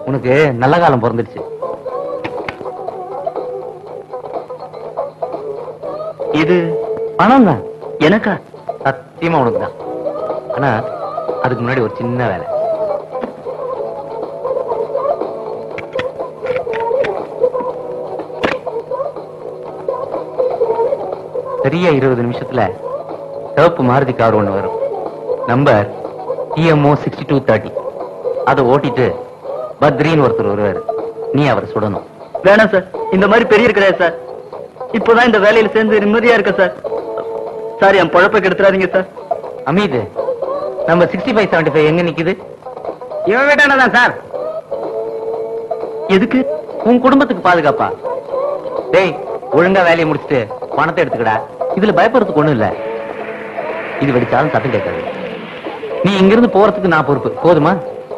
உனக்கு நல்ல காலம் பிறந்துடுச்சு இது பணம் தான் எனக்கா சத்தியமா உனக்கு தான் ஆனா அதுக்கு முன்னாடி ஒரு சின்ன வேலை சரியா இருபது நிமிஷத்துல சிவப்பு மாருதி கார் ஒண்ணு வரும் number TMO sixty two thirty அதை ஓட்டிட்டு பத்ரின்னு ஒருத்தர் வருவாரு நீ அவரை சுடணும் வேணாம் சார் இந்த மாதிரி பெரிய கிடையாது சார் இப்போதான் இந்த வேலையில சேர்ந்து நிம்மதியா இருக்க சார் சார் என் பொழப்பை கெடுத்துறாதீங்க சார் அமீது நம்ம சிக்ஸ்டி ஃபைவ் செவன்டி ஃபைவ் எங்க நிக்குது இவன் வேட்டானதான் சார் எதுக்கு உன் குடும்பத்துக்கு பாதுகாப்பா டேய் ஒழுங்கா வேலையை முடிச்சுட்டு பணத்தை எடுத்துக்கடா இதுல பயப்படுறதுக்கு ஒண்ணும் இல்ல இது வெடிச்சாலும் சத்தம் கேட்காது நீ இங்கிருந்து போறதுக்கு நான் பொறுப்பு போதுமா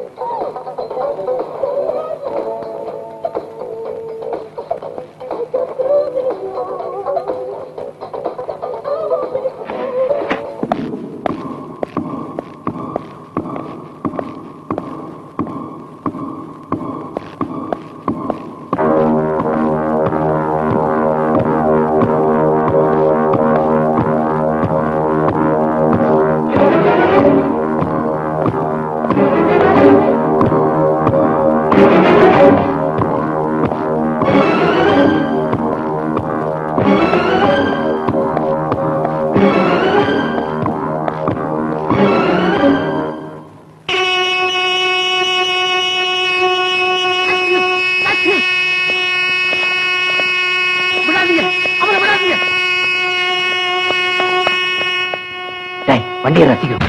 டேய் வண்டியை ரசிக்கும்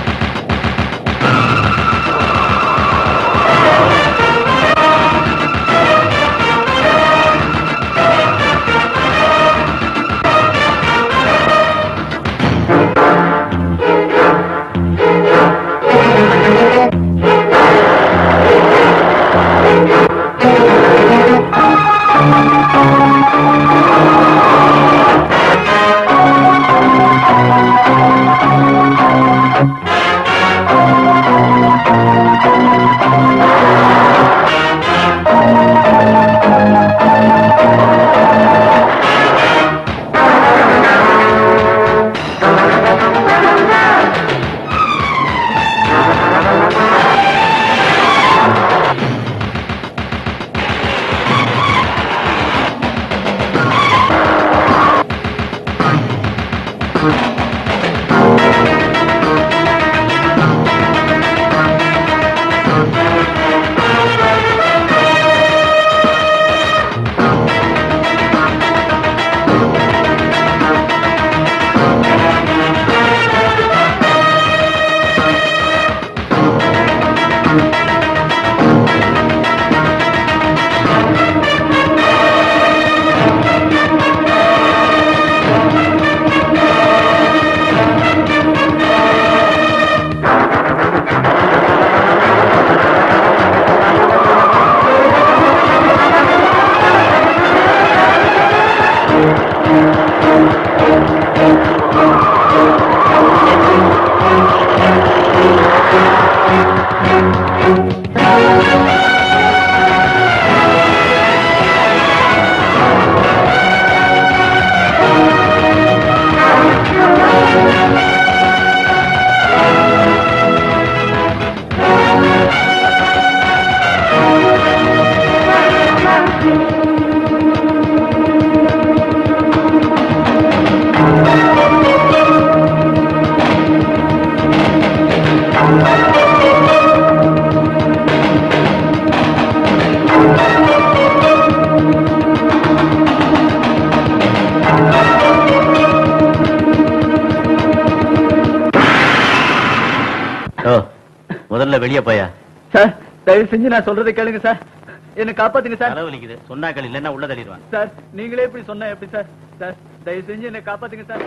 முதல்ல வெளியே போயா சார் தயவு செஞ்சு நான் சொல்றதை கேளுங்க சார் என்ன காப்பாத்துங்க சார் தலைவலிக்குது சொன்னாக்கள் இல்லைன்னா உள்ள தள்ளிடுவான் சார் நீங்களே இப்படி சொன்னா எப்படி சார் சார் தயவு செஞ்சு என்ன காப்பாத்துங்க சார்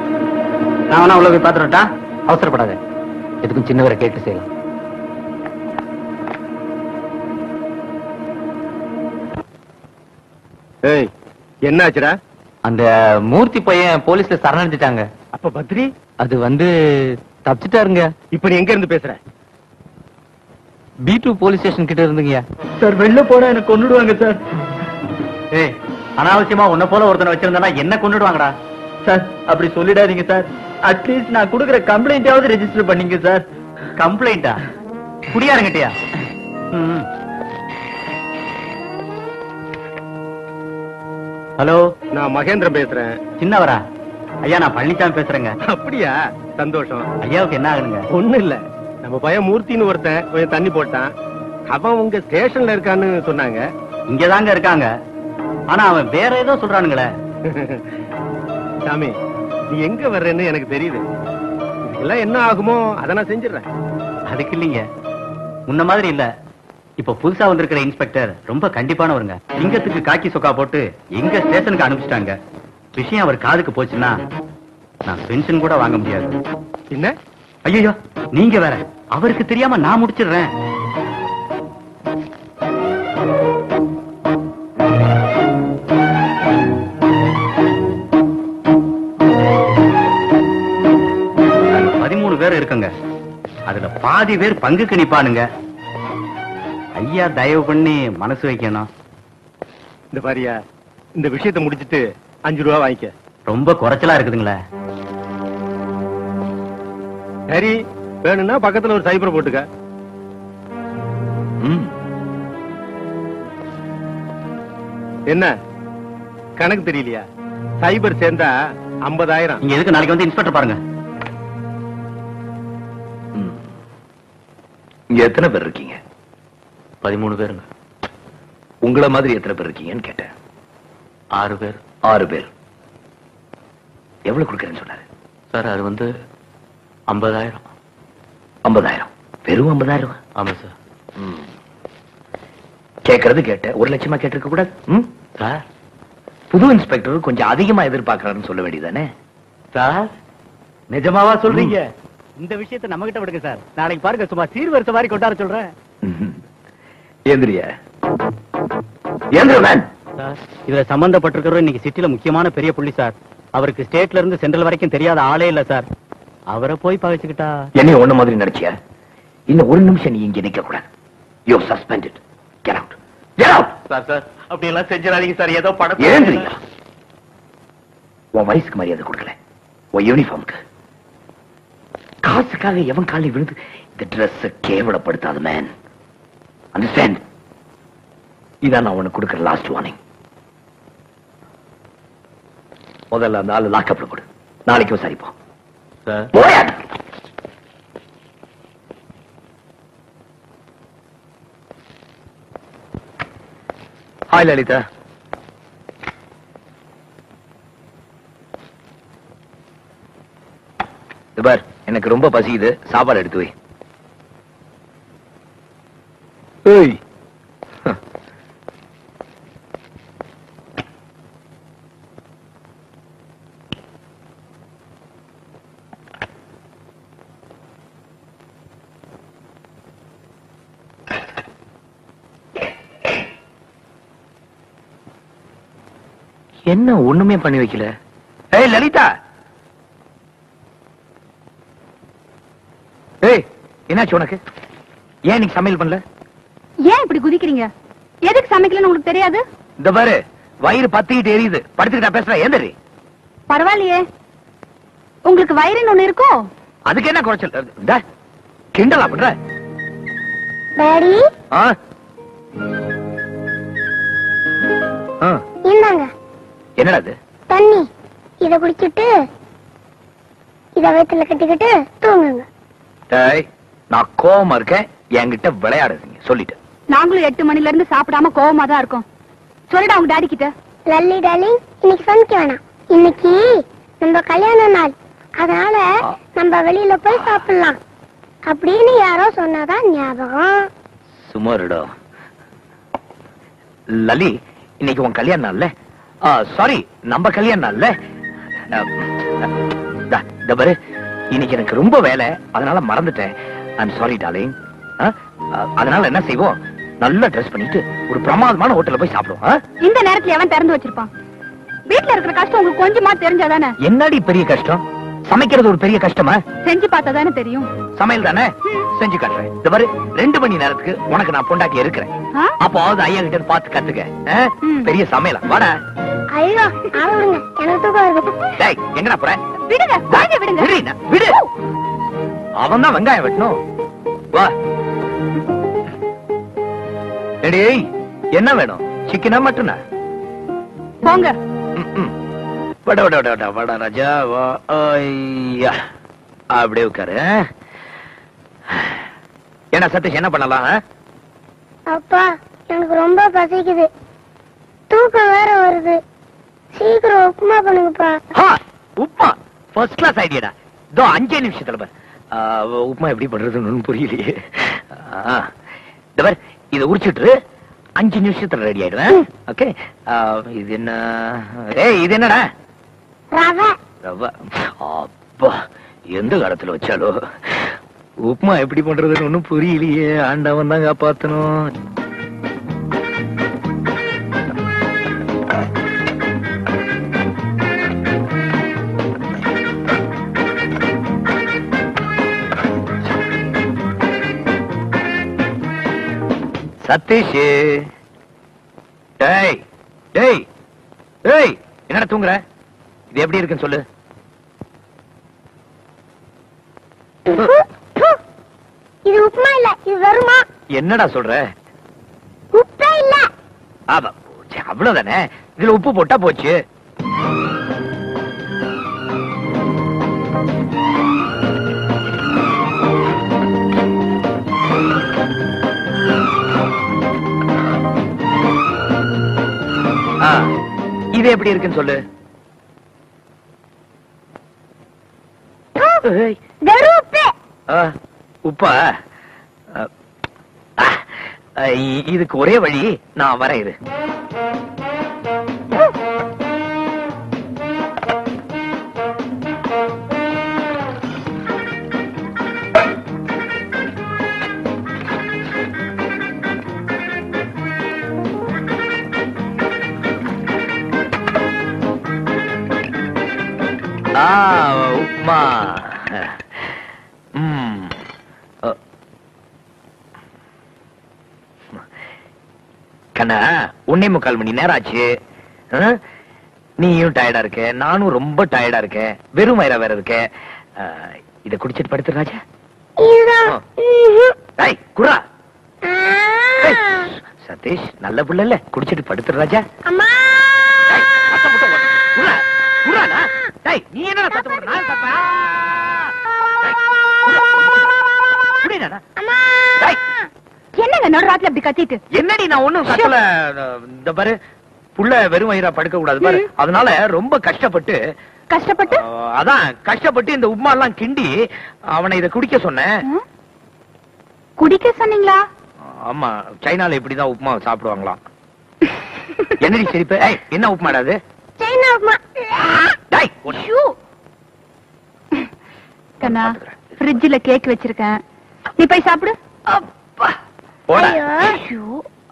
நான் வேணா உள்ள போய் பாத்துறட்டா அவசரப்படாத எதுக்கும் சின்னவரை கேட்டு செய்யலாம் ஏய் என்னாச்சுடா அந்த மூர்த்தி பையன் போலீஸ்ல சரணடைஞ்சிட்டாங்க அப்ப பத்ரி அது வந்து தப்பிச்சிட்டாருங்க இப்ப நீ எங்க இருந்து பேசுற பி டூ போலீஸ் ஸ்டேஷன் கிட்ட இருந்தீங்க சார் வெளில போனா என்ன கொன்னுடுவாங்க சார் ஏய் அனாவசியமா உன்னை போல ஒருத்தனை வச்சிருந்தா என்ன கொன்னுடுவாங்கடா சார் அப்படி சொல்லிடாதீங்க சார் அட்லீஸ்ட் நான் கொடுக்குற கம்ப்ளைண்டாவது ரெஜிஸ்டர் பண்ணீங்க சார் கம்ப்ளைண்டா குடியாருங்கிட்டயா ஹலோ நான் மகேந்திரன் பேசுறேன் சின்னவரா ஐயா நான் பழனிசாமி பேசுறேங்க அப்படியா சந்தோஷம் ஐயாவுக்கு என்ன ஆகுதுங்க ஒண்ணும் இல்ல நம்ம பையன் மூர்த்தின்னு ஒருத்தன் கொஞ்சம் தண்ணி போட்டான் அவன் உங்க ஸ்டேஷன்ல இருக்கான்னு சொன்னாங்க இங்கதாங்க இருக்காங்க ஆனா அவன் வேற ஏதோ சொல்றானுங்களே சாமி நீ எங்க வர்றேன்னு எனக்கு தெரியுது இதெல்லாம் என்ன ஆகுமோ அதை நான் செஞ்சிடறேன் அதுக்கு இல்லைங்க முன்ன மாதிரி இல்ல இப்ப புதுசா வந்திருக்கிற இன்ஸ்பெக்டர் ரொம்ப கண்டிப்பானவருங்க லிங்கத்துக்கு காக்கி சொக்கா போட்டு எங்க ஸ்டேஷனுக்கு அனுப்பிச்சிட்டாங்க விஷயம் அவர் காதுக்கு போச்சுன்னா நான் பென்ஷன் கூட வாங்க முடியாது என்ன ஐயோ நீங்க வேற அவருக்கு தெரியாம நான் முடிச்சிடுறேன் நாங்க பதிமூணு பேர் இருக்குங்க அதுல பாதி பேர் பங்குக்கு நிப்பானுங்க ஐயா தயவு பண்ணி மனசு வைக்கணும் இந்த பாரியா இந்த விஷயத்தை முடிச்சிட்டு அஞ்சு ரூபா வாங்கிக்க ரொம்ப குறைச்சலா இருக்குதுங்களே சரி வேணும்னா பக்கத்துல ஒரு சைபர் போட்டுக்க ம் என்ன கணக்கு தெரியலையா சைபர் சேர்ந்தா ஐம்பதாயிரம் நீங்க எதுக்கு நாளைக்கு வந்து இன்ஸ்பெக்டர் பாருங்க ம். இங்க எத்தனை பேர் இருக்கீங்க பதிமூணு பேருங்க உங்கள மாதிரி எத்தனை பேர் இருக்கீங்கன்னு கேட்டேன் ஆறு பேர் ஆறு பேர் எவ்வளவு கொடுக்கறேன்னு சொன்னாரு சார் அது வந்து ஐம்பதாயிரம் ஐம்பதாயிரம் வெறும் ஐம்பதாயிரம் ஆமா சார் கேட்கறது கேட்ட ஒரு லட்சமா கேட்டிருக்க கூடாது ம்? சார் புது இன்ஸ்பெக்டர் கொஞ்சம் அதிகமா எதிர்பார்க்கறாருன்னு சொல்ல வேண்டியதானே சார் நிஜமாவா சொல்றீங்க இந்த விஷயத்தை நம்ம கிட்ட விடுங்க சார் நாளைக்கு பாருங்க சும்மா சீர்வரிசை மாதிரி கொண்டாட சொல்றேன் ஏந்திரியா ஏந்திர மேன் சார் இதுல சம்பந்தப்பட்டிருக்கிறவர் இன்னைக்கு சிட்டில முக்கியமான பெரிய புள்ளி சார் அவருக்கு ஸ்டேட்ல இருந்து சென்ட்ரல் வரைக்கும் தெரியாத ஆளே இல்ல சார் அவரை போய் பகைச்சுக்கிட்டா என்னைய ஒண்ணு மாதிரி நடிச்சியா இன்னும் ஒரு நிமிஷம் நீ இங்க நிக்க கூடாது you suspended get out get out sir sir அப்படி எல்லாம் செஞ்சிடாதீங்க சார் ஏதோ படம் ஏந்திரியா உன் வயசுக்கு மரியாதை கொடுக்கல உன் யூனிஃபார்முக்கு காசுக்காக எவன் காலையில் விழுந்து இந்த ட்ரெஸ் கேவலப்படுத்தாத மேன் அண்டர்ஸ்டாண்ட் இதான் நான் உனக்கு கொடுக்குற லாஸ்ட் வார்னிங் முதல்ல அந்த ஆளு லாக்அப்ல கொடு நாளைக்கு விசாரிப்போம் சார் போயா ஹாய் லலிதா இது பார் எனக்கு ரொம்ப பசிக்குது சாப்பாடு எடுத்து வை ஏய் என்ன ஒண்ணுமே பண்ணி வைக்கல ஏய் லலிதா ஏய் என்னாச்சு உனக்கு ஏன் இன்னைக்கு சமையல் பண்ணல ஏன் இப்படி குதிக்கிறீங்க எதுக்கு சமைக்கலன்னு உங்களுக்கு தெரியாது இந்த பாரு வயிறு பத்திக்கிட்டு எரியுது படுத்துக்கிட்டா பேசுற ஏந்தரி பரவாயில்லையே உங்களுக்கு வயிறுன்னு ஒண்ணு இருக்கோ அதுக்கு என்ன குறைச்சல் இந்த, கிண்டலா பண்ற டாடி ஆ? ஆ, இந்தாங்க என்னடா இது தண்ணி இத குடிச்சிட்டு இத வயித்துல கட்டிக்கிட்டு தூங்குங்க டேய் நான் கோவமா இருக்கேன் என்கிட்ட விளையாடுறீங்க சொல்லிட்டேன் நாங்களும் எட்டு மணில இருந்து சாப்பிடாம கோவமா தான் இருக்கோம் சொல்லிடா உங்க டாடி கிட்ட லல்லி டார்லிங் இன்னைக்கு சமைக்க வேணாம் இன்னைக்கு நம்ம கல்யாண நாள் அதனால ஆ. நம்ம வெளியில போய் சாப்பிடலாம் அப்படின்னு யாரோ சொன்னதான் ஞாபகம் சும்மா இருடா லலி இன்னைக்கு உன் கல்யாண நாள்ல சாரி நம்ம கல்யாண நாள்ல அஹ், தா, இந்த பாரு இன்னைக்கு எனக்கு ரொம்ப வேலை அதனால மறந்துட்டேன் ஐம் சாரி டார்லிங் அதனால என்ன செய்வோம் நல்லா ட்ரெஸ் பண்ணிட்டு ஒரு பிரமாதமான ஹோட்டல்ல போய் சாப்பிடுவோம் ஆ? இந்த நேரத்துல எவன் திறந்து வச்சிருப்பான் வீட்ல இருக்கிற கஷ்டம் உங்களுக்கு கொஞ்சமா தெரிஞ்சாதானே என்னடி பெரிய கஷ்டம் சமைக்கிறது ஒரு பெரிய கஷ்டமா செஞ்சு பார்த்தா தானே தெரியும் சமையல் தானே செஞ்சு காட்டுறேன் இந்த பாரு ரெண்டு மணி நேரத்துக்கு உனக்கு நான் பொண்டாட்டி இருக்கிறேன் ஆ? அப்போது ஐயா கிட்ட இருந்து பார்த்து கத்துக்க ஆ? ம். பெரிய சமையலா வாடா ஐயோ ஆள விடுங்க எனக்கு தூக்கம் வருது டேய் எங்கடா போற விடுங்க குழந்தை விடுங்க விடுடா, விடு அவன் தான் வெங்காயம் வெட்டணும் வா டேய் என்ன வேணும் சிக்கனா மட்டனா போங்க ம்ம். வட வட வட வட வட ராஜா வா ஐயா அப்படியே உட்காரு என்ன சதீஷ் என்ன பண்ணலாம் ஆ? அப்பா எனக்கு ரொம்ப பசிக்குது தூக்கம் வேற வருது சீக்கிரம் உப்புமா பண்ணுங்கப்பா ஹா, உப்மா ஃபர்ஸ்ட் கிளாஸ் ஐடியாடா இதோ அஞ்சே நிமிஷத்துல பார் ஆ, உப்மா எப்படி பண்றதுன்னு ஒண்ணும் புரியலையே ஆ, இந்த பார் இதை உரிச்சிட்டு அஞ்சு நிமிஷத்துல ரெடி ஆயிடுவேன் ஓகே இது என்ன ஏய் இது என்னடா ரவை ரவா அப்பா எந்த காலத்துல வச்சாலோ உப்மா எப்படி பண்றதுன்னு ஒண்ணும் புரியலையே ஆண்டவன் தான் காப்பாத்தணும் சதீஷ் டேய் டேய் டேய் என்னடா தூங்குற இது எப்படி இருக்குன்னு சொல்லு இது உப்புமா இல்ல இது வருமா என்னடா சொல்ற உப்பே இல்ல ஆமா ச்சே, அவ்வளவுதானே இதுல உப்பு போட்டா போச்சு ஆ, இது எப்படி இருக்குன்னு சொல்லு ஏய், வெறும் உப்பு ஆ, உப்பா ஆ, ஆ, இ- இதுக்கு ஒரே வழி நான் வரேன் இரு ஆ உப்மா ம் அ. கண்ணா ஒன்னே முக்கால் மணி நேரம் ஆச்சு ஆ? நீயும் டயர்டா இருக்க நானும் ரொம்ப டயர்டா இருக்கேன் வெறும் வயிறா வேற இருக்க ஆ, இத குடிச்சிட்டு படுத்து ராஜா இதுதான் ஆ. ம்ஹும். ஏய் குரா ஆ. சதீஷ் நல்ல புள்ள இல்ல குடிச்சிட்டு படுத்து ராஜா அம்மா ஏய், சத்தம் போட்டு ஓடு. குர்ரா, குர்ராடா. டேய், நீ என்னடா சத்தம் போடுற? நான் சத்தம். டேய், குர்ரா, குடிடாடா. அம்மா டேய், என்னங்க நடுராத்துல அப்படி கத்திட்டு என்னடி நான் ஒண்ணும் கத்தல இந்த பாரு புள்ள வெறும் வயிறா படுக்க கூடாது பாரு ம். அதனால ரொம்ப கஷ்டப்பட்டு கஷ்டப்பட்டு அஹ், அதான் கஷ்டப்பட்டு இந்த உப்மா எல்லாம் கிண்டி அவனை இத குடிக்க சொன்னேன் ம்? குடிக்க சொன்னீங்களா ஆமா சைனால இப்படிதான் உப்புமா சாப்பிடுவாங்களாம் என்னடி சிரிப்பு ஏய் என்ன உப்புமாடா அது சைனா உப்புமா டேய் உன்னை- ஷூ. கண்ணா ஃப்ரிட்ஜ்ல கேக் வச்சிருக்கேன் நீ போய் சாப்பிடு அப்பா. போடா ஐயோ. ஷூ.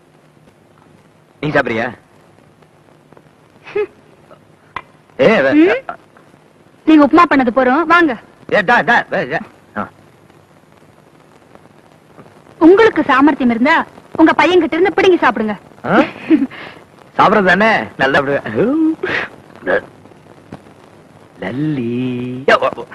நீ சாப்பிடுறியா ஏ வே- ம்? நீங்க உப்புமா பண்ணது போறோம் வாங்க ஏ, டா, டா, வே, வே. ஆ. உங்களுக்கு சாமர்த்தியம் இருந்தா உங்க பையன் கிட்ட இருந்து பிடிங்கி சாப்பிடுங்க ஆ? சாப்பிடுறது தானே நல்லா லல்லி ஏ, ஓ, ஓ.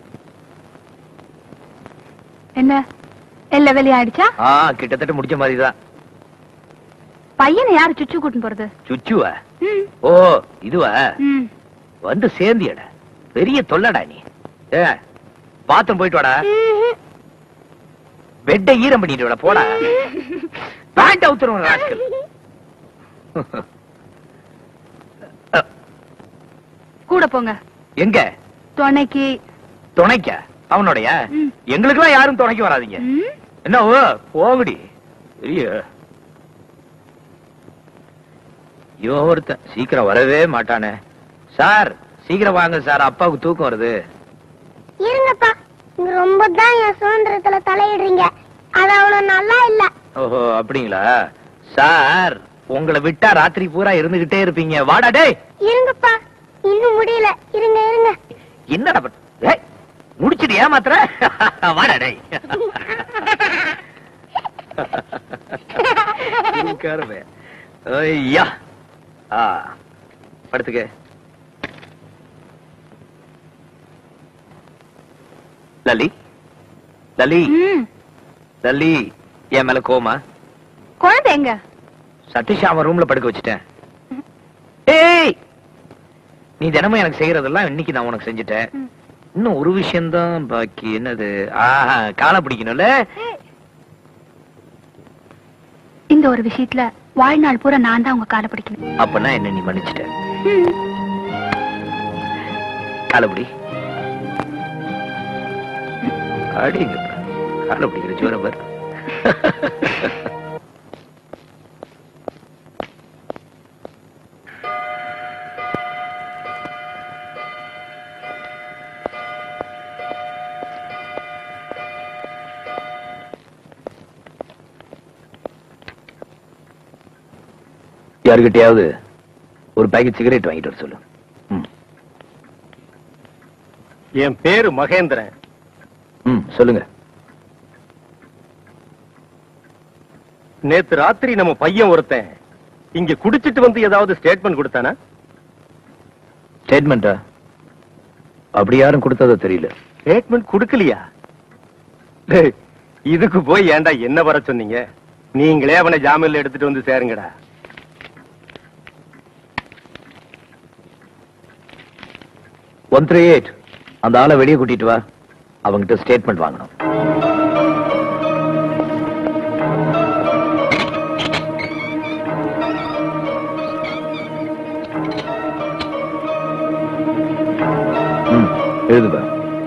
என்ன எல்லா வேலையும் ஆயிடுச்சா ஆ கிட்டத்தட்ட முடிச்ச மாதிரிதான் பையனை யாரு சுச்சு கூட்டின்னு போறது சுச்சுவா ம், ஓ இதுவா ம். வந்து சேர்ந்தியடா பெரிய தொல்லடா நீ ஏ பாத்ரூம் போயிட்டு வாடா ம்ஹும். பெட்டை ஈரம் பண்ணிட்டு வாடா போடா பேண்ட் அவுத்துருவோம் ராஸ்கல் கூட போங்க எங்க துணைக்கு துணைக்க அவனுடைய ம். எங்களுக்கெல்லாம் யாரும் துணைக்கு வராதீங்க ம்? என்ன ஓ போகுடி பெரிய இவன் ஒருத்தன் சீக்கிரம் வரவே மாட்டானே சார் சீக்கிரம் வாங்க சார் அப்பாவுக்கு தூக்கம் வருது இருங்கப்பா நீங்க ரொம்ப தான் என் சுதந்திரத்துல தலையிடுறீங்க அது அவ்வளவு நல்லா இல்ல ஓஹோ அப்படிங்களா சார் உங்களை விட்டா ராத்திரி பூரா இருந்துகிட்டே இருப்பீங்க வாடா டேய் இருங்கப்பா இன்னும் முடியல இருங்க இருங்க என்னடா பண்- ஏய், ஏமாத்துற வாடா டேய் உட்காருவே. ஐயா ஆ படுத்துக்க லலி லலி ம், லலி என் மேல கோமா குழந்தை எங்க சதீஷ் அவன் ரூம்ல படுக்க வச்சுட்டேன் ஏய் நீ தினமும் எனக்கு செய்யறதெல்லாம் இன்னைக்கு நான் உனக்கு செஞ்சுட்டேன் ம். இன்னும் ஒரு விஷயம்தான் பாக்கி என்னது ஆஹா காலை பிடிக்கணும்ல இந்த ஒரு விஷயத்துல வாழ்நாள் பூரா நான் தான் உங்க காலை பிடிக்கணும் அப்பனா என்ன நீ மன்னிச்சிட்ட ம். காலை பிடி அடிங்க காலை பிடிக்கிற ஜோரம் பாரு யாருக்கிட்டயாவது ஒரு பாக்கெட் சிகரெட் வாங்கிட்டு வர சொல்லு ம். என் பேரு மகேந்திரன் ம் சொல்லுங்க நேத்து ராத்திரி நம்ம பையன் ஒருத்தன் இங்க குடிச்சிட்டு வந்து ஏதாவது ஸ்டேட்மெண்ட் கொடுத்தானா ஸ்டேட்மெண்டா அப்படி யாரும் கொடுத்ததோ தெரியல ஸ்டேட்மெண்ட் கொடுக்கலையா டேய், இதுக்கு போய் ஏன்டா என்ன வர சொன்னீங்க நீங்களே அவனை ஜாமீன்ல எடுத்துட்டு வந்து சேருங்கடா ஒன் த்ரீ எயிட் அந்த ஆளை வெளியே கூட்டிட்டு வா அவங்கிட்ட ஸ்டேட்மெண்ட் வாங்கணும் ம், எழுதுப்பா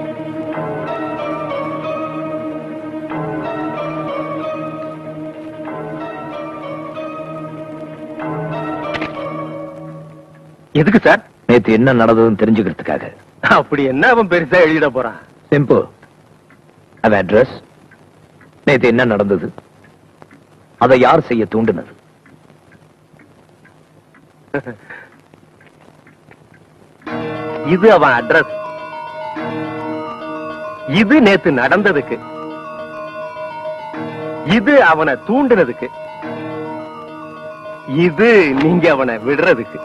எதுக்கு சார் நேத்து என்ன நடந்ததுன்னு தெரிஞ்சுக்கிறதுக்காக அப்படி என்ன அவன் பெருசா எழுதிட போறான் சிம்பிள் அவன் அட்ரஸ் நேத்து என்ன நடந்தது அதை யார் செய்ய தூண்டினது இது அவன் அட்ரஸ் இது நேத்து நடந்ததுக்கு இது அவனை தூண்டினதுக்கு இது நீங்க அவனை விடுறதுக்கு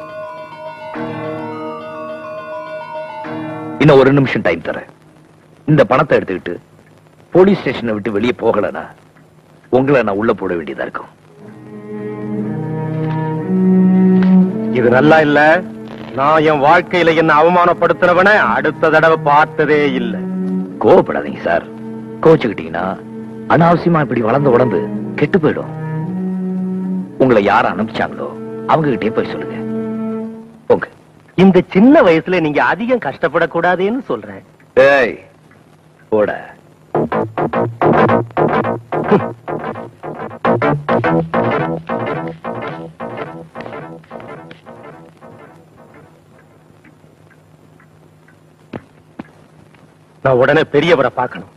இன்னும் ஒரு நிமிஷம் டைம் தரேன் இந்த பணத்தை எடுத்துக்கிட்டு போலீஸ் ஸ்டேஷனை விட்டு வெளியே போகலனா உங்களை நான் உள்ள போட வேண்டியதா இருக்கும் இது நல்லா இல்ல நான் என் வாழ்க்கையில என்ன அவமானப்படுத்துறவன அடுத்த தடவை பார்த்ததே இல்ல கோவப்படாதீங்க சார் கோச்சுக்கிட்டீங்கன்னா அனாவசியமா இப்படி வளர்ந்து உடம்பு கெட்டு போயிடும் உங்களை யார் அனுப்பிச்சாங்களோ அவங்க கிட்டே போய் சொல்லுங்க போங்க இந்த சின்ன வயசுல நீங்க அதிகம் கஷ்டப்படக்கூடாதுன்னு சொல்றேன் ஏய் போட நான் உடனே பெரியவரை பார்க்கணும்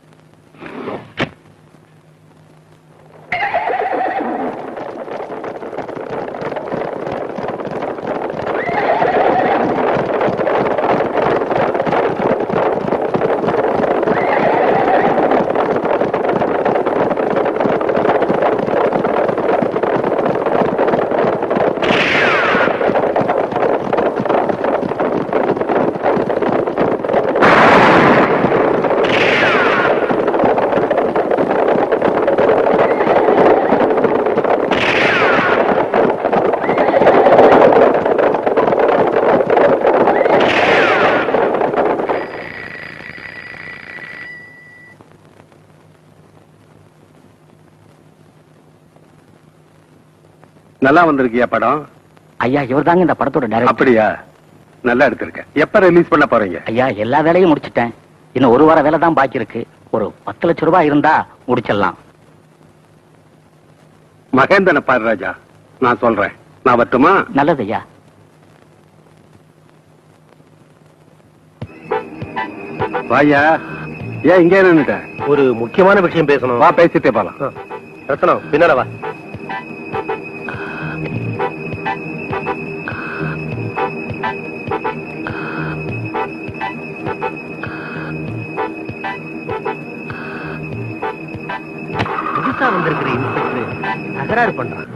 நல்லா வந்திருக்கியா படம் ஐயா இவர் தாங்க இந்த படத்தோட டைரக்டர் அப்படியா நல்லா எடுத்திருக்க எப்ப ரிலீஸ் பண்ண போறீங்க ஐயா எல்லா வேலையும் முடிச்சிட்டேன் இன்னும் ஒரு வார வேலை தான் பாக்கி இருக்கு ஒரு பத்து லட்சம் ரூபாய் இருந்தா முடிச்சிடலாம் மகேந்திரனை பாரு ராஜா நான் சொல்றேன் நான் வரட்டுமா நல்லது ஐயா வாயா ஏன் இங்கே நின்னுட்ட ஒரு முக்கியமான விஷயம் பேசணும் வா பேசிட்டே போலாம் ரத்தனம் பின்னால வா புதுசா வந்திருக்கிற இன்ஸ்பெக்டர் தகராறு பண்றான்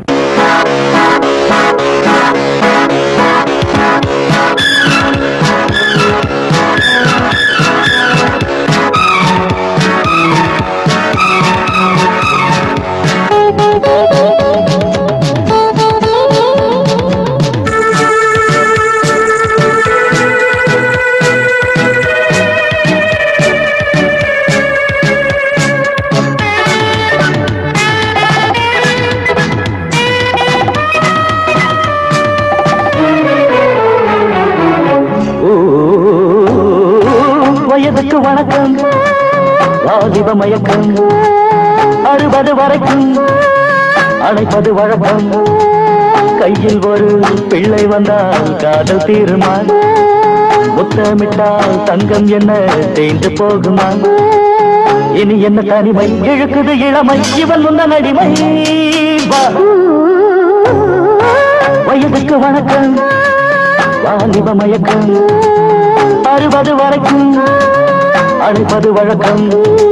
வயதுக்கு வணக்கம் வாலிப மயக்கம் அறுபது வரைக்கும் அழைப்பது வழக்கம் கையில் ஒரு பிள்ளை வந்தால் காதல் தீருமா முத்தமிட்டால் தங்கம் என்ன தேய்ந்து போகுமா இனி என்ன தனிமை இழுக்குது இளமை இவன் முன்ன நடிமை வா. வயதுக்கு வணக்கம் வாலிப மயக்கம் அறுபது வரைக்கும் அழைப்பது வழக்கம்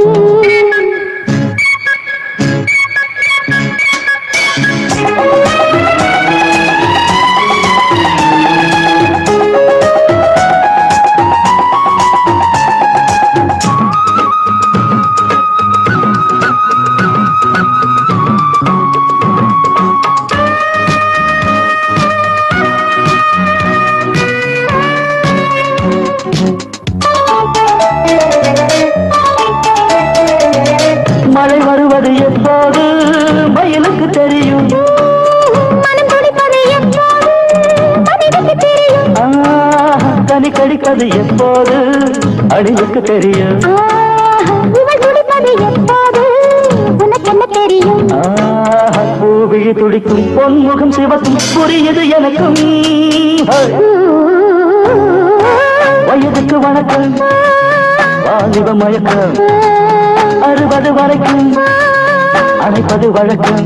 மழை வருவது எப்போது மயிலுக்கு தெரியும் மனம் துடிப்பது எப்போது மனிதனுக்கு தெரியும் ஆஹா, கனி கடிப்பது எப்போது அணிவுக்கு தெரியும் ஆஹா, இவள் துடிப்பது எப்போது உனக்கு என்ன தெரியும் ஆஹா, பூவிழி துடிக்கும் பொன்முகம் சிவக்கும் புரியுது எனக்கும் வயதுக்கு வணக்கம் வாலிப மயக்கம் அறுபது வரைக்கும் அணைப்பது வழக்கம்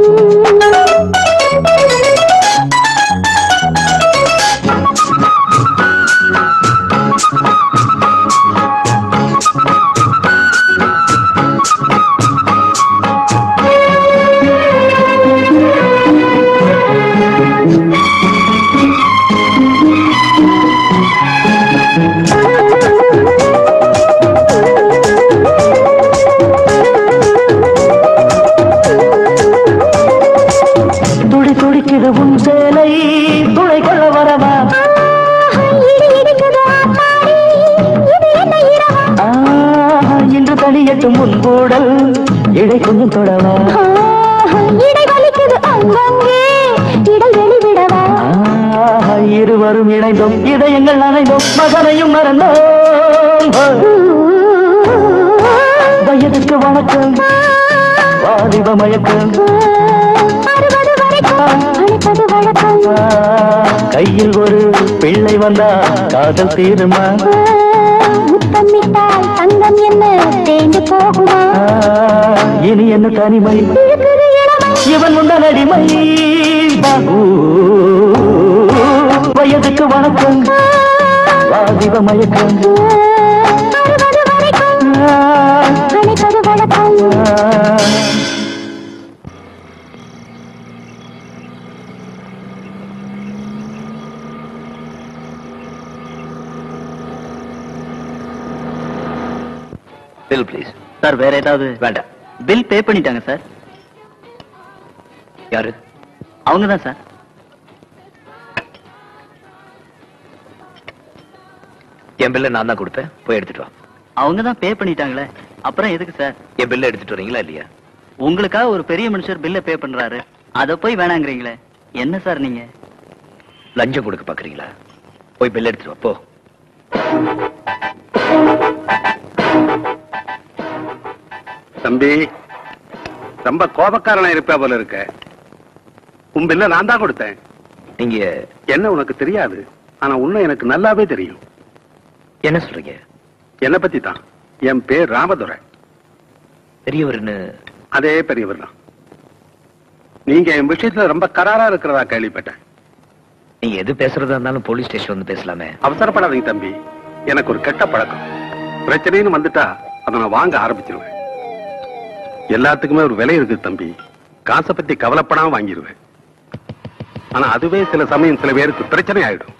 துடி துடிக்குது உன் சேலை துளை கொள்ள வரவா இடி இடிக்குது ஆத்தாடி இது என்ன இரவா ஆஹா, இன்று தனியட்டும் உன் கூடல் இடை கொஞ்சம் தொடவா ஆஹா, இடை வலிக்குது அங்கங்கே இடைவெளி விடவா ஆஹா, இருவரும் இணைந்தோம் இதயங்கள் நனைந்தோம் மகனையும் மறந்தோம் வயதுக்கு வணக்கம் வாலிப மயக்கம் அறுபது வரைக்கும் அழைப்பது வழக்கம் கையில் ஒரு பிள்ளை வந்தா காதல் தீருமா முத்தமிட்டால் தங்கம் என்ன தேய்ந்து போகுமா ஆ, இனி என்ன தனிமை இருக்குது இளமை இவன் உண்ட நடிமை பாபு. வயதுக்கு வணக்கம் வாலிப மயக்கம் அறுபது வரைக்கும் ஆ, அழைப்பது வழக்கம் ஆ. பில் ப்ளீஸ் சார் வேற ஏதாவது வேண்டாம் பில் பே பண்ணிட்டாங்க சார் யாரு அவங்க தான் சார் என் பில்ல நான் தான் கொடுப்பேன் போய் எடுத்துட்டு வா அவங்க தான் பே பண்ணிட்டாங்களே அப்புறம் எதுக்கு சார் என் பில்ல எடுத்துட்டு வரீங்களா இல்லையா உங்களுக்காக ஒரு பெரிய மனுஷர் பில்ல பே பண்றாரு அத போய் வேணாங்கிறீங்களே என்ன சார் நீங்க லஞ்சம் கொடுக்க பாக்குறீங்களா போய் பில் எடுத்துட்டு வா போ தம்பி ரொம்ப கோபக்காரனா இருப்பா போல இருக்க உன் பில்ல நான் தான் கொடுத்தேன் நீங்க என்ன உனக்கு தெரியாது ஆனா உன்னை எனக்கு நல்லாவே தெரியும் என்ன சொல்றீங்க என்ன பத்தி தான் என் பேர் ராமதுரை பெரியவர்னு அதே பெரியவர் தான் நீங்க என் விஷயத்துல ரொம்ப கராரா இருக்கிறதா கேள்விப்பட்டேன் நீங்க எது பேசுறதா இருந்தாலும் போலீஸ் ஸ்டேஷன் வந்து பேசலாமே அவசரப்படாதீங்க தம்பி எனக்கு ஒரு கெட்ட பழக்கம் பிரச்சனைன்னு வந்துட்டா அதை நான் வாங்க ஆரம்பிச்சிருவேன் எல்லாத்துக்குமே ஒரு விலை இருக்கு தம்பி காசை பத்தி கவலைப்படாம வாங்கிடுவேன் ஆனா அதுவே சில சமயம் சில பேருக்கு பிரச்சனை ஆயிடும்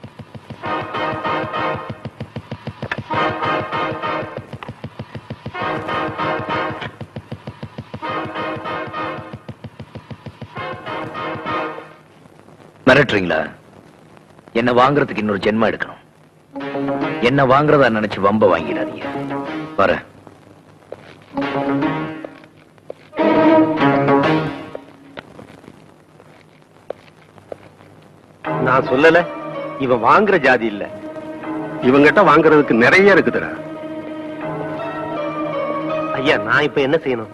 மிரட்டுறீங்களா என்ன வாங்குறதுக்கு இன்னொரு ஜென்மம் எடுக்கணும் என்ன வாங்குறதா நினைச்சு வம்ப வாங்கிடாதீங்க வரேன் நான் சொல்லல இவன் வாங்குற ஜாதி இல்ல இவங்கிட்ட வாங்குறதுக்கு நிறைய இருக்குதுடா ஐயா நான் இப்ப என்ன செய்யணும்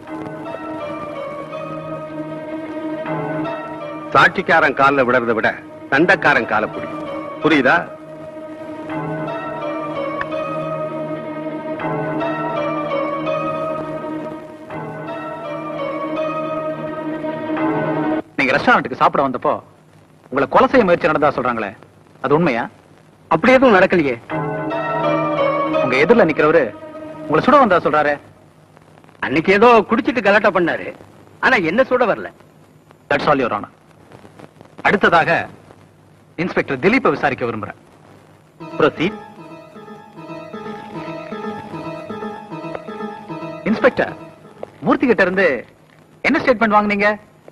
சாட்சிக்காரன் காலில் விடுறதை விட சண்டைக்காரன் காலை பிடி புரியுதா நீங்க ரெஸ்டாரண்ட்டுக்கு சாப்பிட வந்தப்போ உங்களை கொலை செய்ய முயற்சி நடந்ததா சொல்றாங்களே அது உண்மையா அப்படி எதுவும் நடக்கலையே உங்க எதிரில் நிக்கிறவரு உங்களை சுட வந்தா சொல்றாரு அன்னைக்கு ஏதோ குடிச்சிட்டு கலாட்டா பண்ணாரு ஆனா என்ன சுட வரல தட்ஸ் ஆல் யுவர் ஆனர் அடுத்ததாக இன்ஸ்பெக்டர் திலீப்பை விசாரிக்க விரும்புறேன் ப்ரொசீட் இன்ஸ்பெக்டர் மூர்த்தி கிட்ட இருந்து என்ன ஸ்டேட்மெண்ட் வாங்குனீங்க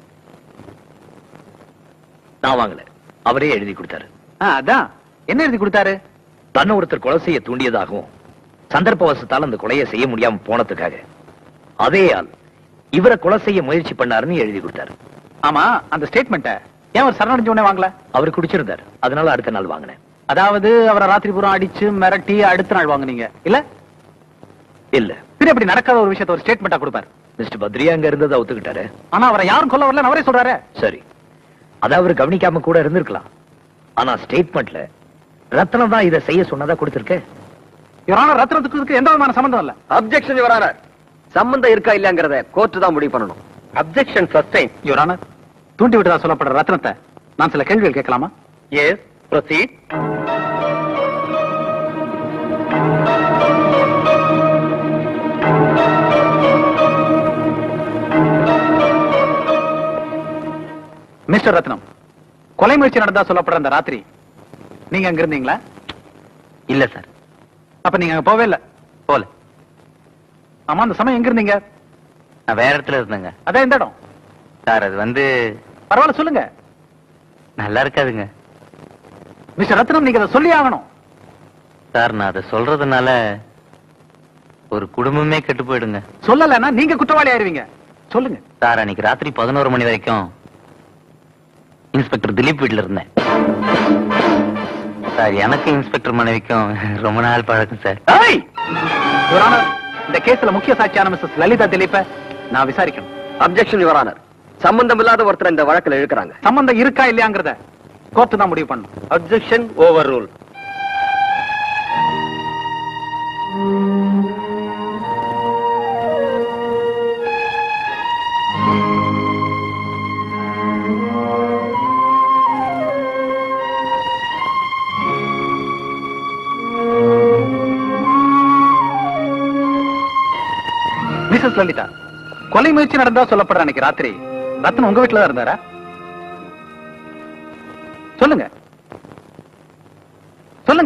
நான் வாங்கல அவரே எழுதி கொடுத்தாரு ஆ, அதான் என்ன எழுதி கொடுத்தாரு தன்னை ஒருத்தர் கொலை செய்ய தூண்டியதாகவும் சந்தர்ப்பவசத்தால் அந்த கொலையை செய்ய முடியாம போனதுக்காக அதே ஆள் இவரை கொலை செய்ய முயற்சி பண்ணாருன்னு எழுதி கொடுத்தாரு ஆமா அந்த ஸ்டேட்மெண்ட்டை ஏன் அவர் சரணடைஞ்ச உடனே வாங்கல அவர் குடிச்சிருந்தாரு அதனால அடுத்த நாள் வாங்கினேன் அதாவது அவரை ராத்திரி பூரா அடிச்சு மிரட்டி அடுத்த நாள் வாங்குனீங்க இல்ல இல்ல பின்ன இப்படி நடக்காத ஒரு விஷயத்த ஒரு ஸ்டேட்மெண்டா கொடுப்பாரு மிஸ்டர் பத்ரியா அங்க இருந்ததை ஒத்துக்கிட்டாரு ஆனா அவரை யாரும் கொல்ல வரல அவரே சொல்றாரு சரி அத அவர் கவனிக்காம கூட இருந்திருக்கலாம் ஆனா ஸ்டேட்மெண்ட்ல ரத்னம் தான் இதை செய்ய சொன்னதா கொடுத்திருக்க இவரான ரத்னத்துக்கு இதுக்கு எந்த விதமான சம்பந்தம் இல்ல அப்செக்ஷன் வரான சம்பந்தம் இருக்கா இல்லங்கறத கோர்ட் தான் முடிவு பண்ணணும் அப்செக்ஷன் சஸ்டைன் இவரான தூண்டி விட்டதா சொல்லப்படுற ரத்னத்தை நான் சில கேள்விகள் கேட்கலாமா எஸ் ப்ரொசீட் மிஸ்டர் ரத்னம் கொலை முயற்சி நடந்தா சொல்லப்படுற அந்த ராத்திரி நீங்க அங்க இருந்தீங்களா இல்ல சார் அப்ப நீங்க அங்க போவே இல்ல போல ஆமா அந்த சமயம் எங்க இருந்தீங்க நான் வேற இடத்துல இருந்தேங்க அதான் இந்த இடம் சார் அது வந்து பரவாயில்ல சொல்லுங்க நல்லா இருக்காதுங்க மிஸ்டர் ரத்னம் நீங்க அதை சொல்லி ஆகணும் சார் நான் அதை சொல்றதுனால ஒரு குடும்பமே கெட்டு போயிடுங்க சொல்லலைன்னா நீங்க குற்றவாளி ஆயிருவீங்க சொல்லுங்க சார் அன்னைக்கு ராத்திரி பதினோரு மணி வரைக்கும் இன்ஸ்பெக்டர் திலீப் வீட்ல இருந்தேன் சார் எனக்கு இன்ஸ்பெக்டர் மனைவிக்கும் ரொம்ப நாள் பழக்கம் சார் Your Honor, இந்த கேஸ்ல முக்கிய சாட்சியான மிஸ்ஸஸ் லலிதா திலீப்ப நான் விசாரிக்கணும் அப்செக்ஷன் வரானர் சம்பந்தம் இல்லாத ஒருத்தர் இந்த வழக்குல இழுக்கிறாங்க சம்பந்தம் இருக்கா இல்லையாங்கிறத கோர்ட்டு தான் முடிவு பண்ணும் objection overrule Mrs Lalitha கொலை முயற்சி நடந்தா சொல்லப்படுற அன்னைக்கு ராத்திரி ரத்னம் உங்க வீட்டுல தான் இருந்தாரா சொல்லுங்க சொல்லுங்க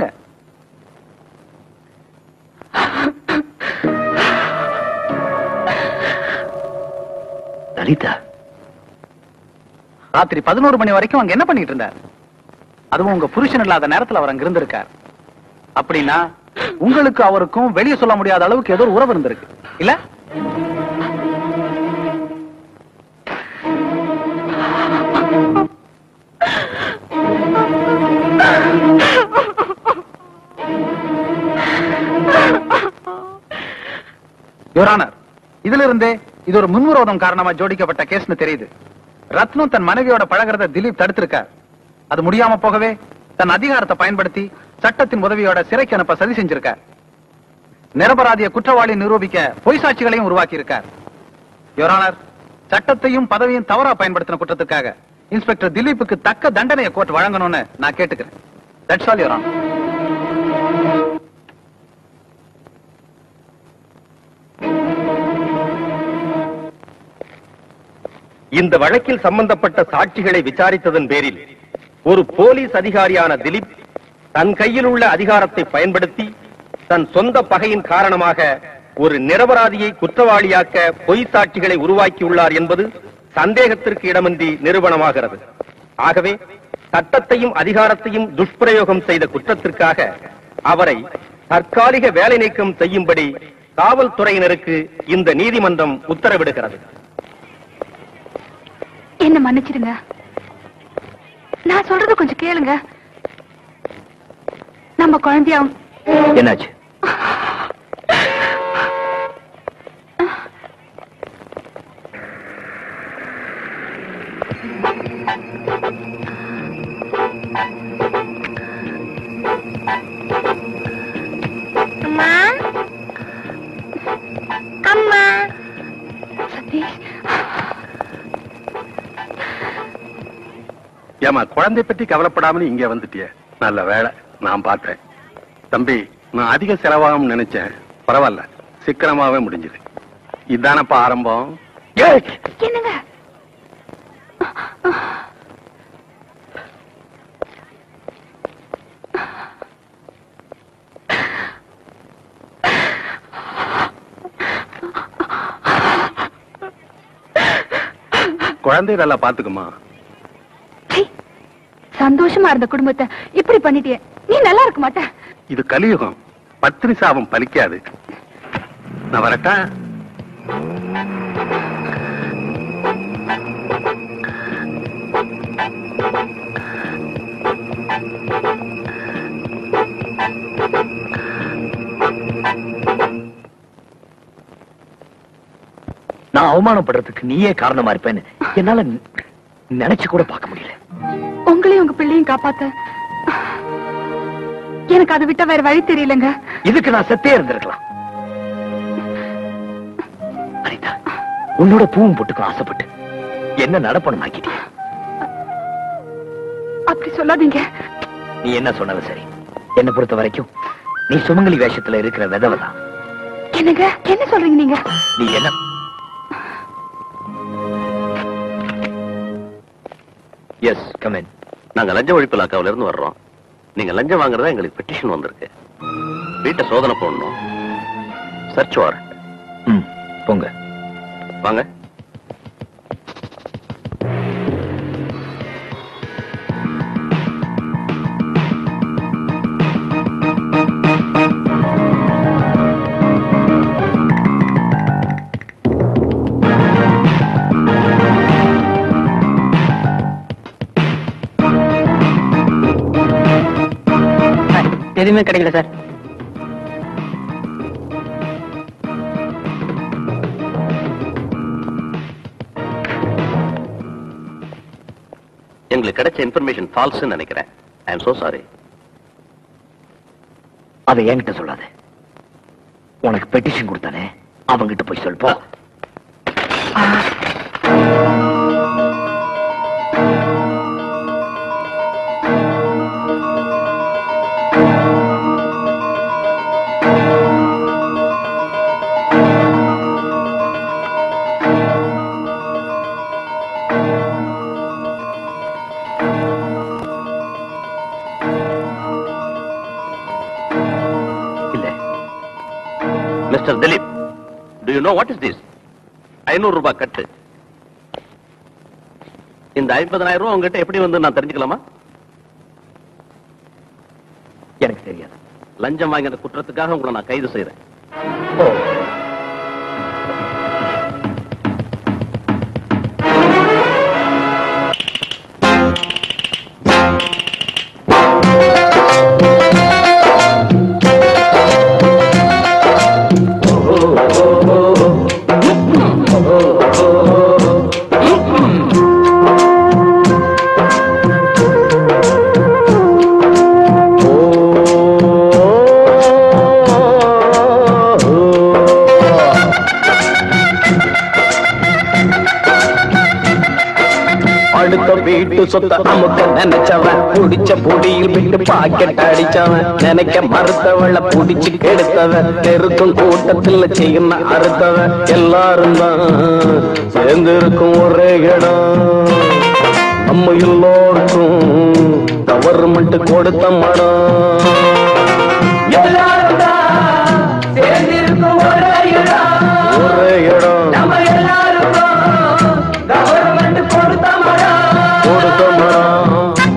லலிதா ராத்திரி பதினோரு மணி வரைக்கும் அங்க என்ன பண்ணிட்டு இருந்தார் அதுவும் உங்க புருஷன் இல்லாத நேரத்துல அவர் அங்க இருந்திருக்கார் அப்படின்னா உங்களுக்கு அவருக்கும் வெளியே சொல்ல முடியாத அளவுக்கு ஏதோ ஒரு உறவு இருந்திருக்கு இல்ல யுவரானர் இதுல இருந்தே இது ஒரு முன்விரோதம் காரணமா ஜோடிக்கப்பட்ட கேஸ்னு தெரியுது ரத்னம் தன் மனைவியோட பழகுறத திலீப் தடுத்திருக்கார் அது முடியாம போகவே தன் அதிகாரத்தை பயன்படுத்தி சட்டத்தின் உதவியோட சிறைக்கு அனுப்ப சதி செஞ்சிருக்கார் நிரபராதிய குற்றவாளி நிரூபிக்க பொய் சாட்சிகளையும் உருவாக்கி இருக்கார் யுவரானர் சட்டத்தையும் பதவியும் தவறா பயன்படுத்தின குற்றத்துக்காக இன்ஸ்பெக்டர் திலீப்புக்கு தக்க தண்டனையை கோர்ட் வழங்கணும்னு நான் கேட்டுக்கிறேன் தட்ஸ் ஆல் யுவரானர் இந்த வழக்கில் சம்பந்தப்பட்ட சாட்சிகளை விசாரித்ததன் பேரில் ஒரு போலீஸ் அதிகாரியான திலீப் தன் கையில் உள்ள அதிகாரத்தை பயன்படுத்தி தன் சொந்த பகையின் காரணமாக ஒரு நிரபராதியை குற்றவாளியாக்க பொய் சாட்சிகளை உருவாக்கியுள்ளார் என்பது சந்தேகத்திற்கு இடமின்றி நிரூபணமாகிறது ஆகவே சட்டத்தையும் அதிகாரத்தையும் துஷ்பிரயோகம் செய்த குற்றத்திற்காக அவரை தற்காலிக வேலை நீக்கம் செய்யும்படி காவல்துறையினருக்கு இந்த நீதிமன்றம் உத்தரவிடுகிறது என்ன மன்னிச்சிடுங்க நான் சொல்றத கொஞ்சம் கேளுங்க நம்ம குழந்தைய என்னாச்சு அம்மா அம்மா சதீஷ் ஏமா குழந்தை பற்றி கவலைப்படாமல் இங்க வந்துட்டிய நல்ல வேலை நான் பார்த்தேன் தம்பி நான் அதிக செலவாகும் நினைச்சேன் பரவாயில்ல சிக்கனமாவே முடிஞ்சது இதானப்பா ஆரம்பம் என்னங்க குழந்தை நல்லா பாத்துக்குமா சீ, சந்தோஷமா இருந்த குடும்பத்தை இப்படி பண்ணிட்டியே நீ நல்லா இருக்க மாட்ட இது கலியுகம் பத்திரி சாபம் பலிக்காது நான் வரட்டா நான் அவமானப்படுறதுக்கு நீயே காரணமா இருப்பேன்னு என்னால ந- நினைச்சு கூட பார்க்க முடியல உங்களையும் உங்க பிள்ளையும் காப்பாத்த எனக்கு அதை விட்டா வேற வழி தெரியலங்க இதுக்கு நான் செத்தே இருந்திருக்கலாம் அனிதா உன்னோட பூவும் பொட்டுக்கும் ஆசைப்பட்டு என்ன நடப்பணும் ஆக்கிட்டிய அப்படி சொல்லாதீங்க நீ என்ன சொன்னாலும் சரி என்ன பொறுத்த வரைக்கும் நீ சுமங்கலி வேஷத்துல இருக்கிற விதவை தான் என்னங்க என்ன சொல்றீங்க நீங்க நீ என்ன எஸ் கமெண்ட் நாங்க லஞ்ச ஒழிப்பு இலாக்காவில இருந்து வர்றோம் நீங்க லஞ்சம் வாங்குறதா எங்களுக்கு பெட்டிஷன் வந்திருக்கு வீட்டை சோதனை போடணும் சர்ச் வாரண்ட் ம் போங்க வாங்க எதுவுமே கிடைக்கல சார் எங்களுக்கு கிடைச்ச இன்ஃபர்மேஷன் ஃபால்ஸ் நினைக்கிறேன் ஐ எம் சோ சாரி அதை என்கிட்ட சொல்லாத உனக்கு பெட்டிஷன் கொடுத்தானே அவங்கிட்ட போய் சொல் போ இல்ல Mr Dilip do you know what is this ஐநூறு ரூபாய் கட்டு இந்த ஐம்பதனாயிரம் ரூபாய் உங்ககிட்ட எப்படி வந்து நான் தெரிஞ்சுக்கலாமா எனக்கு தெரியாது லஞ்சம் வாங்கின குற்றத்துக்காக உங்களை நான் கைது செய்றேன் ஓ ஓ வீட்டு சொத்த அமுக்க நினைச்சவன் புடிச்ச புடியில் விட்டு பாக்கெட் அடிச்சவன் நினைக்க மறுத்தவள புடிச்சு கெடுத்தவன் நெருக்கும் கூட்டத்தில் செய்யணும் அறுத்தவன் எல்லாரும் தான் சேர்ந்து இருக்கும் ஒரே இடம் நம்ம எல்லோருக்கும் கவர்மெண்ட் கொடுத்த மடம் எல்லாரும் தான் சேர்ந்திருக்கும் ஒரே இடம் ஒரே இடம் நம்ம எல்லாருக்கும் கவர்மெண்ட் கொடுத்த மடம் கொடுத்த மடம்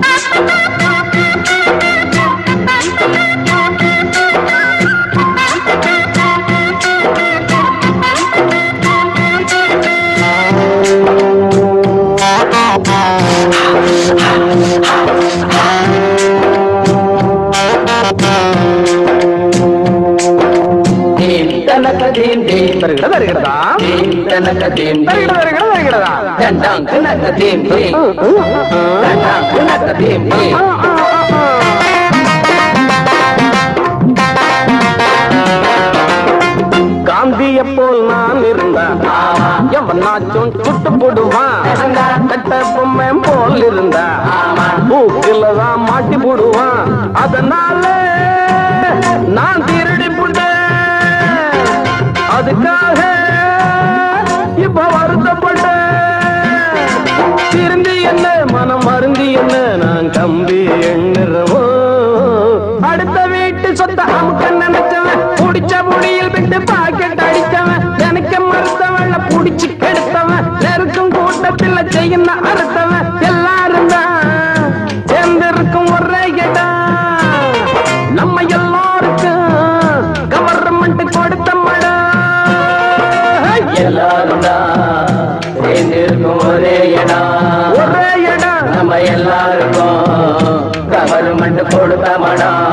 காந்திய போல் நான் இருந்தா எவனாச்சும் சுட்டு போடுவான் கட்ட பொம்மை போல் இருந்தா பூக்கில தான் மாட்டி போடுவான் அதனால நான் திருடி புட்டேன் அதுக்காக இப்ப வருத்தப்பட்டேன் திருந்தி என்ன மனம் மருந்தி என்ன நான் கம்பி எண்ணுறவோ அடுத்த வீட்டு சொத்த அமுக்க நினைச்சவன் புடிச்ச புடியில் விட்டு பாக்கெட் அடிச்சவன் நினைக்க மறுத்தவன் புடிச்சு கெடுத்தவன் நெருக்கும் கூட்டத்தில் செய்யணும் அறுத்தவன் எல்லாரும் தான் சேர்ந்திருக்கும் ஒரே இடம் நம்ம எல்லாருக்கும் கவர்மெண்ட் கொடுத்த மடம் எல்லாரும் தான் சேர்ந்திருக்கும் ஒரே இடம் ஒரே இடம் நம்ம எல்லாருக்கும் கவர்மெண்ட் கொடுத்த மடம்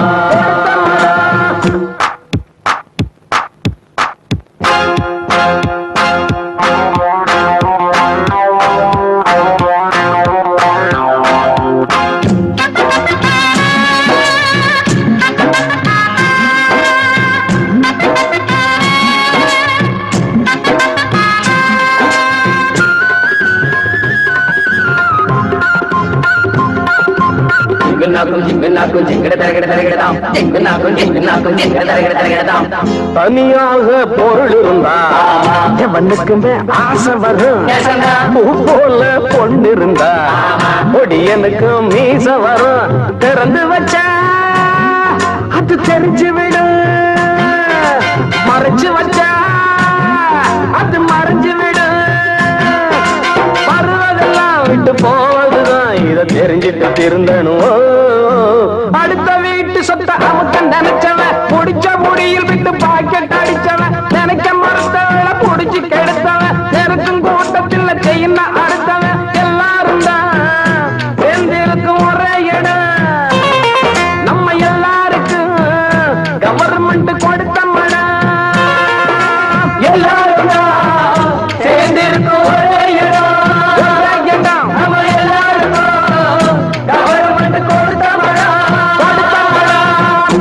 தனியாக பொருள் இருந்தா எவனுக்குமே ஆசை வரும் பூ போல பொண்ணு இருந்தா பொடியனுக்கு மீச வரும் திறந்து வச்சா அது தெரிஞ்சு விடும் மறைச்சு வச்சா அது மறைஞ்சு விடும் வருவதெல்லாம் விட்டு போவதுதான் இத தெரிஞ்சிட்டு திருந்தணும் அடுத்த வீட்டு சொத்த அமுக்க நினைச்சவன் புடிச்ச முடியில் விட்டு பாக்கெட் அடிச்சவன் நினைக்க மறுத்தவள புடிச்சு கெடுத்தவன் நெருக்கும் கூட்டத்தில் செய்யணும் அடுத்தவன் எல்லாரும் தான் சேர்ந்திருக்கும் ஒரே இடம் நம்ம எல்லாருக்கும் கவர்மெண்ட் கொடுத்த மடம் எல்லாரும் தான் சேர்ந்திருக்கும் ஒரே இடம் ஒரே இடம் நம்ம எல்லாருக்கும் கவர்மெண்ட் கொடுத்த மடம் கொடுத்த மடம்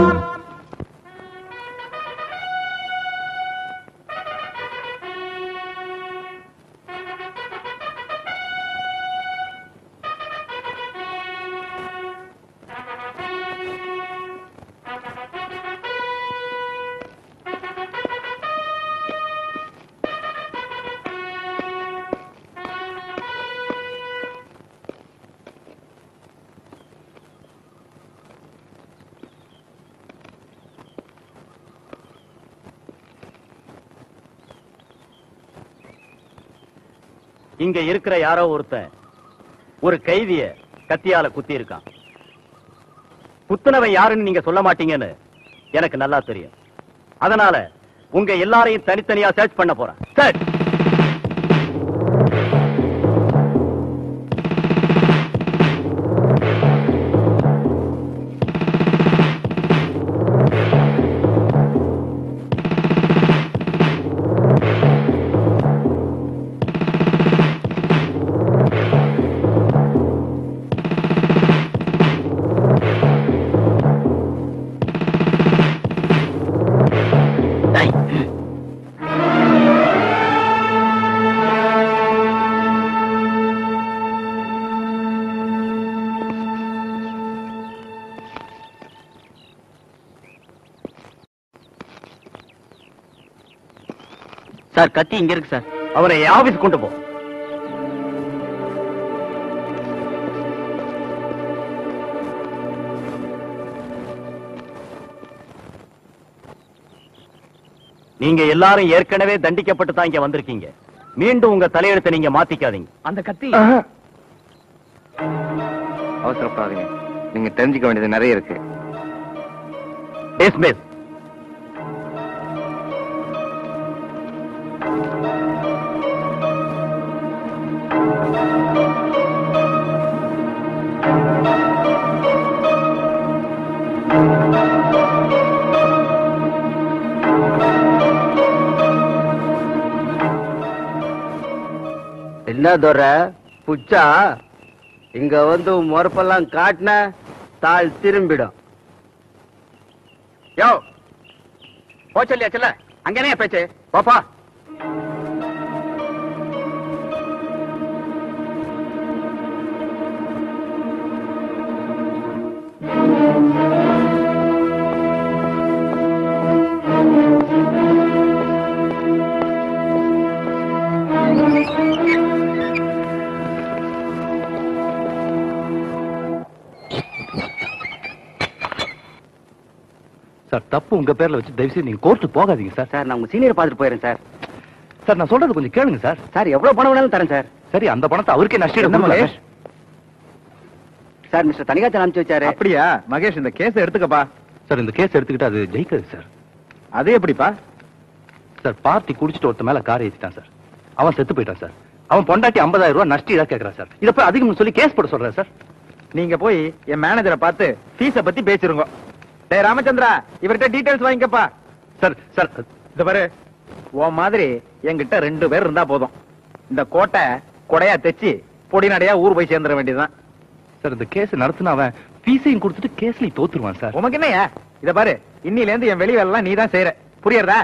இங்க இருக்கிற யாரோ ஒருத்தன் ஒரு கைதிய கத்தியால குத்தி இருக்கான் குத்துனவன் யாருன்னு நீங்க சொல்ல மாட்டீங்கன்னு எனக்கு நல்லா தெரியும் அதனால உங்க எல்லாரையும் தனித்தனியா சர்ச் பண்ண போறேன் சர்ச் சார் கத்தி இங்க இருக்கு சார் அவரை என் ஆபீஸ் கொண்டு போ நீங்க எல்லாரும் ஏற்கனவே தண்டிக்கப்பட்டு தான் இங்க வந்திருக்கீங்க மீண்டும் உங்க தலையெழுத்தை நீங்க மாத்திக்காதீங்க அந்த கத்தி அவசரப்படாதீங்க நீங்க தெரிஞ்சுக்க வேண்டியது நிறைய இருக்கு டிஸ்மிஸ் என்ன தோற புச்சா இங்க வந்து உன் முறப்பெல்லாம் காட்டின தாள் திரும்பிடும் யோ போ சொல்லியா சொல்ல அங்கனே பேச்சு போப்பா சார் தப்பு உங்க பேர்ல வச்சு தயவு செய்து நீங்க கோர்ட்டு போகாதீங்க சார் சார் நான் உங்க சீனியர் பார்த்துட்டு போயிடுறேன் சார் சார் நான் சொல்றது கொஞ்சம் கேளுங்க சார் சார் எவ்வளவு பணம் வேணாலும் தரேன் சார் சரி அந்த பணத்தை அவருக்கே என்ன நஷ்டம் மகேஷ்? சார் மிஸ்டர் தனிகாச்சல் அனுப்பிச்சு வச்சாரு அப்படியா மகேஷ் இந்த கேஸ் எடுத்துக்கப்பா சார் இந்த கேஸ் எடுத்துக்கிட்டு அது ஜெயிக்காது சார் அது எப்படிப்பா சார் பார்ட்டி குடிச்சிட்டு ஒருத்த மேல கார் ஏத்திட்டான் சார் அவன் செத்து போயிட்டான் சார் அவன் பொண்டாட்டி 50000 ரூபாய் நஷ்டம் தான் கேக்குறான் சார் இத போய் அதிகம் சொல்லி கேஸ் போட சொல்றேன் சார் நீங்க போய் என் மேனேஜரை பார்த்து ஃபீஸ பத்தி பேசிருங்க டேய் ராமச்சந்திரா இவர்கிட்ட டீடைல்ஸ் வாங்கிக்கப்பா சார் சார் இந்த பாரு உன் மாதிரி என்கிட்ட ரெண்டு பேர் இருந்தா போதும் இந்த கோட்டை கொடையா தைச்சு பொடி நடையா ஊர் போய் சேர்ந்துட வேண்டியதுதான் சார் இந்த கேஸ் நடத்தின அவன் ஃபீஸையும் கொடுத்துட்டு கேஸ்லயும் தோத்துருவான் சார் உமக்கு என்னய்யா இத பாரு இன்னில இருந்து என் வெளி வேலை நீ தான் செய்யற புரியுறதா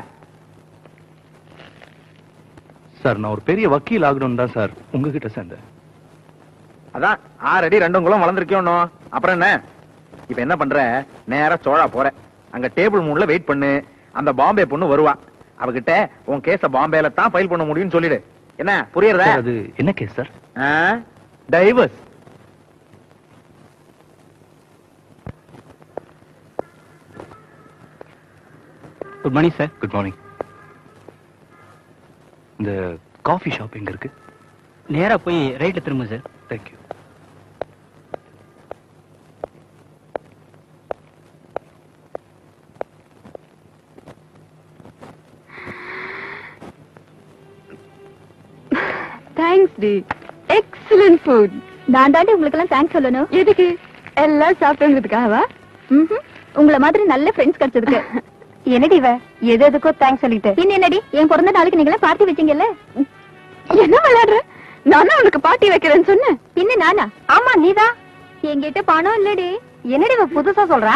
சார் நான் ஒரு பெரிய வக்கீல் ஆகணும் தான் சார் உங்ககிட்ட சேர்ந்தேன் அதான் ஆறு அடி ரெண்டும் குளம் வளர்ந்துருக்கோம் அப்புறம் என்ன இப்ப என்ன பண்ற நேரா சோழா போற அங்க டேபிள் மூணுல வெயிட் பண்ணு அந்த பாம்பே பொண்ணு வருவா அவகிட்ட உன் கேஸ பாம்பேல தான் ஃபைல் பண்ண முடியும்னு சொல்லிடு என்ன புரியுறதா சார், அது என்ன case sir divorce good morning sir good morning இந்த காஃபி ஷாப் எங்க இருக்கு நேரா போய் ரைட்ல திரும்ப சார் தேங்க்யூ தேங்க்ஸ் டி எக்ஸலன்ட் ஃபுட் நான் தாண்டி உங்களுக்கு எல்லாம் தேங்க்ஸ் சொல்லணும் எதுக்கு எல்லாம் சாப்பிட்டுங்கிறதுக்காகவா ம்ஹும். உங்கள மாதிரி நல்ல ஃப்ரெண்ட்ஸ் கிடைச்சதுக்கு என்னடி இவ எது எதுக்கோ தேங்க்ஸ் சொல்லிட்டு பின்ன என்னடி என் பிறந்த நாளைக்கு நீங்க பார்ட்டி வச்சீங்கல்ல என்ன விளையாடுற நானும் உனக்கு பார்ட்டி வைக்கிறேன்னு சொன்னேன் பின்ன நானா ஆமா நீதான் என்கிட்ட பணம் இல்லடி என்னடி இவ புதுசா சொல்றா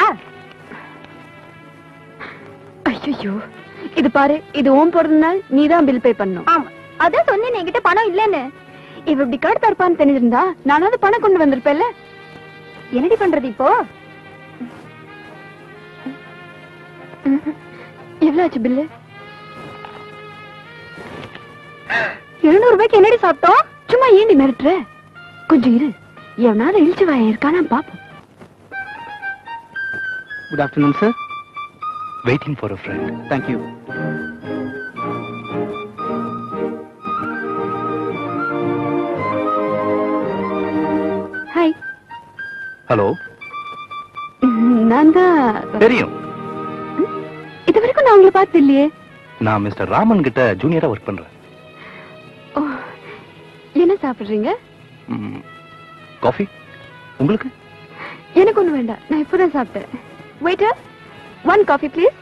ஐயோ இது பாரு இது ஓம் பிறந்த நாள் நீதான் பில் பே பண்ணும் ஆமா அதான் சொன்னேன் என்கிட்ட பணம் இல்லன்னு இவ இப்படி கார்டு தரப்பான்னு தெரிஞ்சிருந்தா நானாவது பணம் கொண்டு வந்திருப்பேன்ல என்னடி பண்றது இப்போ எவ்வளவு ஆச்சு பில்லு எழுநூறு ரூபாய்க்கு என்னடி சாப்பிட்டோம் சும்மா ஏண்டி மிரட்டுற கொஞ்சம் இரு எவனாவது இழிச்சு வாய இருக்கானா பாப்போம் good afternoon sir waiting for a friend thank you hi hello நான் தான் தெரியும் இது வரைக்கும் நான் உங்களை பார்த்து இல்லையே நான் மிஸ்டர் ராமன் கிட்ட ஜூனியரா ஒர்க் பண்றேன் ஓ, என்ன சாப்பிடுறீங்க காஃபி உங்களுக்கு எனக்கு ஒண்ணு வேண்டாம் நான் இப்பதான் சாப்பிட்டேன் வெயிட்டர் ஒன் காஃபி ப்ளீஸ்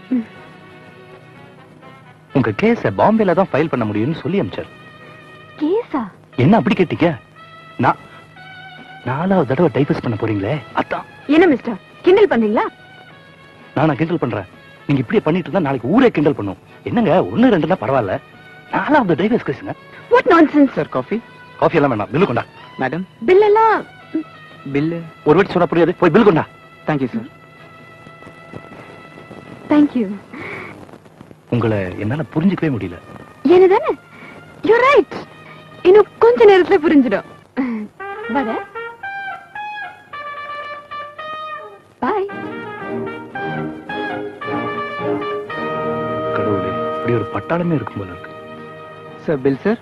உங்க கேஸ பாம்பேல தான் ஃபைல் பண்ண முடியும்னு சொல்லி அமிச்சார் கேஸா என்ன அப்படி கேட்டீங்க நான் நாலாவது தடவை டைவர்ஸ் பண்ண போறீங்களே அதான் என்ன மிஸ்டர் கிண்டல் பண்றீங்களா நானா கிண்டல் பண்றேன் நீங்க இப்படியே பண்ணிட்டு இருந்தா நாளைக்கு ஊரே கிண்டல் பண்ணும் என்னங்க ஒண்ணு ரெண்டுனா பரவாயில்ல நாலாவது டைவர்ஸ் கேஸுங்க what nonsense sir coffee coffee எல்லாம் வேண்டாம் பில்லு கொண்டா மேடம் பில் எல்லாம் பில்லு ஒரு வாட்டி சொன்னா புரியாது போய் பில் கொண்டா தேங்க்யூ சார் தேங்க்யூ உங்களை என்னால புரிஞ்சுக்கவே முடியல என்னதானே யூ ரைட் இன்னும் கொஞ்ச நேரத்துல புரிஞ்சிடும் வர பாய் கடவுளே இப்படி ஒரு பட்டாளமே இருக்கும் போல இருக்கு சார் பில் சார்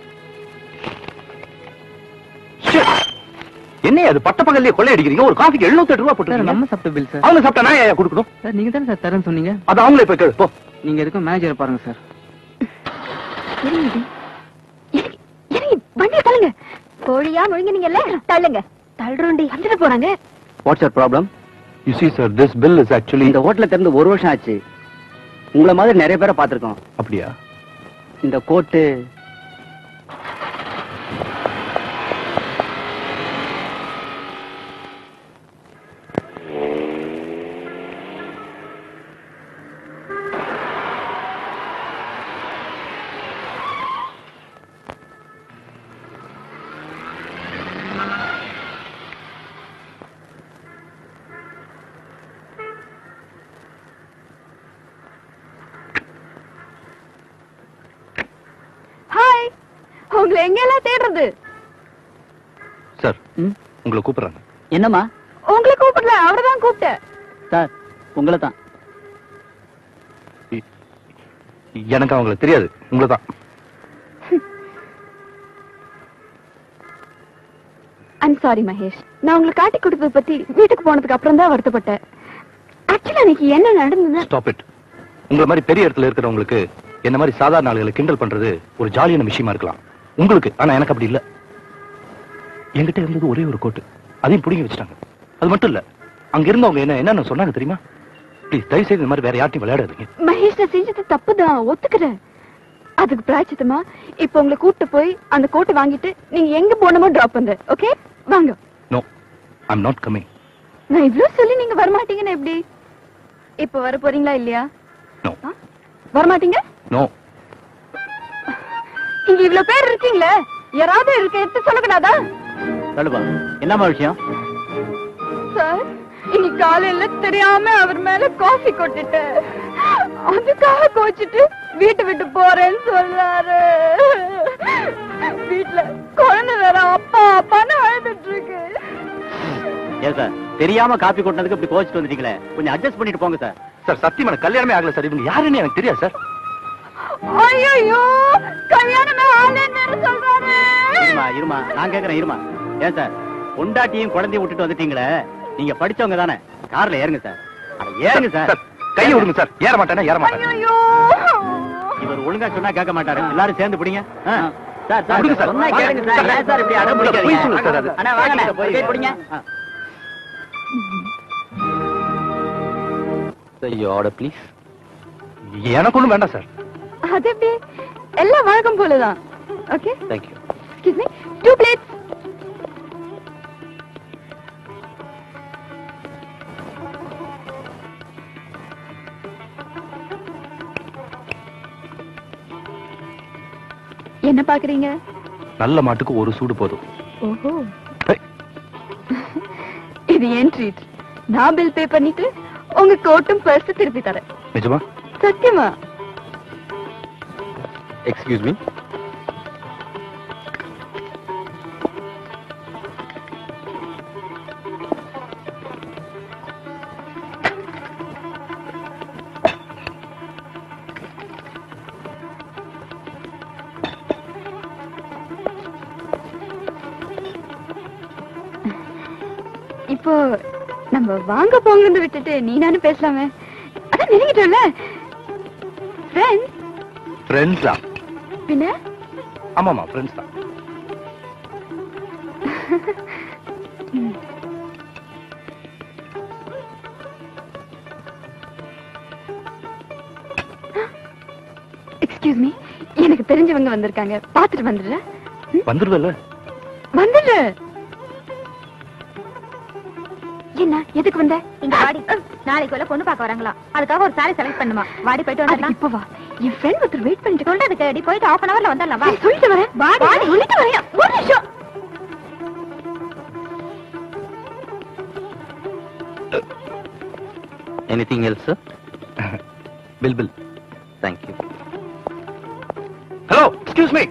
என்ன அது பட்ட பகல்லே கொள்ளை அடிக்கிறீங்க ஒரு காஃபிக்கு எழுநூத்தி எட்டு ரூபா போட்டு நம்ம சாப்பிட்ட பில் சார் அவங்க சாப்பிட்டா நான் ஏன் கொடுக்கணும் சார் நீங்க தானே சார் தரேன்னு சொன்னீங்க அது அவங்களே போய் கேளு போ நீங்க எதுக்கும் மேனேஜர் பாருங்க சார் இறங்கி இறங்கி வண்டியை தள்ளுங்க கோழியா முழுங்கினீங்கல்ல தள்ளுங்க தள்ளுறோண்டி வந்துட்டு போறாங்க what's your problem you see sir this bill is actually இந்த ஹோட்டல திறந்து ஒரு வருஷம் ஆச்சு உங்களை மாதிரி நிறைய பேரை பார்த்திருக்கோம் அப்படியா இந்த கோட்டு ஹாய் உங்களை எங்கெல்லாம் தேடுறது சார் உங்களை கூப்பிடுறாங்க என்னம்மா உங்களை கூப்பிடல அவர்தான் கூப்பிட்டேன் சார் உங்களை தான் எனக்கு அவங்கள தெரியாது உங்களை தான் ஐம் சாரி மகேஷ் நான் உங்களுக்கு காட்டி கொடுத்தத பத்தி வீட்டுக்கு போனதுக்கு அப்புறம் தான் வருத்தப்பட்டேன் ஆக்சுவலா அன்னைக்கு என்ன நடந்ததுன்னா ஸ்டாப் இட் உங்களை மாதிரி பெரிய இடத்துல இருக்கிறவங்களுக்கு என்ன மாதிரி சாதாரண ஆளுகளை கிண்டல் பண்றது ஒரு ஜாலியான விஷயமா இருக்கலாம் உங்களுக்கு ஆனா எனக்கு அப்படி இல்ல என்கிட்ட இருந்தது ஒரே ஒரு கோட்டு அதையும் புடிங்கி வச்சுட்டாங்க அது மட்டும் இல்ல அங்க இருந்தவங்க என்ன என்னன்னு சொன்னாங்க தெரியுமா ப்ளீஸ் தயவு செய்து இந்த மாதிரி வேற யார்ட்டையும் விளையாடாதீங்க மகேஷ் நான் செஞ்சது தப்புதான் ஒத்துக்கிறேன் அதுக்கு பிராய்ச்சித்தமா இப்ப உங்களை கூட்டு போய் அந்த கோட்டை வாங்கிட்டு நீங்க எங்க போனமோ டிராப் பண்ணு ஓகே வாங்க நோ ஐம் நாட் கமிங் நான் இவ்ளோ சொல்லி நீங்க வரமாட்டீங்கன்னு எப்படி இப்ப வர போறீங்களா இல்லையா நோ ஆ? வரமாட்டீங்க நோ இங்க இவ்ளோ பேர் இருக்கீங்களே யாராவது இருக்க எடுத்து சொல்லக்கூடாதா சொல்லுப்பா என்னம்மா விஷயம் சார் இன்னைக்கு காலையில தெரியாம அவர் மேல காஃபி கொட்டிட்டேன் அதுக்காக கோச்சிட்டு வீட்டை விட்டு போறேன்னு சொல்றாரு வீட்டுல குழந்தை வேற அப்பா அப்பான்னு அழுதுட்டு இருக்கு ஏன் சார் தெரியாம காப்பி கொட்டினதுக்கு இப்படி கோச்சிட்டு வந்துட்டீங்களே கொஞ்சம் அட்ஜஸ்ட் பண்ணிட்டு போங்க சார் சார் சத்தியமா எனக்கு கல்யாணமே ஆகல சார் இவங்க யாருன்னு எனக்கு தெரியாது சார் ஐயோ கல்யாணமே ஆலேன்னு சொல்றாரு இருமா இருமா நான் கேக்குறேன் இருமா ஏன் சார் பொண்டாட்டியும் குழந்தையும் விட்டுட்டு வந்துட்டீங்களே நீங்க படிச்சவங்க தானே கார்ல ஏறுங்க சார் அட ஏறுங்க சார் சார் கையை விடுங்க சார் ஏற மாட்டேன்னா ஏற மாட்டேன் ஐயோ இவர் ஒழுங்கா சொன்னா கேட்க மாட்டாரு எல்லாரும் சேர்ந்து பிடிங்க ஆ. சார் சார் விடுங்க சார். சொன்னா கேளுங்க சார் வாங்க. ஏன் சார் இப்படி அடம் பொய் பிடிக்காதீங்க சொல்லுங்க சார் அது. அண்ணா வாங்க போய் கை பிடிங்க ஆ. யோட ஆர்டர் ப்ளீஸ் எனக்கு ஒண்ணும் வேண்டாம் சார் அது எப்படி எல்லாம் வழக்கம் போலதான் okay thank you excuse me two plates என்ன பாக்குறீங்க நல்ல மாட்டுக்கு ஒரு சூடு போதும் ஓஹோ ஹை. இது ஏன் ட்ரீட் நான் பில் பே பண்ணிட்டு உங்க கோட்டும் பர்ஸ் திருப்பி தரேன் நிஜமா சத்தியமா எக்ஸ்கியூஸ் மீ இப்போ நம்ம வாங்க போங்கன்னு விட்டுட்டு நீ நானும் பேசலாமே அதான் நெருங்கிட்டோம்ல ஃப்ரெண்ட்ஸ் ஃப்ரெண்ட்ஸ் தான் பின்ன ஆமாமா ஃப்ரெண்ட்ஸ் தான் எக்ஸ்கியூஸ் மீ எனக்கு தெரிஞ்சவங்க வந்திருக்காங்க பாத்துட்டு வந்துடுறேன் வந்துருவல்ல வந்துடு என்ன எதுக்கு வந்த இங்க வாடி நாளைக்கு வர பொண்ணு பார்க்க வராங்களா அதுக்காக ஒரு சாரி செலக்ட் பண்ணுமா வாடி போயிட்டு வரலாம் இப்ப வா என் ஃப்ரெண்ட் ஒருத்தர் வெயிட் பண்ணிட்டு சொல்றதுக்கு அடி போயிட்டு ஹாஃப் அன் அவர்ல வந்துடலாம் வா சொல்லிட்டு வரேன் வாடி சொல்லிட்டு வரேன் ஒரு நிமிஷம் anything else bill bill thank you excuse me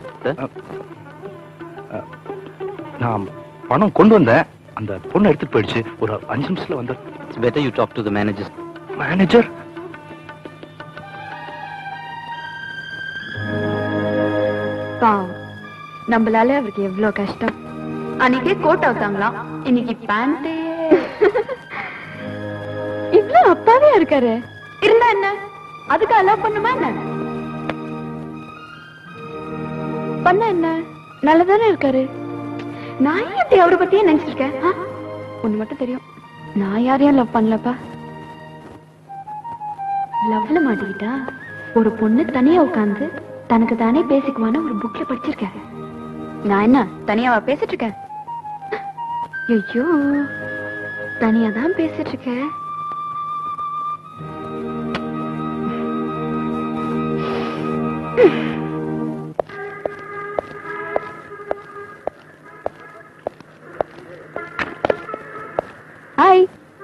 நான் பணம் கொண்டு வந்தேன் அந்த பொண்ணு எடுத்துட்டு போயிடுச்சு ஒரு அஞ்சு நிமிஷத்துல வந்து better you talk to the manager manager பாவம் நம்மளால அவருக்கு எவ்வளவு கஷ்டம் அன்னைக்கே கோட் அவுத்தாங்களாம் இன்னைக்கு பேண்ட் இவ்ளோ அப்பாவே இருக்காரு இருந்தா என்ன அதுக்கு அலோவ் பண்ணுமா என்ன பண்ண என்ன நல்லதானே இருக்காரு நான் ஏன் இப்படி அவரை பத்தியே நினைச்சிருக்கேன் ஆ? ஒண்ணு மட்டும் தெரியும் நான் யாரையும் லவ் பண்ணலப்பா லவ்ல மாட்டிக்கிட்டா ஒரு பொண்ணு தனியா உட்கார்ந்து தனக்கு தானே பேசிக்குவான்னு ஒரு புக்ல படிச்சிருக்கேன் நான் என்ன தனியாவா பேசிட்டு இருக்கேன் ஐயோ தனியா தான் பேசிட்டு இருக்கேன் ஹாய்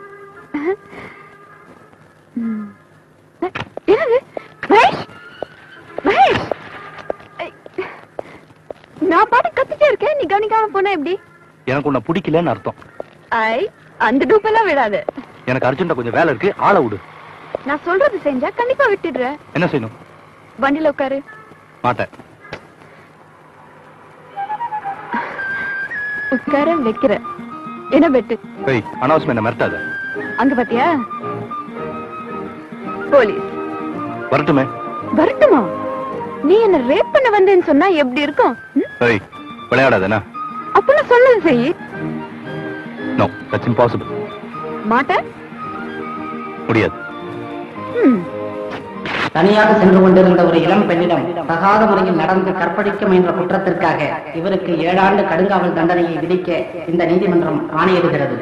என்னது மகேஷ் மகேஷ் ஐ, நான் பாட்டு கத்திட்டே இருக்கேன் நீ கவனிக்காம போனா எப்படி எனக்கு உன்னை பிடிக்கலன்னு அர்த்தம் ஐ அந்த டூப்பெல்லாம் விடாது எனக்கு அர்ஜென்ட்டா கொஞ்சம் வேலை இருக்கு ஆளை விடு நான் சொல்றது செஞ்சா கண்டிப்பா விட்டுடுற என்ன செய்யணும் வண்டியில உட்காரு மாட்டேன் உட்கார வைக்கிற என்ன பெட்டு ஏய் அனாவசியம் என்ன மிரட்டாத அங்க பாத்தியா போலீஸ் வரட்டுமே வரட்டுமா நீ என்ன ரேப் பண்ண வந்தேன்னு சொன்னா எப்படி இருக்கும் ம்? ஏய் விளையாடாதனா அப்ப நான் சொன்னது செய் நோ தட்ஸ் இம்பாசிபிள் மாட்டேன் முடியாது ம். தனியாக சென்று கொண்டிருந்த ஒரு இளம் பெண்ணிடம் தகாத முறையில் நடந்து கற்பழிக்க முயன்ற குற்றத்திற்காக இவருக்கு ஏழாண்டு கடுங்காவல் தண்டனையை விதிக்க இந்த நீதிமன்றம் ஆணையிடுகிறது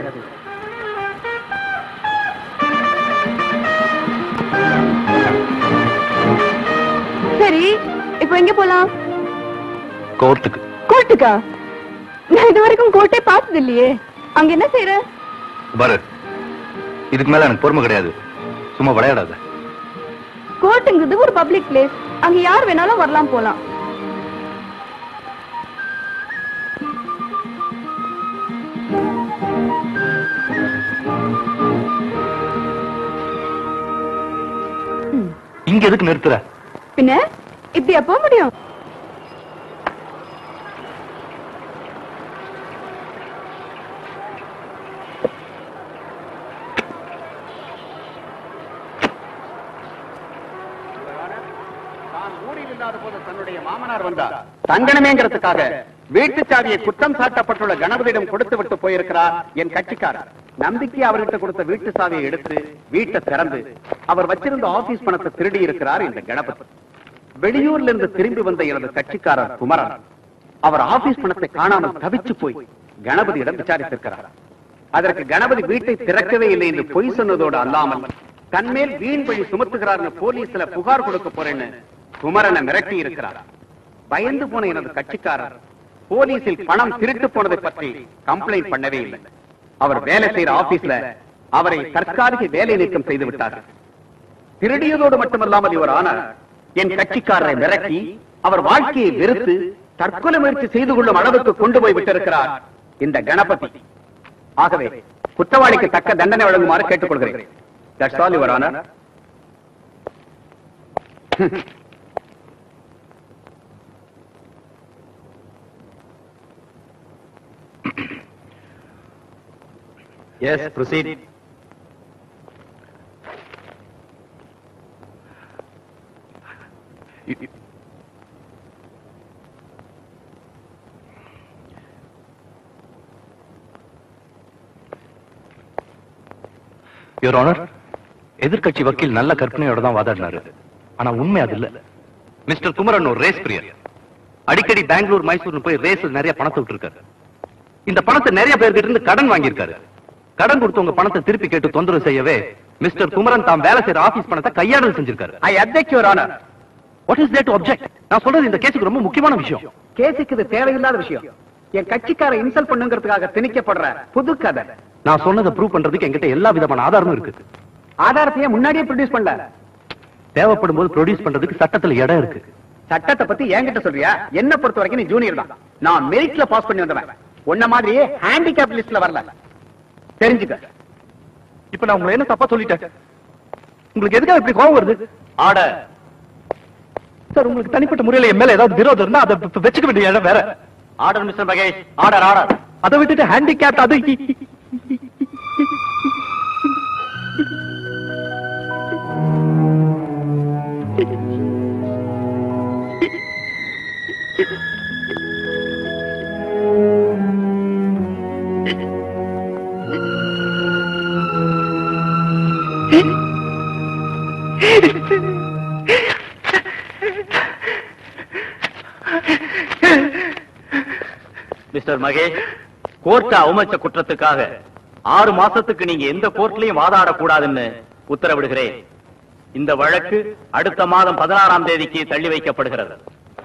சரி இப்போ எங்க போலாம் கோர்ட்டுக்கு கோர்ட்டுக்கா நான் இது வரைக்கும் கோர்ட்டே பார்த்தது இல்லையே அங்க என்ன செய்யற பாரு இதுக்கு மேல எனக்கு பொறுமை கிடையாது சும்மா விளையாடாத கோர்ட்டுங்கிறது ஒரு பப்ளிக் பிளேஸ் அங்க யார் வேணாலும் வரலாம் போலாம் இங்க எதுக்கு நிறுத்துற பின்ன இப்படியா போக முடியும் தன்னுடைய மாமனார் வந்தார் தங்கனமேங்கிறதுக்காக வீட்டு சாவியை குற்றம் சாட்டப்பட்டுள்ள கணபதியிடம் கொடுத்து விட்டு போயிருக்கிறார் என் கட்சிக்காரர் நம்பிக்கை அவர்கிட்ட கொடுத்த வீட்டு சாவியை எடுத்து வீட்டை திறந்து அவர் வச்சிருந்த ஆபீஸ் பணத்தை திருடி இருக்கிறார் இந்த கணபதி வெளியூர்ல இருந்து திரும்பி வந்த எனது கட்சிக்காரர் குமரன் அவர் ஆபீஸ் பணத்தை காணாமல் தவிச்சு போய் கணபதியிடம் விசாரித்திருக்கிறார் அதற்கு கணபதி வீட்டை திறக்கவே இல்லை என்று பொய் சொன்னதோடு அல்லாமல் தன்மேல் வீண் வழி சுமத்துகிறார்னு போலீஸ்ல புகார் கொடுக்க போறேன்னு குமரனை மிரட்டி இருக்கிறார் பயந்து போன எனது கட்சிக்காரர் போலீசில் பணம் திருட்டு போனதை பற்றி கம்ப்ளைண்ட் பண்ணவே இல்லை அவர் வேலை செய்யற ஆபீஸ்ல அவரை தற்காலிக வேலை நீக்கம் செய்து விட்டார்கள் திருடியதோடு மட்டுமல்லாமல் இவர் ஆனார் என் கட்சிக்காரரை மிரட்டி அவர் வாழ்க்கையை வெறுத்து தற்கொலை முயற்சி செய்து கொள்ளும் அளவுக்கு கொண்டு போய் விட்டிருக்கிறார் இந்த கணபதி ஆகவே குற்றவாளிக்கு தக்க தண்டனை வழங்குமாறு கேட்டுக்கொள்கிறேன் That's all, Your Honor. Yes, proceed. Your honour எதிர்க்கட்சி வக்கீல் நல்ல கற்பனையோட தான் வாதாடினாரு ஆனா உண்மை அது இல்ல மிஸ்டர் குமரன் ஒரு ரேஸ் பிரியர் அடிக்கடி பெங்களூர் மைசூர் போய் ரேஸ் நிறைய பணத்தை விட்டுருக்காரு இந்த பணத்தை நிறைய பேர்கிட்ட இருந்து கடன் வாங்கியிருக்காரு கடன் கொடுத்தவங்க பணத்தை திருப்பி கேட்டு தொந்தரவு செய்யவே மிஸ்டர் குமரன் தாம் வேலை செய்யற ஆபீஸ் பணத்தை கையாடல் செஞ்சிருக்காரு I object, Your Honor. What is that object நான் சொல்றது இந்த கேஸுக்கு ரொம்ப முக்கியமான விஷயம் கேஸுக்கு இது தேவையில்லாத விஷயம் என் கட்சிக்கார இன்சல்ட் பண்ணுங்கிறதுக்காக திணிக்கப்படுற புது கதை நான் சொன்னதை ப்ரூவ் பண்றதுக்கு என்கிட்ட எல்லா விதமான ஆதாரமும் இருக்கு ஆதாரத்தையே முன்னாடியே ப்ரொடியூஸ் பண்ணல தேவைப்படும் போது ப்ரொடியூஸ் பண்றதுக்கு சட்டத்துல இடம் இருக்கு சட்டத்தை பத்தி என்கிட்ட சொல்றியா என்ன பொறுத்த வரைக்கும் நீ ஜூனியர் தான் நான் மெரிட்ல பாஸ் பண்ணி வந்தவன் உன்ன மாதிரி ஹேண்டிகேப் லிஸ்ட்ல வரல தெரிஞ்சுக்க இப்ப நான் உங்களை என்ன தப்பா சொல்லிட்டேன் உங்களுக்கு எதுக்காக இப்படி கோவம் வருது ஆர்டர் சார் உங்களுக்கு தனிப்பட்ட முறையில என் மேல ஏதாவது விரோதம் இருந்தா அதை இப்ப வச்சுக்க வேண்டிய இடம் வேற order Mr Mahesh order order அதை விட்டுட்டு ஹேண்டிகேப் அது மிஸ்டர் மகேஷ் கோர்ட்ட அவமதிச்ச குற்றத்துக்காக ஆறு மாசத்துக்கு நீங்க எந்த கோர்ட்லயும் வாதாடக்கூடாதுன்னு உத்தரவிடுகிறேன் இந்த வழக்கு அடுத்த மாதம் பதினாறாம் தேதிக்கு தள்ளி வைக்கப்படுகிறது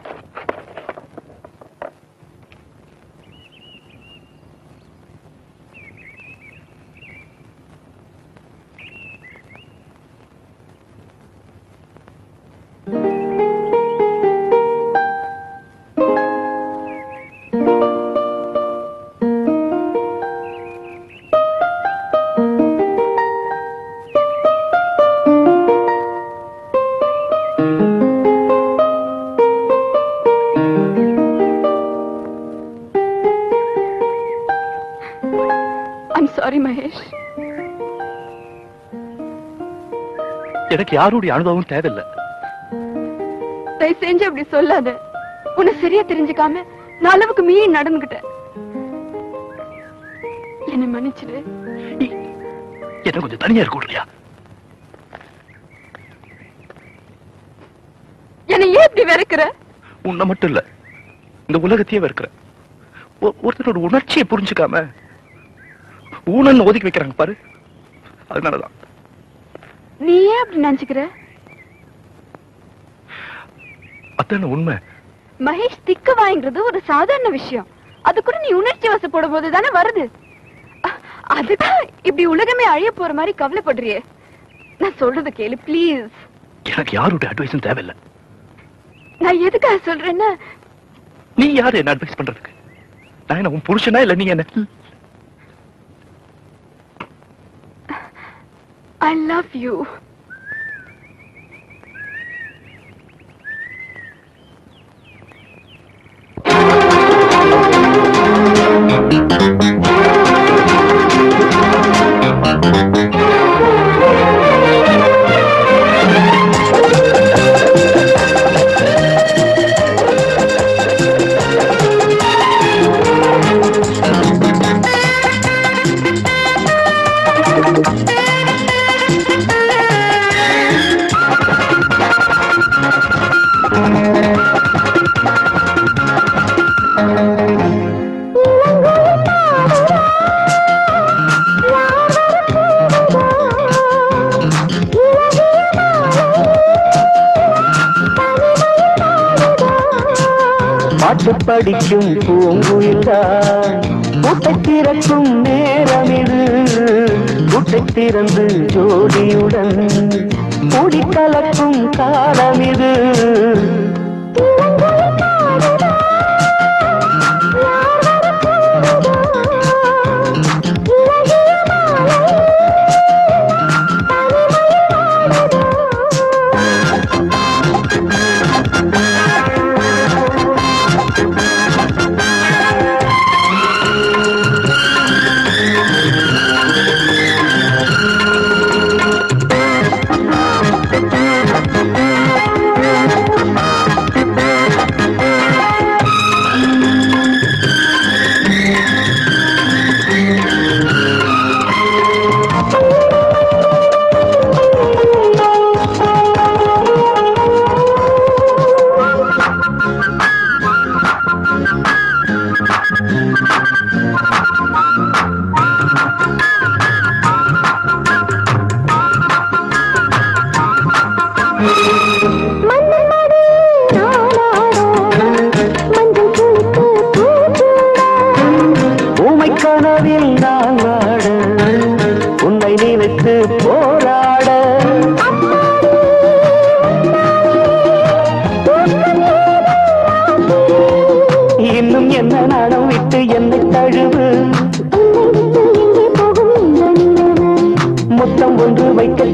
ஐம் சாரி மகேஷ் எனக்கு யாருடைய அனுபவம் தேவையில்லை தயவு செஞ்சு அப்படி சொல்லாத உன்னை சரியா தெரிஞ்சுக்காம நான் அளவுக்கு மீறி நடந்துகிட்டேன் என்னை மன்னிச்சிடு என்ன கொஞ்சம் தனியா இருக்க இல்லையா என்னை ஏன் இப்படி வெறுக்கிற உன்னை மட்டும் இல்ல இந்த உலகத்தையே வெறுக்கிற ஒ- ஒருத்தனோட உணர்ச்சியை புரிஞ்சுக்காம ஊனன்னு ஒதுக்கி வைக்கிறாங்க பாரு அதனாலதான் நீ ஏன் அப்படி நினைச்சுக்கிற அதான உண்மை மகேஷ் திக்க வாங்கிறது ஒரு சாதாரண விஷயம் அது கூட நீ உணர்ச்சி வசப்படும் போது தானே வருது அ- அதுதான் இப்படி உலகமே அழிய போற மாதிரி கவலைப்படுறியே நான் சொல்றது கேளு ப்ளீஸ் எனக்கு யாருடைய அட்வைஸும் தேவையில்லை நான் எதுக்காக சொல்றேன்னா நீ யாரு என்ன அட்வைஸ் பண்றதுக்கு நான் என்ன உன் புருஷனா இல்ல நீ என்ன ஐ லவ் யூ பாட்டு படிக்கும் பூங்குயில்தான் கூட்டை திறக்கும் நேரம் இது கூட்டை திறந்து ஜோடியுடன் கூடி கலக்கும் காலம் இது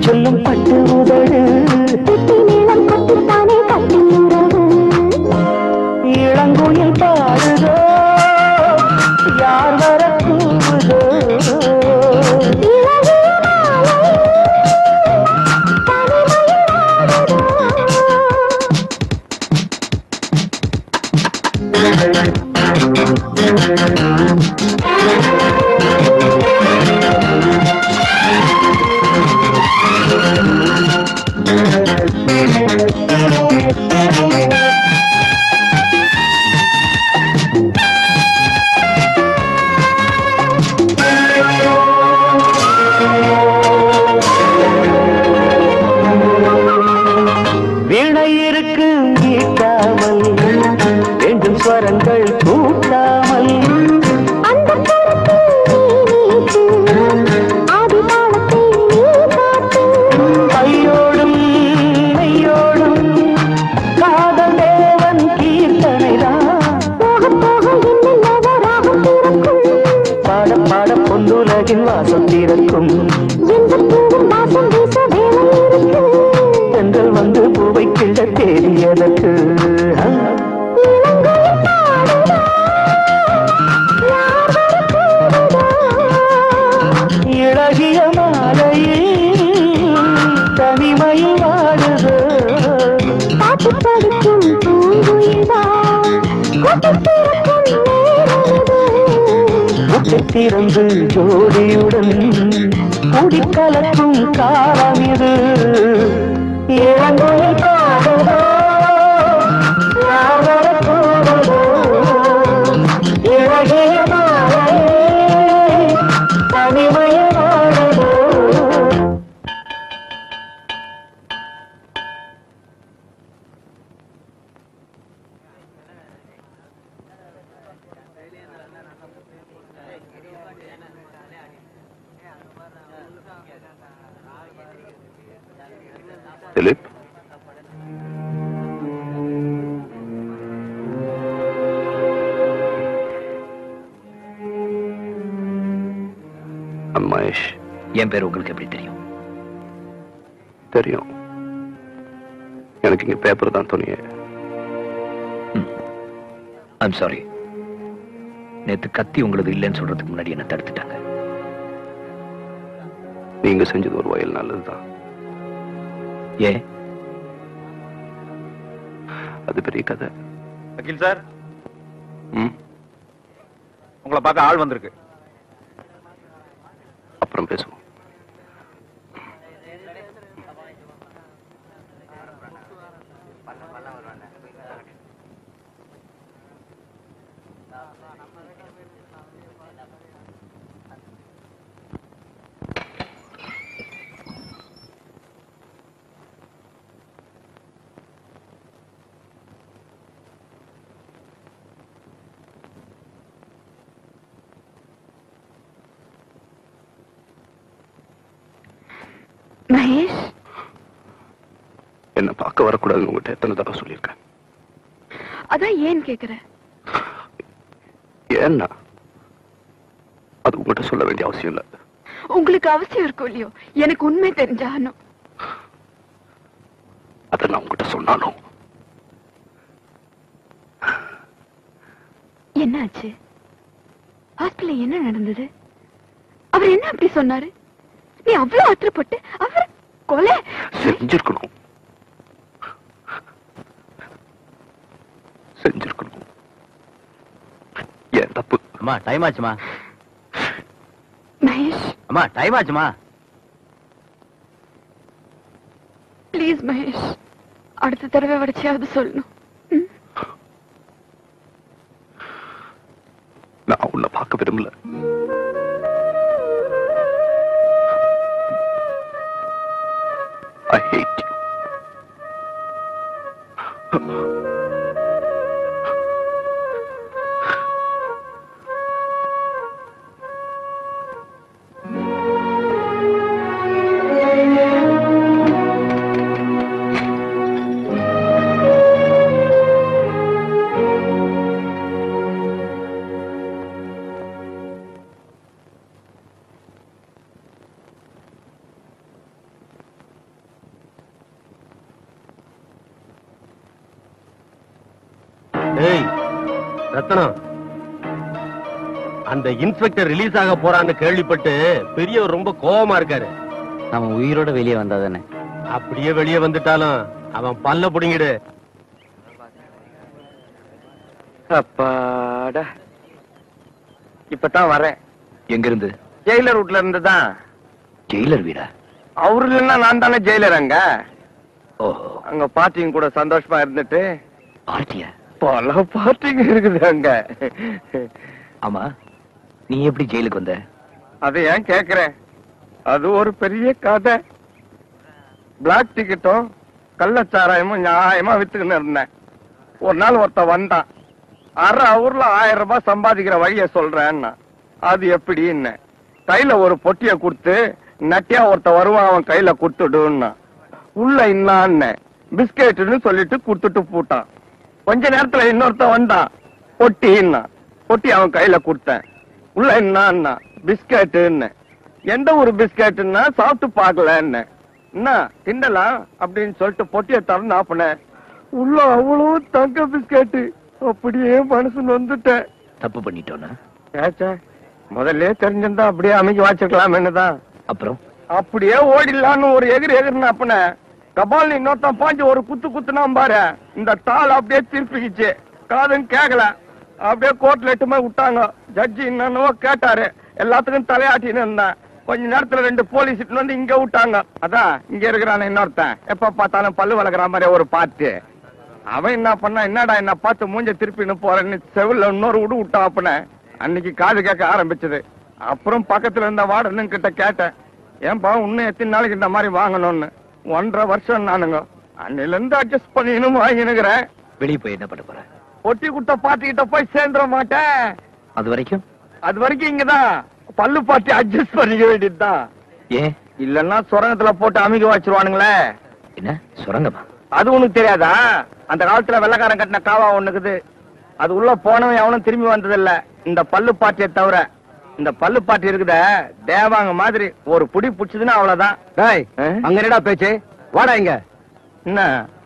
சொல்லும் பட்டு உதடு நீளம் கொட்டித்தானே கட்டி உறவு இளங்குயில் பாடுதோ யார் வர கூவுதோ வீணை இருக்கு மீட்டாமல் வேண்டும் ஸ்வரங்கள் கூட்டாமல் அந்த ஆதி தாளத்தை நீ காட்டு கையோடும் மெய்யோடும் காதல் தேவன் கீர்த்தனைதான் போக போக என்னென்ன ராகம் பிறக்கும் பாட பாட பொன்னுலகின் வாசம் திறக்கும் எந்த பூவும் வாசம் வீச வேலை இருக்கு தென்றல் வந்து பூவை கிள்ள தேடியதற்கு ஆ. இளங்குயில் பாடுதோ யார் வர கூவுதோ இழகிய மாலையில் தனிமையில் வாடுதோ பாட்டு படிக்கும் பூங்குயில்தான் கூட்டத்திற்கும் நேரமிது முட்டை திறந்து ஜோடியுடன் குடிக்கலக்கும் காலம் இது இளங்குயில் பாடுதோ யார் வர கூடுதோ இழகிய மாலையில் தனிமையில் வாடுதோ திலீப் மகேஷ் என் பேர் உங்களுக்கு எப்படி தெரியும் தெரியும் எனக்கு இங்க பேப்பர் தான் துணியே ஐம் சாரி நேத்து கத்தி உங்களுக்கு இல்லைன்னு சொல்றதுக்கு முன்னாடி என்ன தடுத்துட்டாங்க நீங்க செஞ்சது ஒரு வயல் நல்லதுதான் ஏன் அது பெரிய கதை வக்கீல் சார் ம் உங்களை பார்க்க ஆள் வந்திருக்கு அப்புறம் பேசுவோம் மகேஷ் என்ன பார்க்க வரக்கூடாதுன்னு உங்ககிட்ட எத்தனை தடவை சொல்லியிருக்கேன் அதான் ஏன் கேக்குற ஏன்னா அது உங்ககிட்ட சொல்ல வேண்டிய அவசியம் இல்லை உங்களுக்கு அவசியம் இருக்கும் இல்லையோ எனக்கு உண்மை தெரிஞ்சாகணும் அதை நான் உங்ககிட்ட சொன்னாலும் என்னாச்சு ஹாஸ்பிடல்ல என்ன நடந்தது அவர் என்ன அப்படி சொன்னாரு நீ அவ்வளவு ஆத்திரப்பட்டு அவர் கொலை செஞ்சிருக்கணும் செஞ்சிருக்கணும் ஏன் தப்பு அம்மா டைம் ஆச்சுமா மகேஷ் அம்மா டைம் ஆச்சுமா ப்ளீஸ் மகேஷ் அடுத்த தடவை வடிச்சியாவது சொல்லணும் நான் உன்னை பார்க்க விரும்பல I hate you. ஏய் ரத்தனம் அந்த இன்ஸ்பெக்டர் ரிலீஸ் ஆக போறான்னு கேள்விப்பட்டு பெரியவர் ரொம்ப கோவமா இருக்காரு அவன் உயிரோட வெளியே வந்தாதானே அப்படியே வெளியே வந்துட்டாலும் அவன் பல்ல புடுங்கிடு அப்பாடா இப்பதான் வரேன் எங்க இருந்து ஜெயிலர் வீட்ல இருந்து தான் ஜெயிலர் வீடா அவரு இல்லைன்னா நான் தானே ஜெயிலர் அங்க ஓஹோ அங்க பார்ட்டியும் கூட சந்தோஷமா இருந்துட்டு பார்ட்டியா பல பார்ட்டிங்க இருக்குது அங்க ஆமா நீ எப்படி ஜெயிலுக்கு வந்த அதை ஏன் கேக்குறேன் அது ஒரு பெரிய கதை பிளாக் டிக்கெட்டும் கள்ளச்சாராயமும் நியாயமா வித்துக்கின்னு இருந்தேன் ஒரு நாள் ஒருத்தன் வந்தான் அரை ஊர்ல ஆயிரம் ரூபாய் சம்பாதிக்கிற வழிய சொல்றேன்னா அது எப்படின்னு கையில ஒரு பொட்டிய கொடுத்து நட்டியா ஒருத்த வருவான் அவன் கையில கொடுத்துடுன்னா உள்ள இன்னான்னு பிஸ்கெட்டுன்னு சொல்லிட்டு கொடுத்துட்டு போட்டான் கொஞ்ச நேரத்துல இன்னொருத்தன் வந்தான் பொட்டின்னா பொட்டி அவன் கையில கொடுத்தேன் உள்ள என்னான்னா பிஸ்கெட்டுன்னு எந்த ஒரு பிஸ்கெட்டுன்னா சாப்பிட்டு பார்க்கலன்னு என்ன தின்னலாம் அப்படின்னு சொல்லிட்டு பொட்டியை திறந்து ஆப்பினேன் உள்ள அவ்வளவு தங்க பிஸ்கெட்டு அப்படியே மனசு நொந்துட்டேன் தப்பு பண்ணிட்டோன்னா ஏச்சே முதல்ல தெரிஞ்சிருந்தா அப்படியே அமைக்க வச்சிருக்கலாம் என்னதான் அப்புறம் அப்படியே ஓடிடலான்னு ஒரு எகிரி எகிரின அப்பன கபால் இன்னொருத்தன் பாஞ்சு ஒரு குத்து குத்துனா பாரு இந்த தாள் அப்படியே திருப்பிக்கிச்சு காதுன்னு கேட்கல அப்படியே கோர்ட்ல எட்டுமே விட்டாங்க ஜட்ஜி என்னன்னவோ கேட்டாரு எல்லாத்துக்கும் தலையாட்டின்னு இருந்தேன் கொஞ்ச நேரத்துல ரெண்டு போலீஸ் இட்டுன்னு வந்து இங்க விட்டாங்க அதான் இங்க இருக்கிறான இன்னொருத்தன் எப்ப பார்த்தாலும் பல்லு வளர்க்குற மாதிரி ஒரு பாட்டு அவன் என்ன பண்ணா என்னடா என்ன பார்த்து மூஞ்ச திருப்பின்னு போறேன்னு செவில்ல இன்னொரு விடு விட்டான் அப்பன அன்னைக்கு காது கேட்க ஆரம்பிச்சது அப்புறம் பக்கத்துல இருந்த வார்டனும் கிட்ட கேட்டேன் ஏன்பா இன்னும் எத்தனை நாளைக்கு இந்த மாதிரி வாங்கணும்னு ஒன்றரை வருஷம் நானுங்க அன்னில இருந்து அட்ஜஸ்ட் பண்ணின்னு வாங்கினுக்கிறேன் வெளியே போய் என்ன பண்ண போற ஒட்டி குட்ட பாட்டிக்கிட்ட போய் சேர்ந்துட மாட்டேன் அது வரைக்கும் அது வரைக்கும் இங்கதான் பல்லு பாட்டி அட்ஜஸ்ட் பண்ணிக்க வேண்டியதுதான் ஏன் இல்லன்னா சுரங்கத்துல போட்டு அமைக்க வச்சிருவானுங்களே என்ன சுரங்கமா அது உனக்கு தெரியாதா அந்த காலத்துல வெள்ளக்காரன் கட்டின காவா ஒண்ணுக்குது அது உள்ள போனவன் எவனும் திரும்பி வந்ததில்ல இந்த பல்லு பாட்டியை தவிர இந்த பல்லு பாட்டி இருக்குத தேவாங்க மாதிரி ஒரு புடி புடிச்சதுன்னா அவ்வளவுதான் டேய் அங்க என்னடா பேச்சு வாடா இங்க என்ன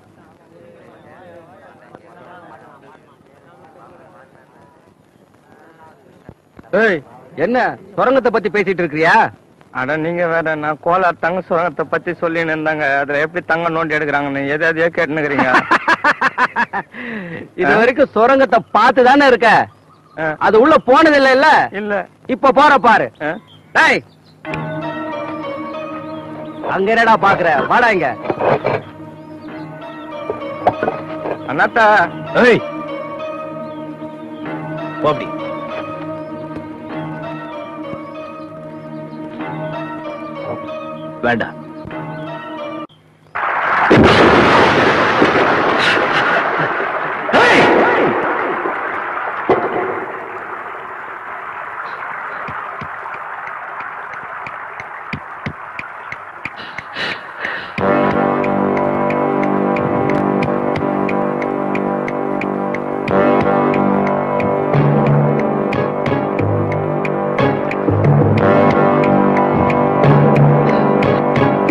ஏய் என்ன சுரங்கத்தை பத்தி பேசிட்டு இருக்கிறியா அட நீங்க வேற நான் கோலார் தங்க சுரங்கத்தை பத்தி சொல்லின்னு இருந்தாங்க அதுல எப்படி தங்க நோண்டி எடுக்கிறாங்கன்னு எதை எதையோ கேட்டுனுக்குறீங்க இது வரைக்கும் சுரங்கத்தை பார்த்து தானே இருக்க அது உள்ள போனது இல்ல இல்ல இல்ல இப்ப போற பாரு டேய் அங்க என்னடா பாக்குற வாடா இங்க அண்ணாத்தா ஏய் போ அப்படி வேண்டாம் ஆ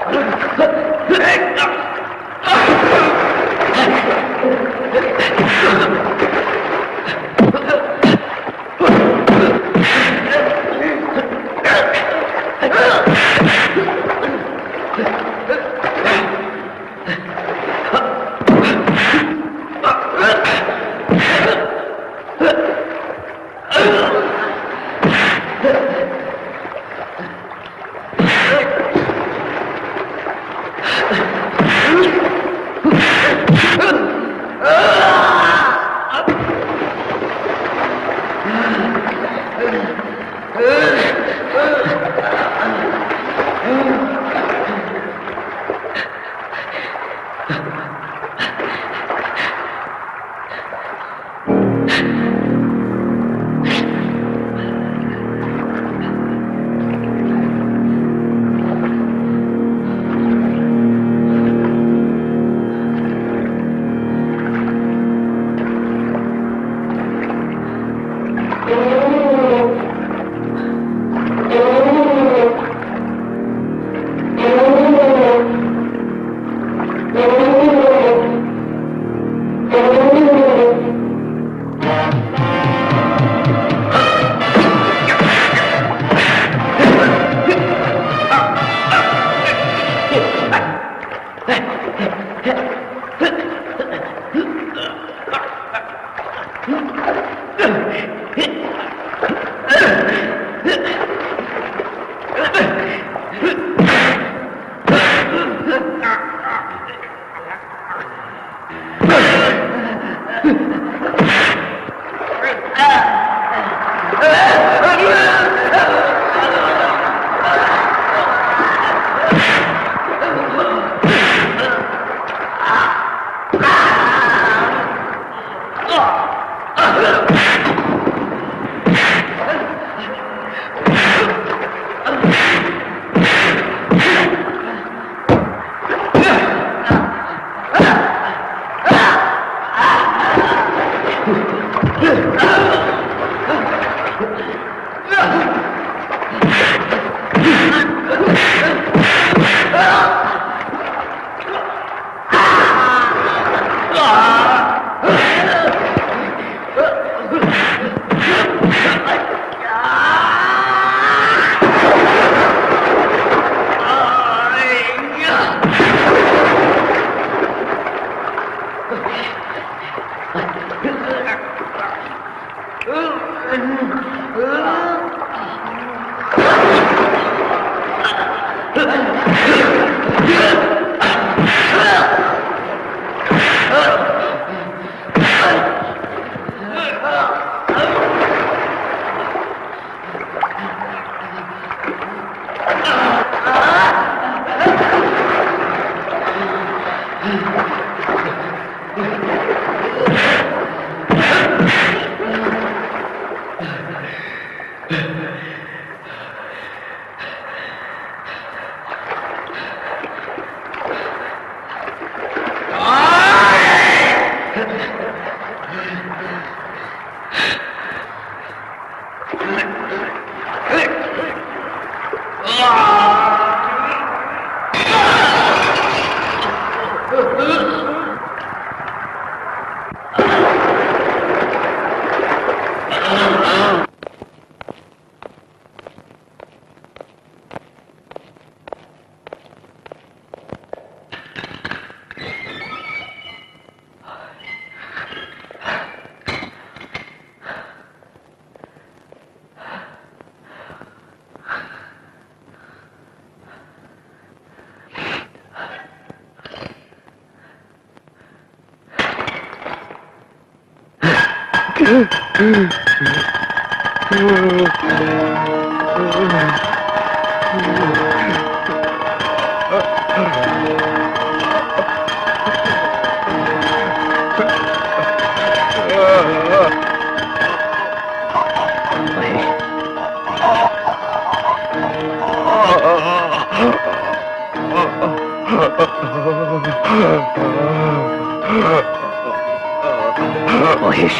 மகேஷ்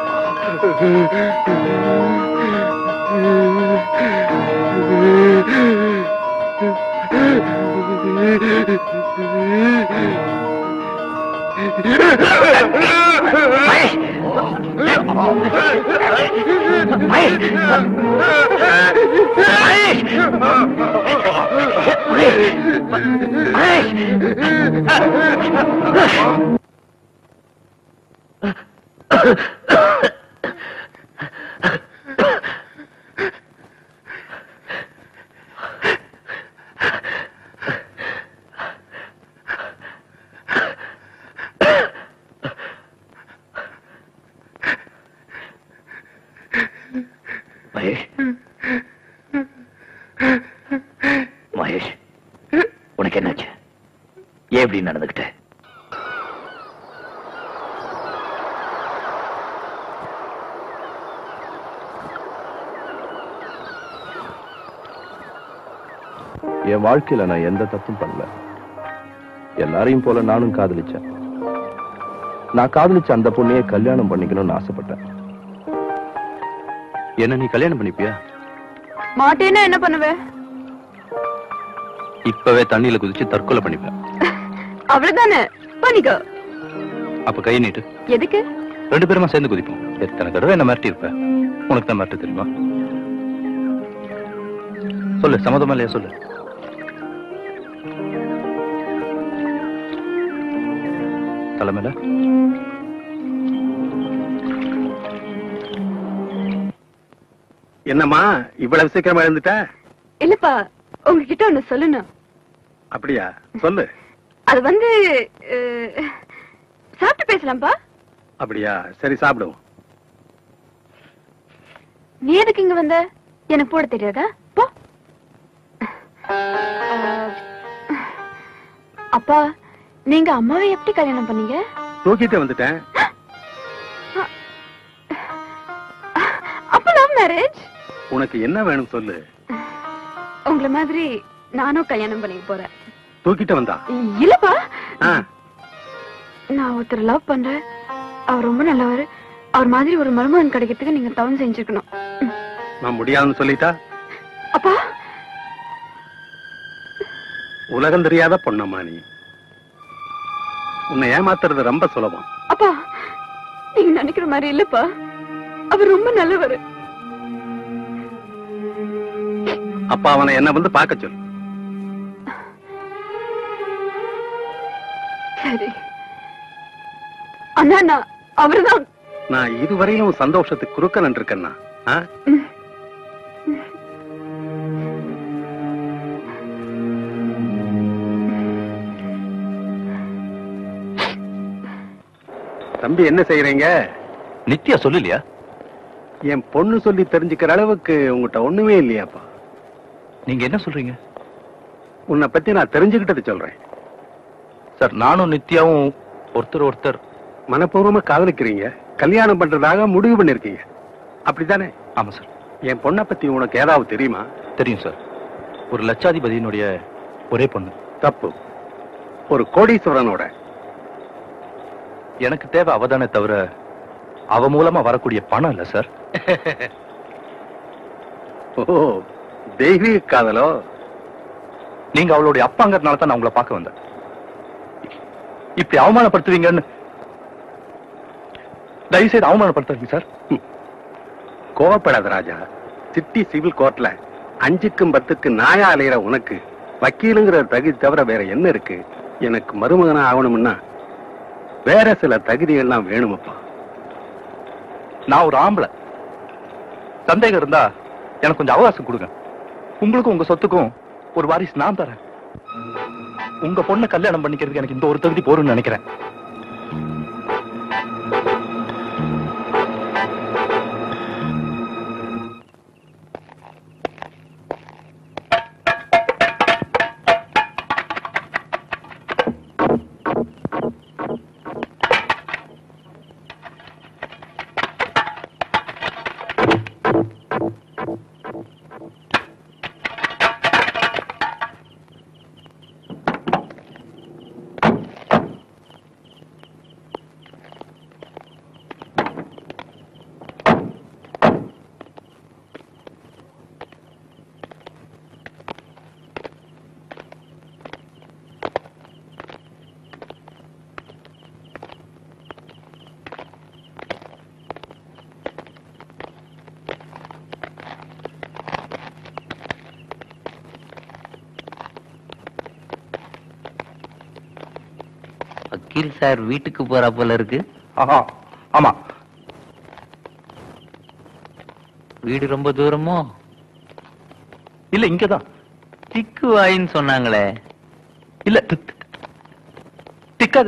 Mm-hmm. மகேஷ் மகேஷ் உனக்கு என்னாச்சு ஏன் இப்படி நடந்துகிட்ட என் வாழ்க்கையில நான் எந்த தப்பும் பண்ணல எல்லாரையும் போல நானும் காதலிச்சேன் நான் காதலிச்ச அந்த பொண்ணையே கல்யாணம் பண்ணிக்கணும்னு ஆசைப்பட்டேன் என்ன நீ கல்யாணம் பண்ணிப்பியா மாட்டேன்னா என்ன பண்ணுவ இப்பவே தண்ணியில குதிச்சு தற்கொலை பண்ணிப்பேன் அவ்வளவுதானே பண்ணிக்கோ அப்ப கை நீட்டு எதுக்கு ரெண்டு பேருமா சேர்ந்து குதிப்போம் எத்தனை தடவை என்ன மிரட்டி இருப்ப உனக்கு தான் மிரட்ட தெரியுமா சொல்லு சம்மதமா இல்லையா சொல்லு தலைமையில என்னம்மா இவ்வளவு சீக்கிரமா எழுந்துட்ட இல்லப்பா உங்ககிட்ட ஒண்ணு சொல்லணும் அப்படியா சொல்லு அது வந்து அஹ், சாப்பிட்டு பேசலாம்ப்பா அப்படியா சரி சாப்பிடுவோம் நீ எதுக்கு இங்க வந்த எனக்கு போட தெரியாதா போ அஹ், அப்பா நீங்க அம்மாவை எப்படி கல்யாணம் பண்ணீங்க தூக்கிட்டு வந்துட்டேன் அப்ப லவ் மேரேஜ் உனக்கு என்ன வேணும் சொல்லு உங்கள மாதிரி நானும் கல்யாணம் பண்ணிக்க போறேன் தூக்கிட்டு வந்தா இல்லப்பா ஆ, நான் ஒருத்தர் லவ் பண்றேன் அவர் ரொம்ப நல்லவர் அவர் மாதிரி ஒரு மருமகன் கிடைக்கிறதுக்கு நீங்க தவம் செஞ்சிருக்கணும் நான் முடியாதுன்னு சொல்லிட்டா அப்பா உலகம் தெரியாத பொண்ணம்மா நீ உன்னை ஏமாத்துறது ரொம்ப சுலபம் அப்பா நீங்க நினைக்கிற மாதிரி இல்லப்பா அவர் ரொம்ப நல்லவர் அப்பா அவனை என்ன வந்து பார்க்க சொல்லு சரி அண்ணா நான் அவர்தான் நான் இதுவரையிலும் உன் சந்தோஷத்துக்கு குறுக்க நின்றுருக்கேன்னா ஆ? தம்பி என்ன செய்யறீங்க நித்யா சொல்லலையா என் பொண்ணு சொல்லி தெரிஞ்சுக்கிற அளவுக்கு உங்ககிட்ட ஒண்ணுமே இல்லையாப்பா நீங்க என்ன சொல்றீங்க உன்னை பத்தி நான் தெரிஞ்சுக்கிட்டது சொல்றேன் சார் நானும் நித்யாவும் ஒருத்தர் ஒருத்தர் மனப்பூர்வமா காதலிக்கிறீங்க கல்யாணம் பண்றதாக முடிவு பண்ணிருக்கீங்க அப்படித்தானே ஆமா சார் என் பொண்ணை பத்தி உனக்கு ஏதாவது தெரியுமா தெரியும் சார் ஒரு லட்சாதிபதியினுடைய ஒரே பொண்ணு தப்பு ஒரு கோடீஸ்வரனோட எனக்கு தேவை அவதானே தவிர அவ மூலமா வரக்கூடிய பணம் இல்ல சார் ஓ தெய்வீக காதலோ நீங்க அவளுடைய அப்பாங்கிறதுனால தான் நான் உங்களை பார்க்க வந்தேன் இப்படி அவமானப்படுத்துவீங்கன்னு தயவு செய்து அவமானப்படுத்தாதீங்க சார் கோவப்படாத ராஜா சிட்டி சிவில் கோர்ட்ல அஞ்சுக்கும் பத்துக்கு நாயா அலையிற உனக்கு வக்கீலுங்கிற தகுதி தவிர வேற என்ன இருக்கு எனக்கு மருமகனா ஆகணும்னா வேற சில தகுதிகள்லாம் வேணுமப்பா நான் ஒரு ஆம்பளை சந்தேகம் இருந்தா எனக்கு கொஞ்சம் அவகாசம் கொடுங்க உங்களுக்கும் உங்க சொத்துக்கும் ஒரு வாரிசு நான் தரேன் உங்க பொண்ணை கல்யாணம் பண்ணிக்கிறதுக்கு எனக்கு இந்த ஒரு தகுதி போரும்னு நினைக்கிறேன் வக்கீல் சார் வீட்டுக்கு போறா போல இருக்கு ஆஹா ஆமா வீடு ரொம்ப தூரமோ இல்ல இங்கதான் திக்கு வாயின்னு சொன்னாங்களே இல்ல தி- தி- திக்காத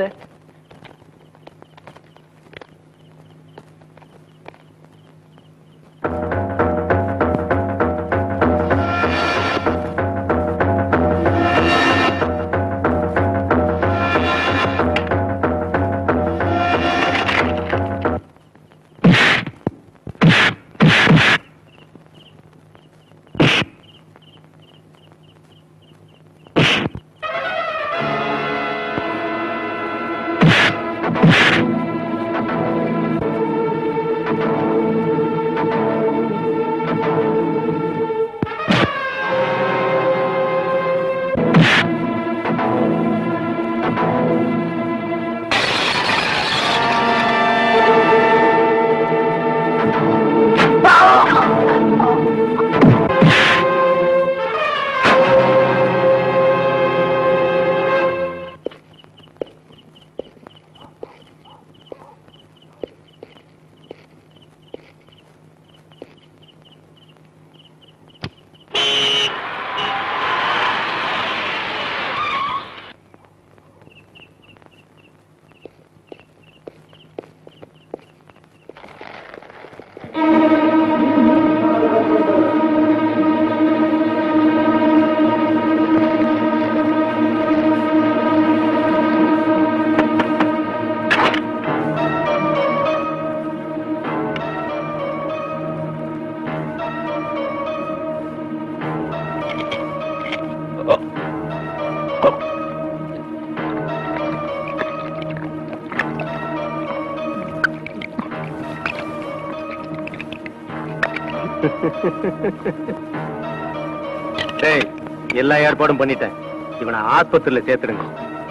டேய் எல்லா ஏற்பாடும் பண்ணிட்டேன் இவனை ஆஸ்பத்திரியில சேர்த்துடுங்க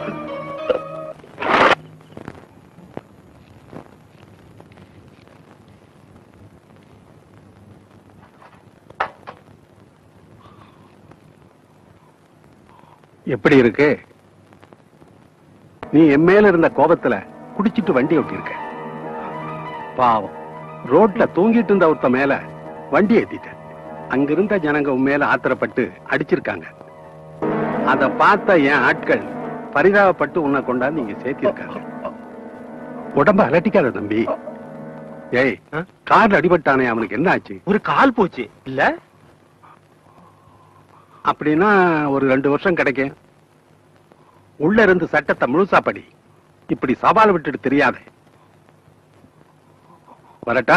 எப்படி இருக்கு நீ என் மேல இருந்த கோபத்துல குடிச்சிட்டு வண்டி ஓட்டியிருக்க பாவம் ரோட்ல தூங்கிட்டு இருந்த ஒருத்த மேல வண்டி ஏத்திட்ட அங்கிருந்த ஜனங்க உன் மேல ஆத்திரப்பட்டு அடிச்சிருக்காங்க அத பார்த்த என் ஆட்கள் பரிதாபப்பட்டு உன்னை கொண்டாந்து இங்க சேர்த்திருக்காங்க உடம்ப அலட்டிக்காத தம்பி ஏய் கார்ல அடிபட்டானே அவனுக்கு என்ன ஆச்சு ஒரு கால் போச்சு இல்ல அப்படின்னா ஒரு ரெண்டு வருஷம் கிடைக்கும் உள்ள இருந்து சட்டத்தை முழுசா படி இப்படி சவால் விட்டுட்டு தெரியாத வரட்டா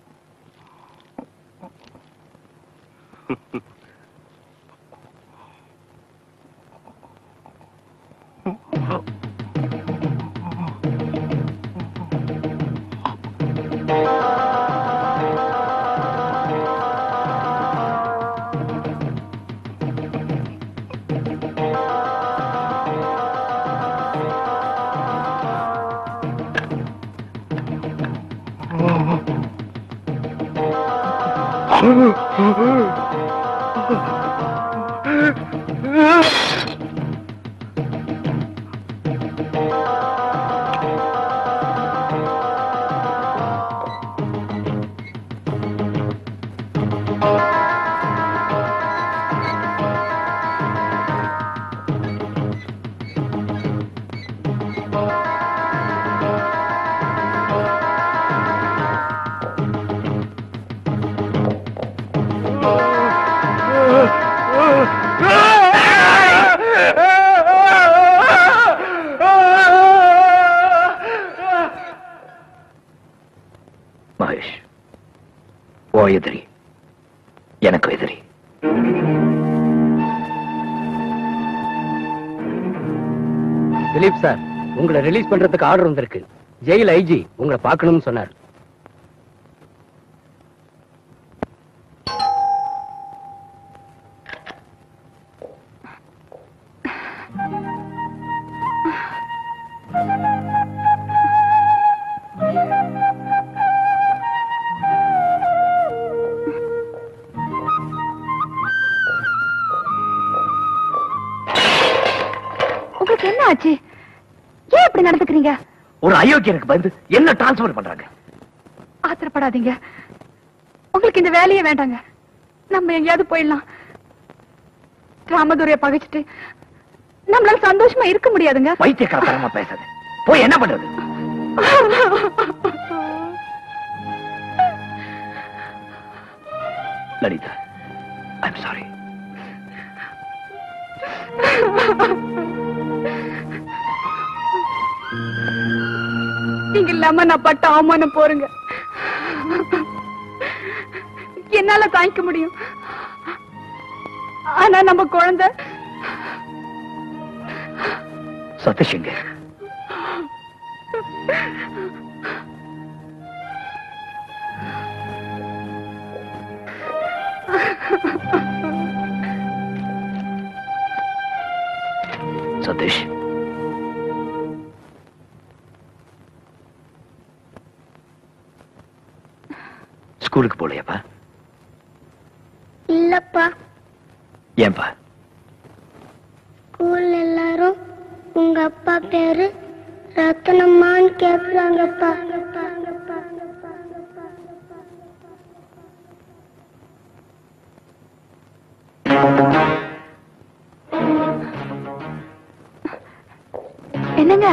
மகேஷ் ஓ எதிரி எனக்கு எதிரி திலீப் சார் உங்களை ரிலீஸ் பண்றதுக்கு ஆர்டர் வந்திருக்கு ஜெயில் ஐஜி உங்களை பார்க்கணும்னு சொன்னார் உங்களுக்கு என்ன ஆச்சு ஏன் இப்படி நடந்துக்கிறீங்க ஒரு அயோக்கியனுக்கு பயந்து என்ன டிரான்ஸ்பர் பண்றாங்க ஆத்திரப்படாதீங்க உங்களுக்கு இந்த வேலையே வேண்டாங்க நம்ம எங்கேயாவது போயிடலாம் ராமதுரைய பகைச்சிட்டு நம்மளால சந்தோஷமா இருக்க முடியாதுங்க பைத்தியக்காரத்தனமா பேசாத போய் என்ன பண்றது லலிதா ஐம் சாரி நீங்க இல்லாம நான் பட்ட அவமானம் போறேங்க என்னால தாங்கிக்க முடியும் ஆனா நம்ம குழந்தை சதீஷ் எங்க சதீஷ் ஸ்கூலுக்கு போலையாப்பா இல்லப்பா ஏன்பா ஸ்கூல்ல எல்லாரும் உங்க அப்பா பேரு ரத்னம்மான்னு கேக்குறாங்கப்பா என்னங்க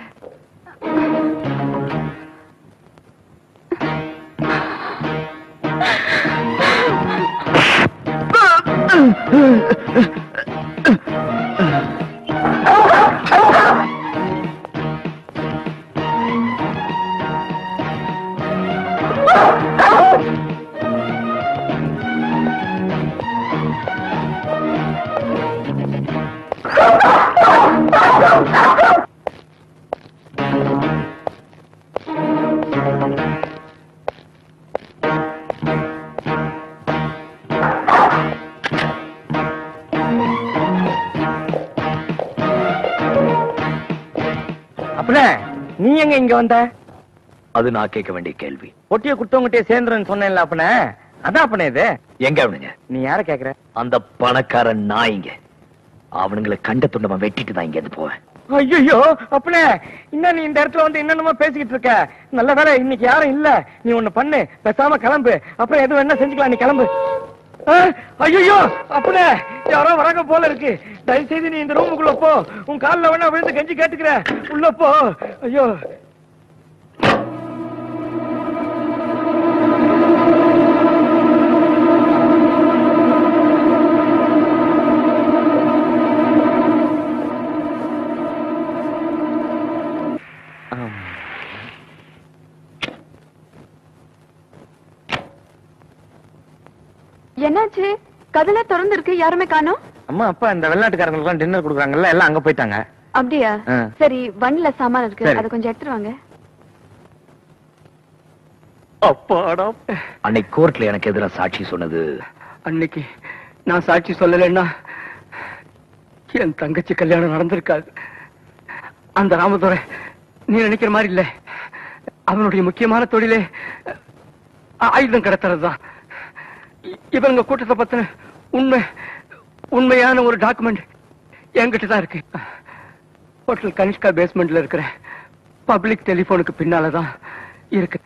அப்பனே நீ எங்க இங்க வந்த அது நான் கேட்க வேண்டிய கேள்வி ஒட்டிய குட்டவங்கிட்டே சேர்ந்துருன்னு சொன்னேன்ல அப்பனே அதான் அப்பனே இது எங்க அவனுங்க நீ யார கேக்குற அந்த பணக்கார நாய்ங்க அவனுங்களை கண்ட துண்டமா வெட்டிட்டு தான் இங்க இருந்து போவேன் ஐயோ அப்பனே இன்னும் நீ இந்த இடத்துல வந்து என்னென்னமோ பேசிக்கிட்டு இருக்க நல்ல வேலை இன்னைக்கு யாரும் இல்ல நீ ஒண்ணு பண்ணு பேசாம கிளம்பு அப்புறம் எது வேணா செஞ்சுக்கலாம் நீ கிளம்பு ஐயோ அப்பனே யாரோ வராங்க போல இருக்கு தயவு செய்து நீ இந்த ரூமுக்குள்ள போ உன் கால்ல வேணா விழுந்து கெஞ்சி கேட்டுக்கிற உள்ள போ ஐயோ என்னாச்சு கதல திறந்து இருக்கு யாருமே காணோம் அம்மா அப்பா இந்த வெளிநாட்டுக்காரங்களுக்கு எல்லாம் டின்னர் கொடுக்குறாங்கல்ல எல்லாம் அங்க போயிட்டாங்க அப்படியா ஆ. சரி வண்டில சாமான் இருக்கு சரி. அதை கொஞ்சம் எடுத்துட்டு வாங்க அப்பாடா அன்னைக்கு கோர்ட்ல எனக்கு எதிராக சாட்சி சொன்னது அன்னைக்கு நான் சாட்சி சொல்லலைன்னா என் தங்கச்சி கல்யாணம் நடந்திருக்காது அந்த ராமதுரை நீ நினைக்கிற மாதிரி இல்ல அவனுடைய முக்கியமான தொழிலே அ- ஆயுதம் கடத்துறது தான் இவங்க கூட்டத்தை பத்தின உண்மை உண்மையான ஒரு டாக்குமெண்ட் என்கிட்ட தான் இருக்கு ஹோட்டல் கனிஷ்கா பேஸ்மெண்ட்ல இருக்கிற பப்ளிக் டெலிபோனுக்கு பின்னால தான் இருக்கு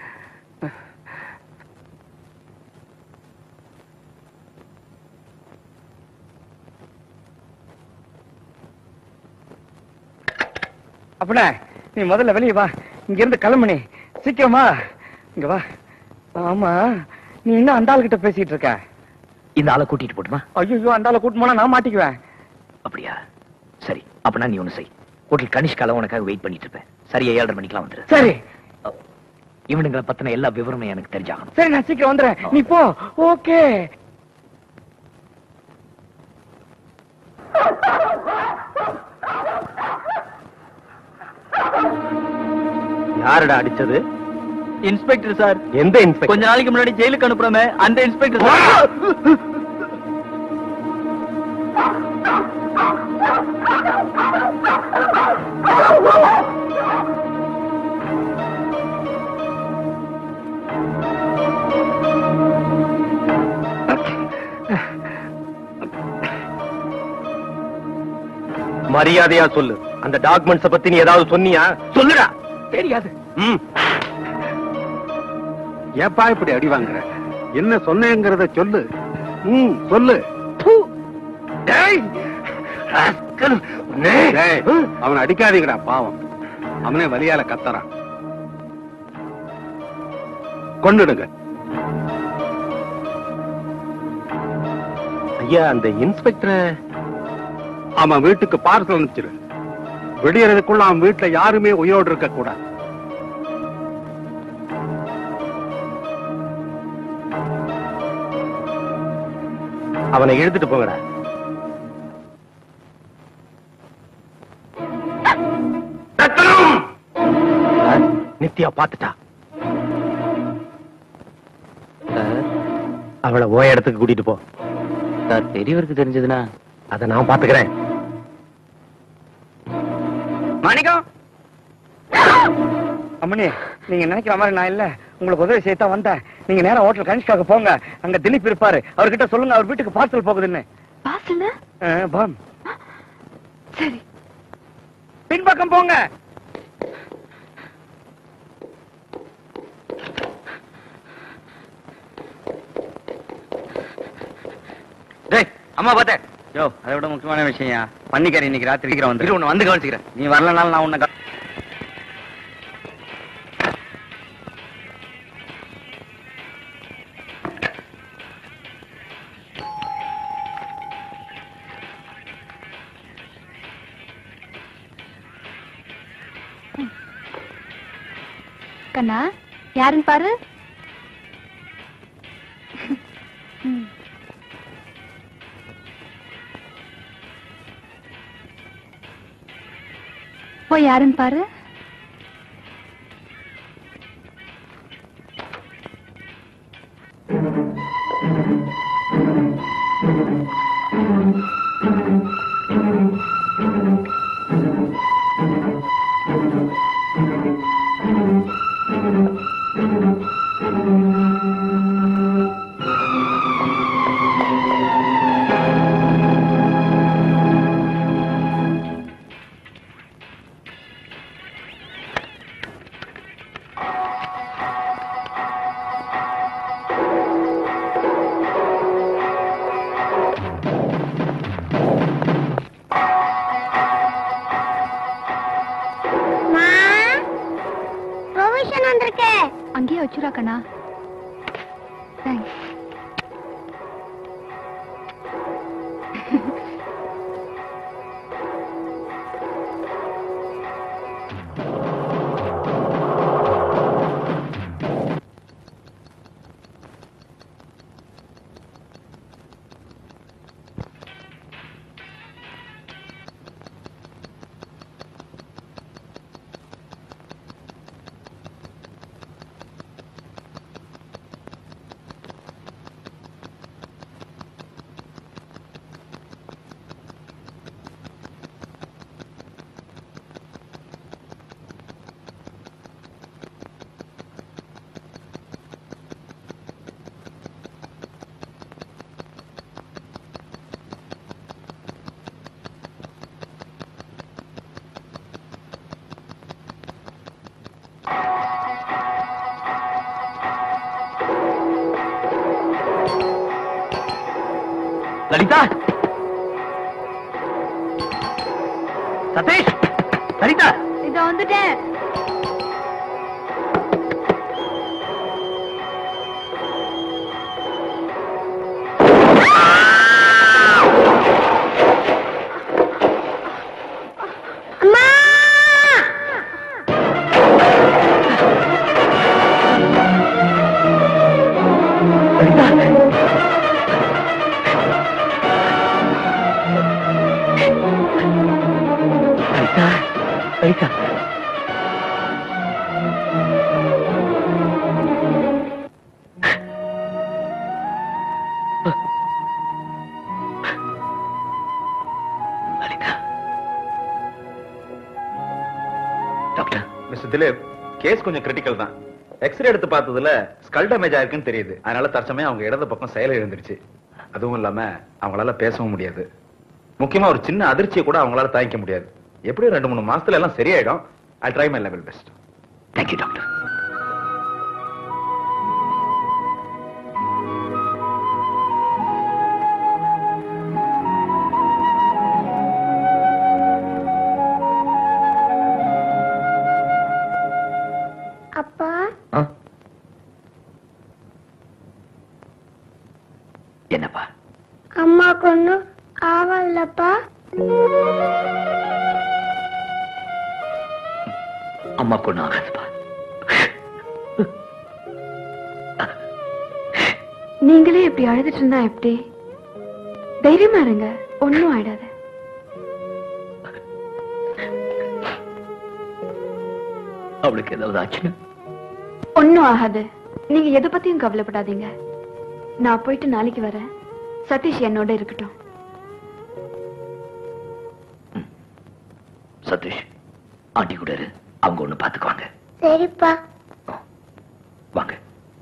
அப்படா நீ முதல்ல வெளிய வா இங்க இருந்து கிளம்புனே சீக்கிரமா இங்க வா ஆமா நீ இன்னும் அந்த ஆள் கிட்ட பேசிட்டு இருக்க இந்த ஆளை கூட்டிட்டு போட்டுமா ஐயோ அந்த ஆளை கூட்டு போனா நான் மாட்டிக்குவேன் அப்படியா சரி அப்பனா நீ ஒண்ணு செய் ஹோட்டல் கனிஷ்கால உனக்காக வெயிட் பண்ணிட்டு இருப்பேன் சரியா ஏழரை மணிக்கெல்லாம் வந்துரு சரி இவனுங்களை பத்தின எல்லா விவரமும் எனக்கு தெரிஞ்சாகணும் சரி நான் சீக்கிரம் வந்துடுறேன் நீ போ ஓகே யாருடா அடிச்சது இன்ஸ்பெக்டர் சார் எந்த இன்ஸ்பெக்டர் கொஞ்ச நாளைக்கு முன்னாடி ஜெயிலுக்கு அனுப்புறோமே அந்த இன்ஸ்பெக்டர் சார் மரியாதையா சொல்லு அந்த டாக்குமெண்ட்ஸ பத்தி நீ ஏதாவது சொன்னியா சொல்லுடா தெரியாது ம் ஏப்பா இப்படி அடி வாங்குற என்ன சொன்னேங்கிறத சொல்லு ம் சொல்லு டேய் டேய், அவனை அடிக்காதீங்கடா பாவம் அவனே வலியால கத்தறான் கொண்டுடுங்க ஐயா அந்த இன்ஸ்பெக்டர் அவன் வீட்டுக்கு பார்சல் அனுப்பிச்சிரு விடியறதுக்குள்ள அவன் வீட்டுல யாருமே உயிரோடு இருக்க கூடாது அவனை இழுத்துட்டு போங்கடா ரத்தனம்! நித்யா பாத்துட்டா அவளை ஓ இடத்துக்கு கூட்டிட்டு போ சார் பெரியவருக்கு தெரிஞ்சதுன்னா அதை நான் பாத்துக்கிறேன் மாணிக்கம் அம்மனி நீங்க நினைக்கிற மாதிரி நான் இல்ல உங்களுக்கு உதவி செய்ய தான் வந்தேன் நீங்க நேரா ஹோட்டல் கனிஷ்காக்கு போங்க அங்க திலீப் இருப்பாரு அவர்கிட்ட சொல்லுங்க அவர் வீட்டுக்கு பார்சல் போகுதுன்னு பாசல ஆ, பாம் சரி பின்பக்கம் போங்க டேய் அம்மா பார்த்தேன் யோ அதை விட முக்கியமான விஷயம் பண்ணிக்கிறேன் இன்னைக்கு ராத்திரி சீக்கிரம் வந்து இரு உன்னை வந்து கவனிச்சுக்கிறேன் நீ வரலனாலும் நான் உன்னை க- கண்ணா யாருன்னு பாரு ம். போய் யாருன்னு பாரு ப்ரொவிஷன் வந்திருக்கு அங்கேயே வச்சுரா கண்ணா தேங்க்ஸ் லலிதா சதீஷ் லலிதா இதோ வந்துட்டேன் Lalitha Lalitha doctor Mr Dilip case கொஞ்சம் கிரிட்டிக்கல் தான் எக்ஸ்ரே எடுத்து பார்த்ததுல ஸ்கல் டேமேஜ் ஆயிருக்குன்னு தெரியுது அதனால தற்சமயம் அவங்க இடது பக்கம் செயல் எழுந்துருச்சு அதுவும் இல்லாம அவங்களால பேசவும் முடியாது முக்கியமா ஒரு சின்ன அதிர்ச்சியை கூட அவங்களால தாங்கிக்க முடியாது எப்படியும் ரெண்டு மூணு மாசத்துல எல்லாம் சரியாயிடும் I try my level best thank you doctor அப்பா என்னப்பா அம்மாக்கு ஒன்றும் ஆவல்லப்பா அம்மா பொண்ணு ஆகாதுப்பா நீங்களே இப்படி அழுதுட்டு இருந்தா எப்படி தைரியமா இருங்க ஒண்ணும் ஆயிடாது அவளுக்கு ஏதாவது ஆச்சுன்னா ஒண்ணும் ஆகாது நீங்க எதை பத்தியும் கவலைப்படாதீங்க நான் போயிட்டு நாளைக்கு வரேன் சதீஷ் என்னோட இருக்கட்டும் சதீஷ் ஆண்டி கூட இரு அவங்க ஒண்ணு பாத்துக்குவாங்க சரிப்பா வாங்க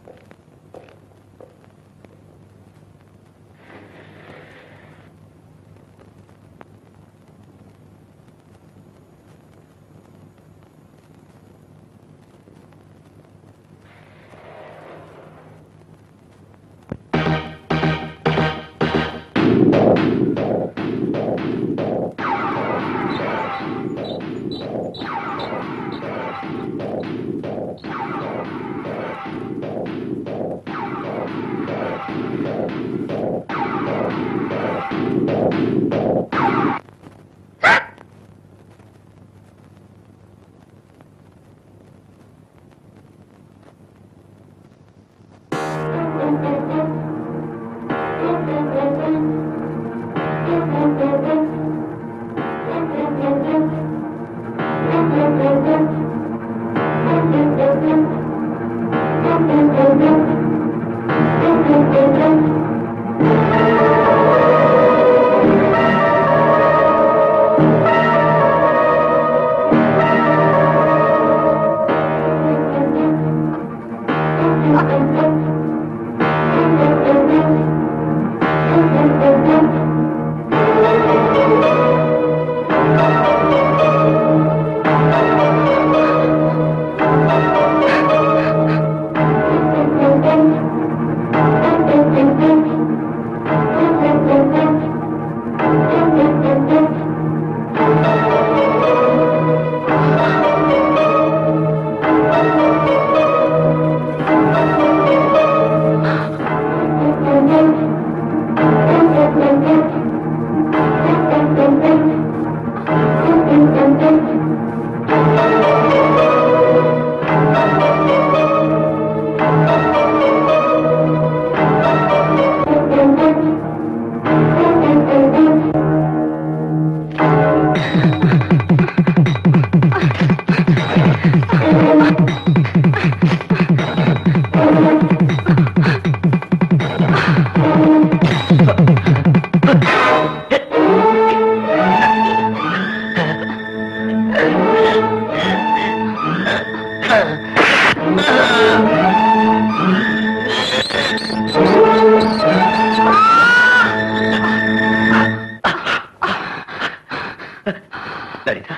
லலிதா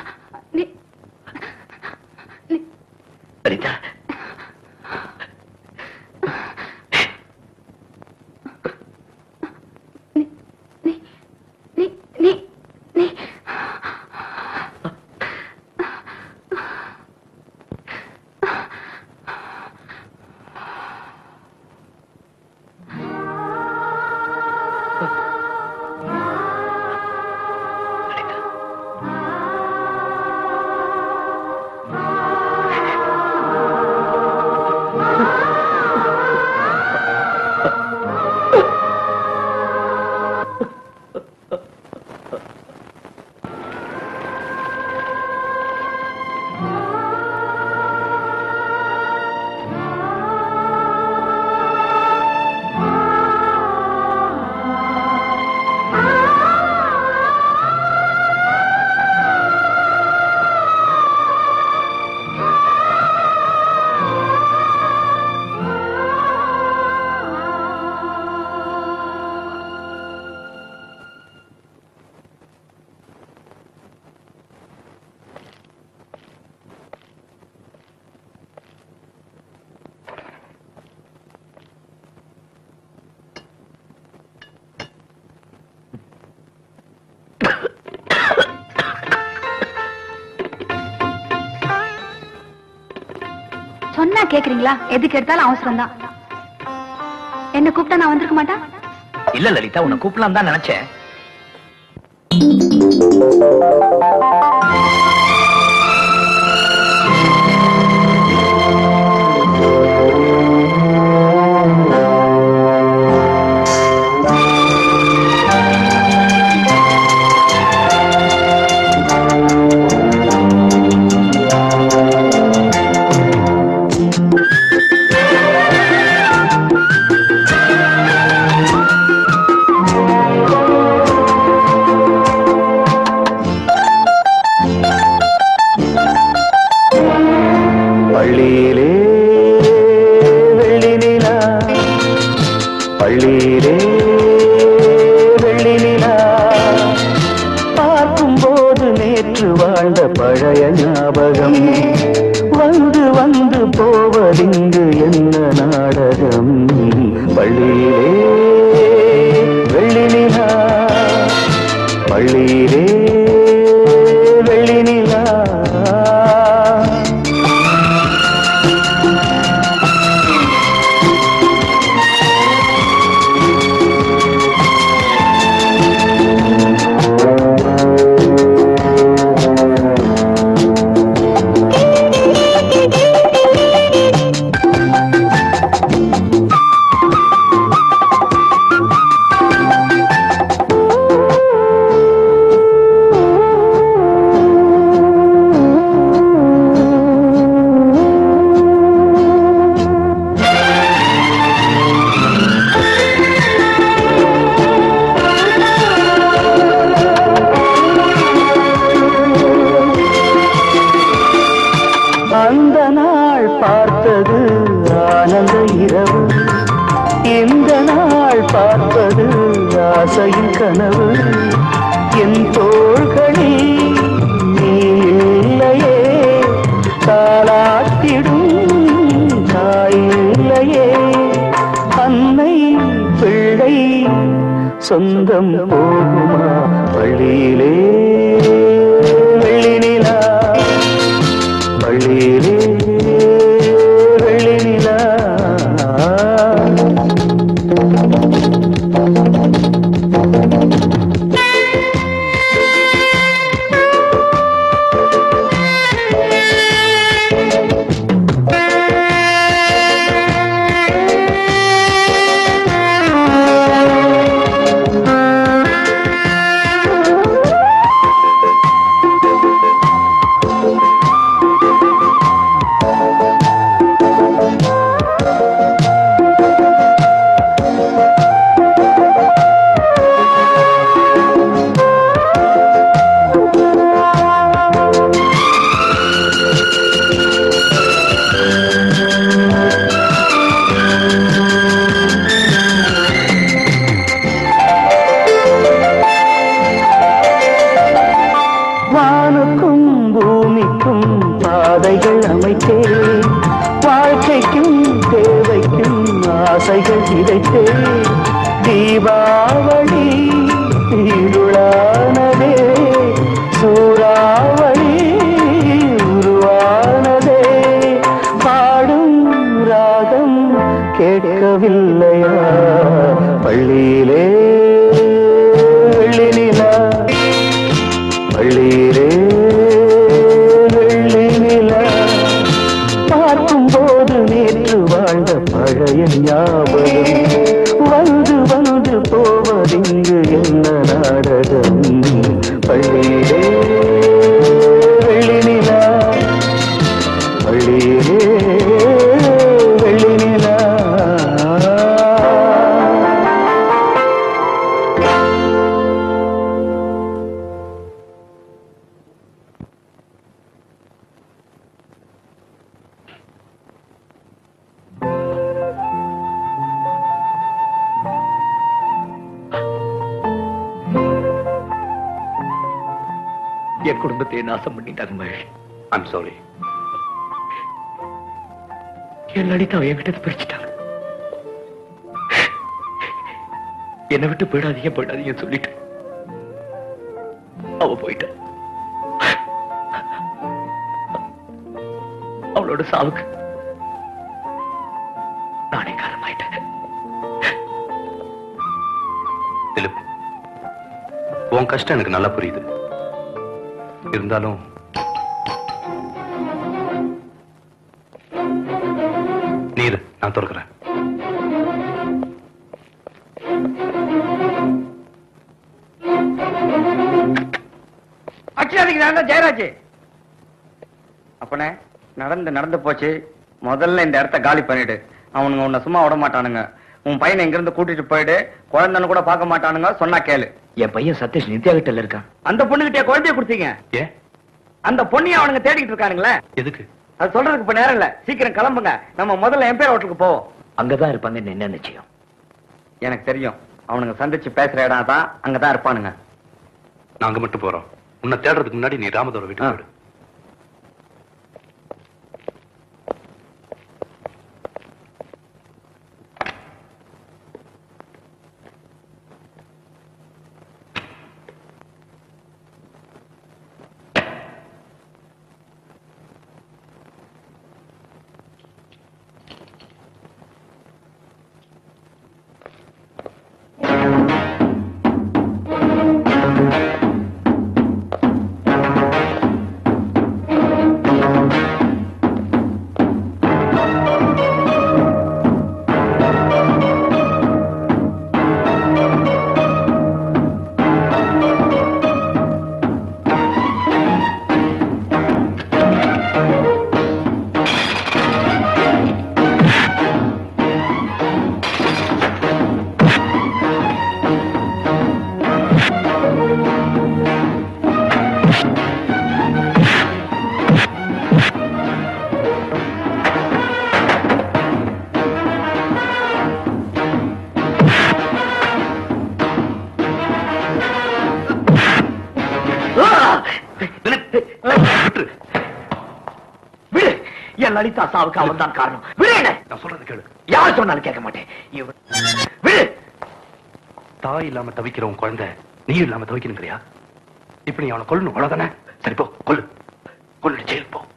லலிதா நீ நீ நீ சொன்னா கேக்குறீங்களா எதுக்கு எடுத்தாலும் அவசரம் தான் என்ன கூப்பிட்டா நான் வந்திருக்க மாட்டா இல்ல லலிதா உன்னை கூப்பிடலாம் தான் நினைச்சேன் பள்ளியிலே வெள்ளி நிலா பள்ளியிலே வெள்ளி நிலா பார்க்கும் போது நேற்று வாழ்ந்த பழைய ஞாபகம் வந்து வந்து போவதிங்கு என்ன நாடகம் பள்ளியிலே வெள்ளி நிலா பள்ளியிலே வெள்ளி நிலா அந்த நாள் பார்த்தது ஆனந்த இரவு இந்த நாள் பார்ப்பது ஆசையின் கனவு என் தோள்களில் நீ இல்லையே தாளாட்டிடும் தாயில்லையே அன்னை பிள்ளை சொந்தம் போகுமா பள்ளியிலே வெள்ளி நிலா பள்ளியிலே வெள்ளி நிலா வானுக்கும் பூமிக்கும் பாதைகள் அமைத்தேன் வாழ்க்கைக்கும் தேவைக்கும் ஆசைகள் விதைத்தே தீபாவளி இருளானதே சூறாவளி உருவானதே பாடும் ராகம் கேட்கவில்லையா பள்ளியிலே வெள்ளி நிலா பள்ளியிலே வெள்ளி நிலா பார்க்கும் போது நேற்று வாழ்ந்த பழைய ஞாபகம் வந்து வந்து போவதிங்கு என்ன நாடகம் பள்ளியிலே வெள்ளி நிலா பள்ளியிலே வெள்ளி நிலா என் குடும்பத்தை நாசம் பண்ணிட்டாங்க மகேஷ் ஐம் சாரி என் லலிதாவை என்கிட்ட பிரிச்சுட்டாங்க என்னை விட்டு போயிடாதீங்க போயிடாதீங்க சொல்லிட்டு அவ போயிட்டா அவளோட சாவுக்கு உன் கஷ்டம் எனக்கு நல்லா புரியுது இருந்தாலும் நீர் நான் திறக்கிறேன் அக்ஷயாதிக்கு நான் தான் ஜெயராஜ் அப்பனே நடந்து நடந்து போச்சு முதல்ல இந்த இடத்த காலி பண்ணிடு அவனுங்க உன்னை சும்மா விட மாட்டானுங்க உன் பையனை இங்க இருந்து கூட்டிட்டு போயிடு குழந்தைன்னு கூட பார்க்க மாட்டானுங்க சொன்னா கேளு என் பையன் சதீஷ் நித்யா கிட்ட இருக்கான் அந்த பொண்ணுகிட்டே குழந்தைய கொடுத்தீங்க ஏன் அந்த பொண்ணையும் அவனுங்க தேடிக்கிட்டு இருக்கானுங்களே எதுக்கு அது சொல்றதுக்கு இப்ப நேரம் இல்ல சீக்கிரம் கிளம்புங்க நம்ம முதல்ல எம்பேர் ஹோட்டலுக்கு போவோம் அங்கதான் இருப்பாங்கன்னு என்ன நிச்சயம் எனக்கு தெரியும் அவனுங்க சந்திச்சு பேசுற இடம் தான் அங்கதான் இருப்பானுங்க நாங்க மட்டும் போறோம் உன்னை தேடுறதுக்கு முன்னாடி நீ ராமதோர வீட்டுக்கு போயிடு விடு என் லலிதா சாவுக்கு அவன் தான் காரணம் விடு என்ன நான் சொல்றது கேளு யார் சொன்னாலும் கேட்க மாட்டேன் இவன் விடு தாய் இல்லாம தவிக்கிற உன் குழந்தை நீ இல்லாம தவிக்கணுங்கிறியா இப்ப நீ அவனை கொல்லணும் அவ்வளவுதானே சரி போ கொல்லு கொல்லு ஜெயில் போ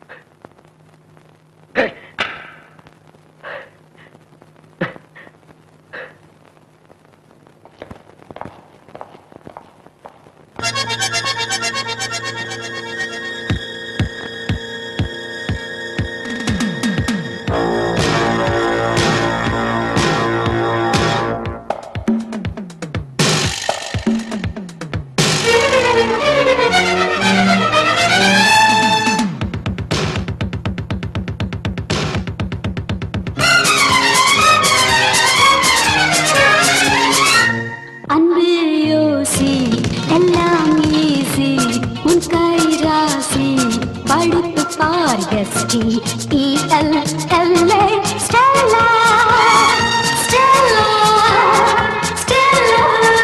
அன்பு யோசி எல்லாம் ஈஸி உன் கை ராசி படிப்பு பார் S T E L L A Stella Stella Stella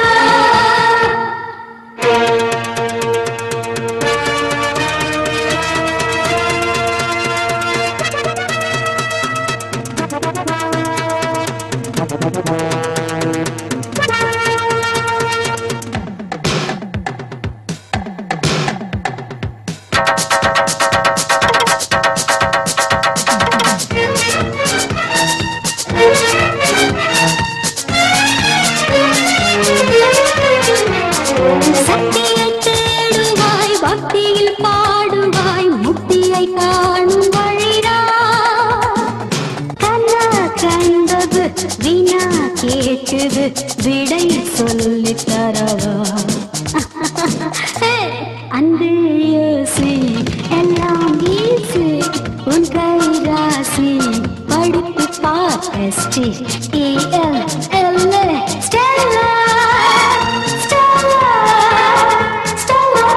சக்தியை தேடுவாய் பக்தியில் பாடுவாய் முக்தியை காணும் வழிடா கண்ணா கண்டது வினா கேட்குது விடை சொல்லி தரவா அன்பு யோசி எல்லாம் ஈஸி உன் கை ராசி படிப்பு பார் S T E L L A Stella Stella Stella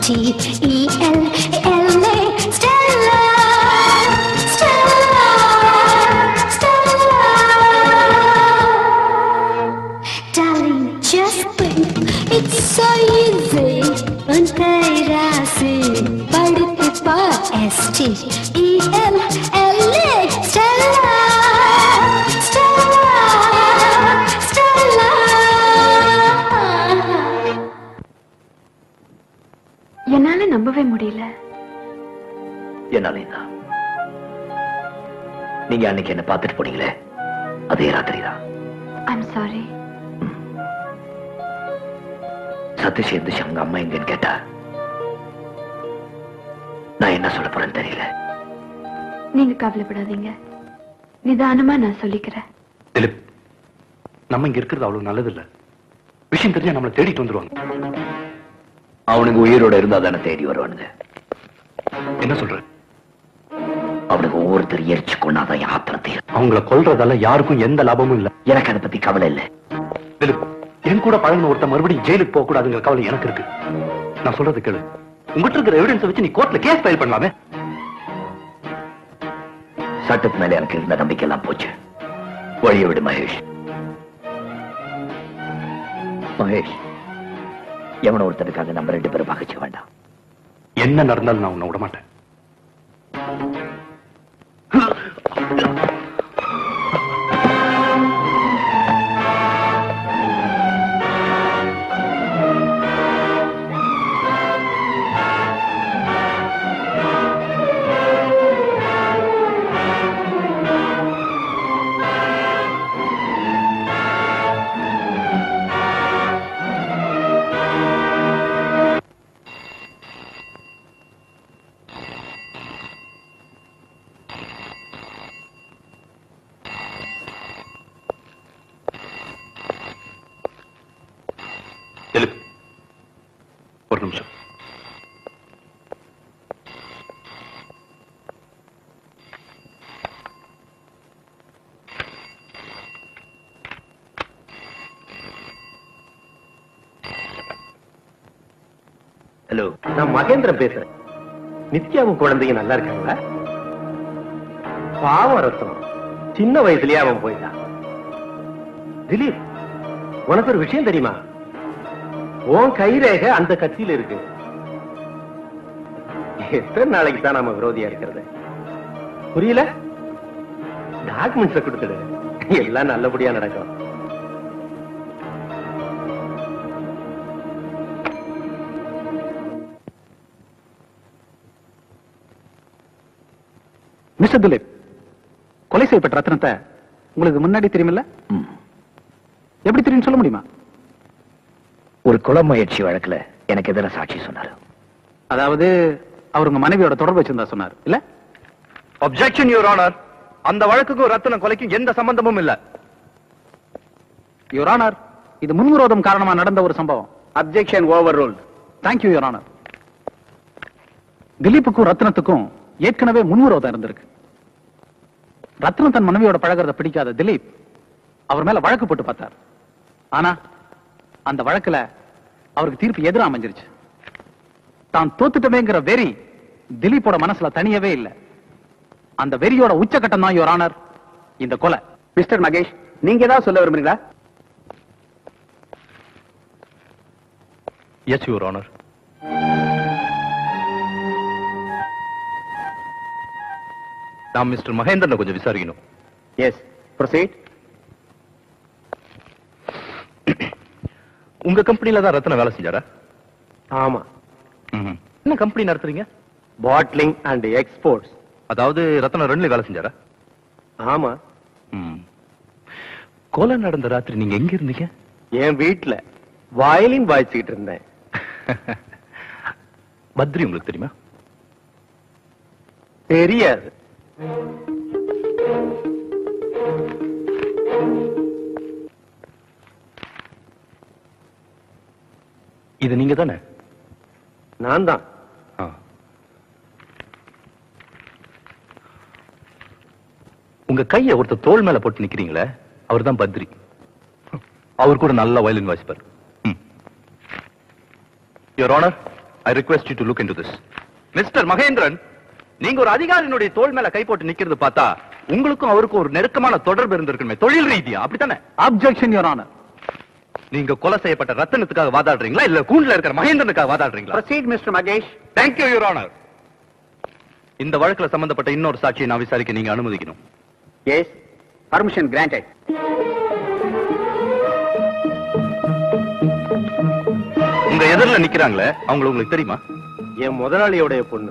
T E L L A Stella Stella Stella Darling just think it's so easy உன் கைராசி படித்து பார் S T E L L A Stella Stella Stella என்னால நம்பவே முடியல என்னாலே தான் நீங்க அன்னைக்கு என்ன பார்த்துட்டு போனீங்களே அதே ராத்திரி தான் ஐம் சாரி சதீஷ் எந்திரிச்சு அவங்க அம்மா எங்கன்னு கேட்டா நான் என்ன சொல்ல போறேன்னு தெரியல நீங்க கவலைப்படாதீங்க நிதானமா நான் சொல்லிக்கிறேன் திலீப் நம்ம இங்க இருக்கிறது அவ்வளவு நல்லது இல்ல விஷயம் தெரிஞ்சா நம்மளை தேடிட்டு வந்துருவாங்க அவனுக்கு உயிரோட இருந்தா தானே தேடி வருவானுங்க என்ன சொல்ற அவனுக்கு ஒவ்வொருத்தர் எரிச்சு கொண்டாதான் என் ஆத்திரத்தை அவங்கள கொல்றதால யாருக்கும் எந்த லாபமும் இல்ல எனக்கு அதை பத்தி கவலை இல்லை திலீப் என் கூட பழகின ஒருத்த மறுபடியும் ஜெயிலுக்கு போக கூடாதுங்கிற கவலை எனக்கு இருக்கு நான் சொல்றது கேளு உங்ககிட்ட இருக்கிற எவிடன்ஸ் வச்சு நீ கோர்ட்ல கேஸ் ஃபைல் பண்ணலாமே சட்டத்து மேல எனக்கு இருந்த நம்பிக்கை எல்லாம் போச்சு வழிய விடு மகேஷ் மகேஷ் எவனோ ஒருத்தனுக்காக நம்ம ரெண்டு பேரும் பகைச்சு வேண்டாம் என்ன நடந்தாலும் நான் உன்னை விட மாட்டேன் திலீப் ஒரு நிமிஷம் ஹலோ நான் மகேந்திரன் பேசுறேன் நித்யாவும் குழந்தைங்க நல்லா இருக்காங்களா பாவம் ரத்தம் சின்ன வயசுலயே அவன் போயிட்டான் திலீப் உனக்கு ஒரு விஷயம் தெரியுமா உன் கைரேகை அந்த கட்சியில இருக்கு எத்தனை நாளைக்கு தான் நாம விரோதியா இருக்கிறது புரியல டாக்குமெண்ட்ஸ கொடுத்துடு எல்லாம் நல்லபடியா நடக்கும் மிஸ்டர் திலீப் கொலை செய்யப்பட்ட ரத்னத்தை உங்களுக்கு முன்னாடி தெரியுமில்ல எப்படி தெரியும் சொல்ல முடியுமா ஒரு கொலை முயற்சி வழக்குல எனக்கு எதிராக சாட்சி சொன்னாரு அதாவது அவர் உங்க மனைவியோட தொடர்பு வச்சிருந்தா சொன்னார் இல்ல அப்செக்ஷன் யுவர் ஆனர் அந்த வழக்குக்கும் ரத்தன கொலைக்கும் எந்த சம்பந்தமும் இல்ல யுவர் ஆனர் இது முன்விரோதம் காரணமா நடந்த ஒரு சம்பவம் objection overrule thank you your honour திலீப்புக்கும் ரத்னத்துக்கும் ஏற்கனவே முன்விரோதம் இருந்திருக்கு ரத்னம் தன் மனைவியோட பழகிறத பிடிக்காத திலீப் அவர் மேல வழக்கு போட்டு பார்த்தார் ஆனா அந்த வழக்குல அவருக்கு தீர்ப்பு எதிரா அமைஞ்சிருச்சு தான் தோத்துட்டமேங்கிற வெறி திலீப்போட மனசுல தனியவே இல்ல அந்த வெறியோட உச்சகட்டம் தான் யுவர் ஆனர் இந்த கொலை மிஸ்டர் மகேஷ் நீங்க ஏதாவது சொல்ல விரும்புறீங்களா எஸ் யுவர் ஆனர் நான் மிஸ்டர் மகேந்திரனை கொஞ்சம் விசாரிக்கணும் எஸ் ப்ரொசீட் உங்க கம்பெனில தான் ரத்ன வேலை செஞ்சாரா ஆமா ம்ஹும். என்ன கம்பெனி நடத்துறீங்க பாட்லிங் அண்ட் எக்ஸ்போர்ட்ஸ் அதாவது ரத்ன ரெண்டுல வேலை செஞ்சாரா ஆமா ம். கொலை நடந்த ராத்திரி நீங்க எங்க இருந்தீங்க என் வீட்டுல வயலின் வாய்ச்சிக்கிட்டு இருந்தேன் பத்ரி உங்களுக்கு தெரியுமா தெரியாது இது நீங்க தானே நான் தான் உங்க கைய ஒருத்தர் தோள் மேல போட்டு நிக்கிறீங்களே அவர் தான் பத்ரி அவர் கூட நல்ல வயலின் வாசிப்பார் your honour I request you to look into this Mr Mahendran நீங்க ஒரு அதிகாரியினுடைய தோள் மேல கை போட்டு நிக்கிறது பார்த்தா உங்களுக்கும் அவருக்கும் ஒரு நெருக்கமான தொடர்பு இருந்திருக்குமே தொழில் ரீதியா அப்படித்தானே அப்செக்ஷன் யோர் ஆனர் நீங்க கொலை செய்யப்பட்ட ரத்தனத்துக்காக வாதாடுறீங்களா இல்ல கூண்டுல இருக்கிற மகேந்திரனுக்காக வாதாடுறீங்களா proceed Mr Mahesh thank you your honour இந்த வழக்குல சம்பந்தப்பட்ட இன்னொரு சாட்சியை நான் விசாரிக்க நீங்க அனுமதிக்கணும் எஸ் பர்மிஷன் கிராண்டட் உங்க எதிரில நிக்கிறாங்களே அவங்கள உங்களுக்கு தெரியுமா என் முதலாளியோடைய பொண்ணு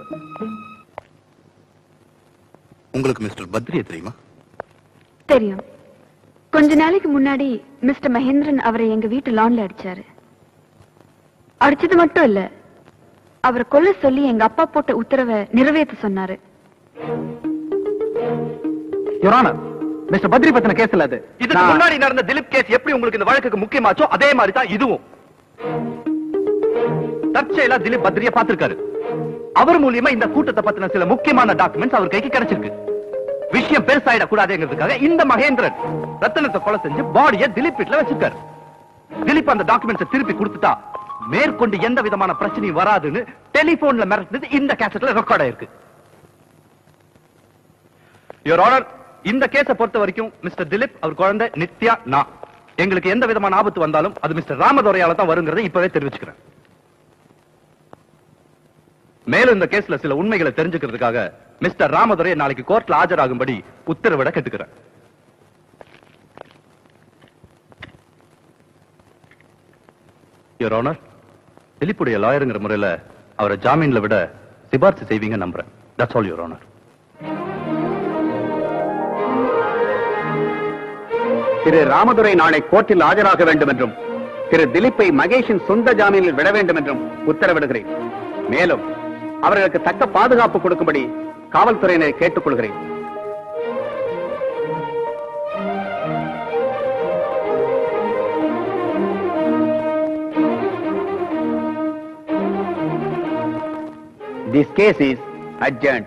உங்களுக்கு மிஸ்டர் பத்ரியா தெரியுமா தெரியும் கொஞ்ச நாளைக்கு முன்னாடி மிஸ்டர் மகேந்திரன் அவரை எங்க வீட்டு லான்ல அடிச்சாரு அடிச்சது மட்டும் இல்ல அவரை கொல்ல சொல்லி எங்க அப்பா போட்ட உத்தரவை நிறைவேற்ற சொன்னாரு யோர் ஆனர் மிஸ்டர் பத்ரி பத்தின கேஸ் இல்ல அது இதுக்கு நான்- முன்னாடி நடந்த திலீப் கேஸ் எப்படி உங்களுக்கு இந்த வழக்குக்கு முக்கியமாச்சோ அதே மாதிரி தான் இதுவும் தற்செயலா திலீப் பத்ரியா பார்த்திருக்காரு அவர் மூலியமா இந்த கூட்டத்தை பத்தின சில முக்கியமான டாக்குமெண்ட்ஸ் அவர் கைக்கு கிடைச்சிருக்கு விஷயம் பெருசாயிட கூடாதுங்கிறதுக்காக இந்த மகேந்திரன் ரத்தனத்தை கொலை செஞ்சு பாடியை திலீப் வீட்டுல வச்சிருக்காரு திலீப் அந்த டாக்குமெண்ட்ஸை திருப்பி கொடுத்துட்டா மேற்கொண்டு எந்த விதமான பிரச்சனையும் வராதுன்னு டெலிபோன்ல மிரட்டினது இந்த கேசட்ல ரெக்கார்ட் ஆயிருக்கு யுவர் ஆனர் இந்த கேஸை பொறுத்த வரைக்கும் மிஸ்டர் திலீப் அவர் குழந்தை நித்யா நான் எங்களுக்கு எந்த விதமான ஆபத்து வந்தாலும் அது மிஸ்டர் ராமதுரையால தான் வருங்கிறதை இப்பவே தெரிவிச்சுக்கிறேன் மேலும் இந்த கேஸ்ல சில உண்மைகளை தெரிஞ்சுக்கிறதுக்காக மிஸ்டர் ராமதுரை நாளைக்கு கோர்ட்ல ஆஜராகும்படி உத்தரவிட கேட்டுக்கிறேன் யுவர் ஆனர் திலீப்புடைய லாயருங்கிற முறையில அவரை ஜாமீன்ல விட சிபார்சு செய்வீங்க நம்புறேன் தட்ஸ் ஆல் யுவர் ஆனர் திரு ராமதுரை நாளை கோர்ட்டில் ஆஜராக வேண்டும் என்றும் திரு திலீப்பை மகேஷின் சொந்த ஜாமீனில் விட வேண்டும் என்றும் உத்தரவிடுகிறேன் மேலும் அவர்களுக்கு தக்க பாதுகாப்பு கொடுக்கும்படி காவல்துறையினரை கேட்டுக்கொள்கிறேன் திஸ் கேஸ் இஸ் அட்ஜர்ன்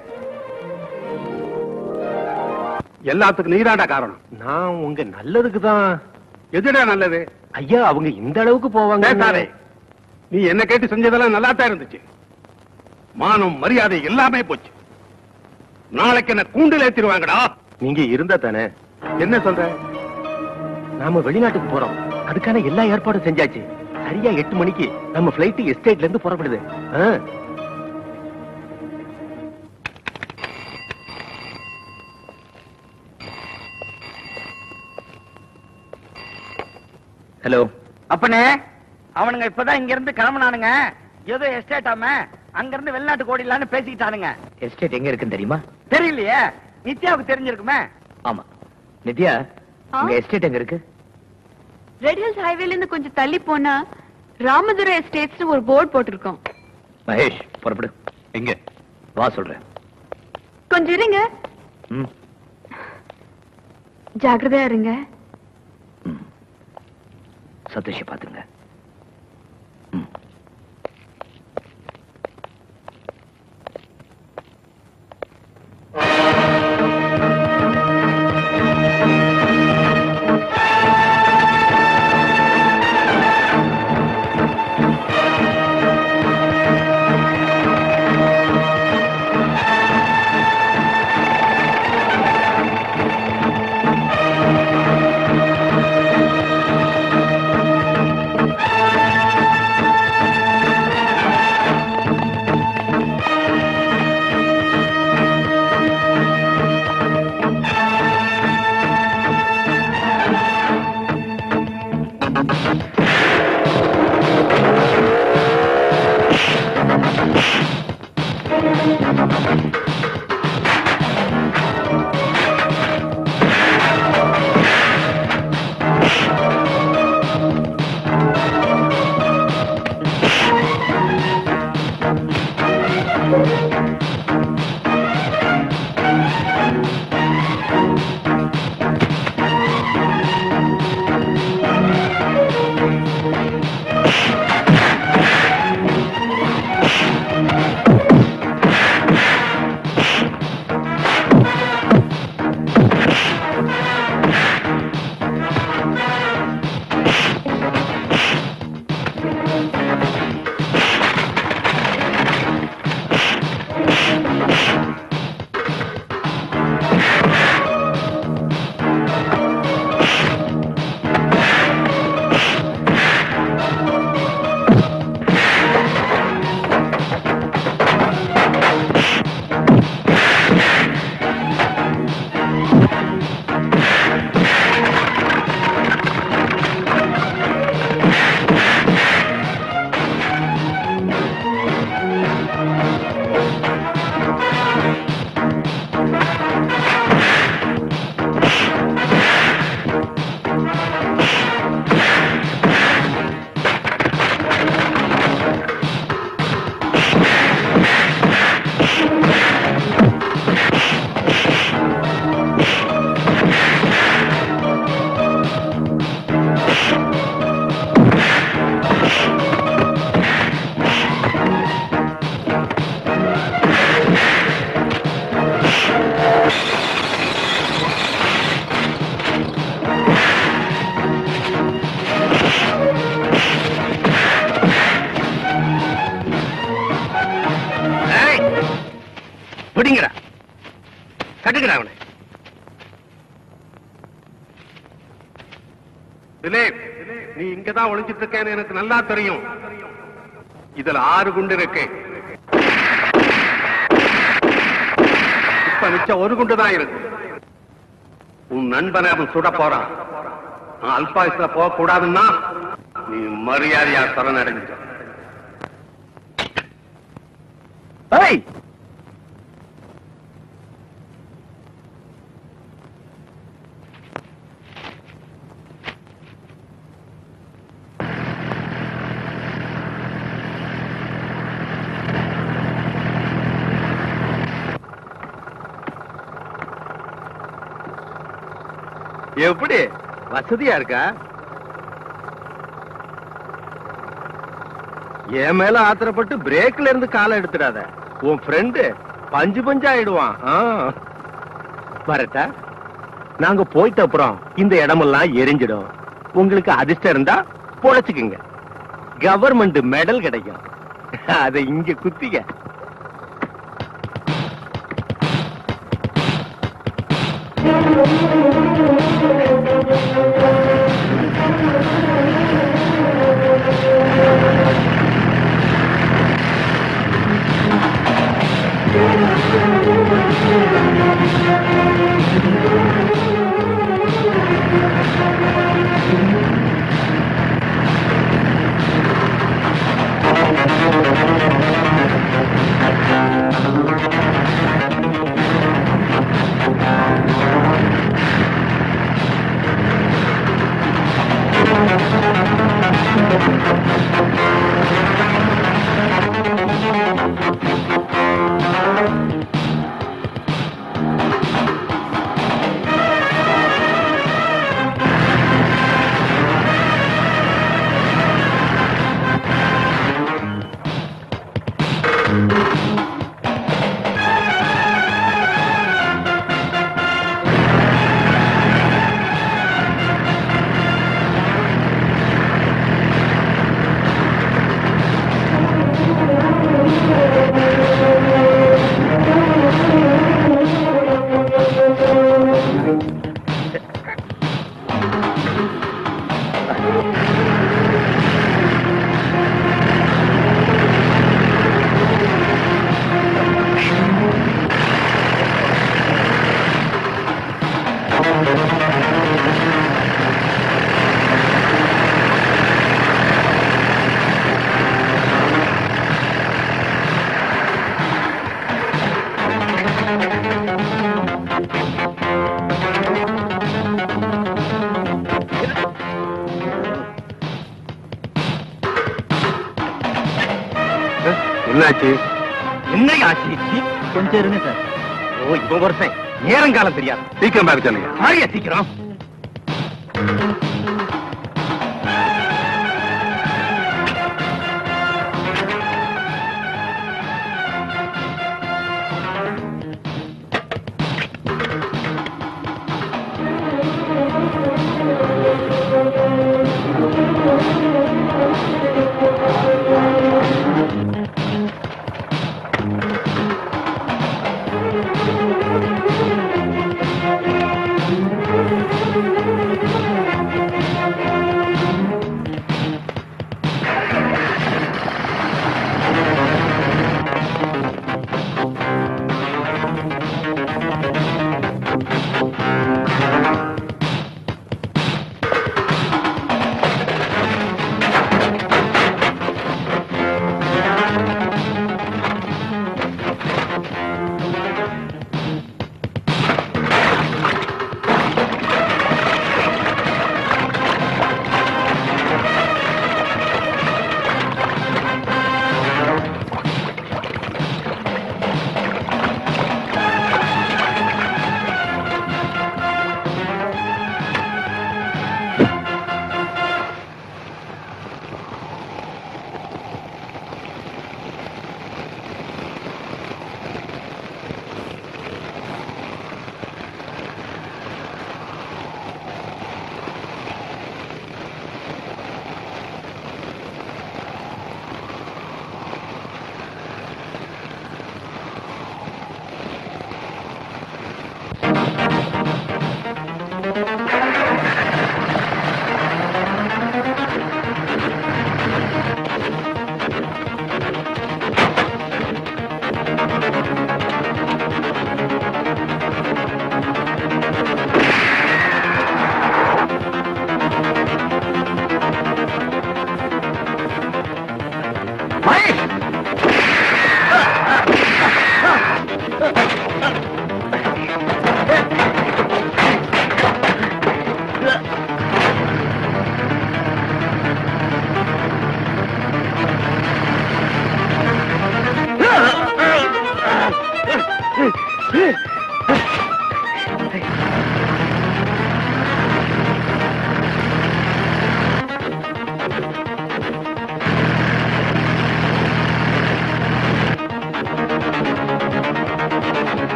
எல்லாத்துக்கும் நீதாண்டா காரணம் நான் உங்க நல்லதுக்கு தான் எதுடா நல்லது ஐயா அவங்க இந்த அளவுக்கு போவாங்க பேசாதே. நீ என்ன கேட்டு செஞ்சதெல்லாம் நல்லா தான் இருந்துச்சு மானம் மரியாதை எல்லாமே போச்சு நாளைக்கு என்ன கூண்டில் ஏத்திருவாங்கடா நீங்க இருந்தா தானே என்ன சொல்ற நாம வெளிநாட்டுக்கு போறோம் அதுக்கான எல்லா ஏற்பாடும் செஞ்சாச்சு சரியா எட்டு மணிக்கு நம்ம பிளைட் எஸ்டேட்ல இருந்து புறப்படுது ஆ. ஹலோ அப்பனே அவனுங்க இப்பதான் இங்க இருந்து கிளம்புனானுங்க ஏதோ எஸ்டேட் ஆம அங்க இருந்து வெளிநாட்டு ஓடிடலான்னு பேசிக்கிட்டானுங்க எஸ்டேட் எங்க இருக்குன்னு தெரியுமா தெரியலையே நித்யாவுக்கு தெரிஞ்சிருக்குமே ஆமா நித்யா ஆ? உங்க எஸ்டேட் எங்க இருக்கு ரெட் ஹில்ஸ் ஹைவேல இருந்து கொஞ்சம் தள்ளி போனா ராமதுரை எஸ்டேட்ஸ் ஒரு போர்டு போட்டிருக்கோம் மகேஷ் புறப்படு எங்க வா சொல்றேன் கொஞ்சம் இருங்க ம் ஜாக்கிரதையா இருங்க சதீஷ பாத்துங்க திலீப் நீ இங்கதான் ஒளிஞ்சிட்டு இருக்கேன்னு எனக்கு நல்லா தெரியும் இதுல ஆறு குண்டு இருக்கு இப்ப மிச்சம் ஒரு குண்டு தான் இருக்கு உன் நண்பனை அவன் சுட போறான் நான் அல்பாயுஸ்ல போக கூடாதுன்னா நீ மரியாதையா சரணடைஞ்ச ஏய் எப்படி வசதியா இருக்கா என் மேல ஆத்திரப்பட்டு பிரேக்ல இருந்து காலை எடுத்துடாத உன் ஃப்ரெண்டு பஞ்சு பஞ்சு ஆயிடுவான் ஆ. வரட்டா நாங்க போயிட்ட அப்புறம் இந்த இடமெல்லாம் எரிஞ்சிடும் உங்களுக்கு அதிர்ஷ்டம் இருந்தா பொழைச்சுக்குங்க கவர்மெண்ட் மெடல் கிடைக்கும் அதை இங்க குத்திக்க என்னாச்சு என்ன ஆச்சு கொஞ்சம் இருங்க சார் ஓ இப்போ வருஷம் நேரங்காலம் தெரியாது சீக்கிரம் பார்க்க சொல்லுங்க ஆரியா சீக்கிரம் Thank you.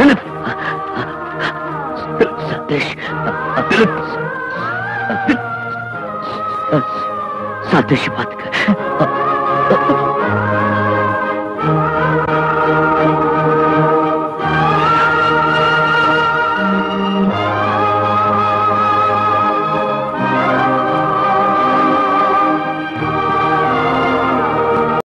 திலீப் சதீஷ் திலீப் சதீஷ் பாத்துக்க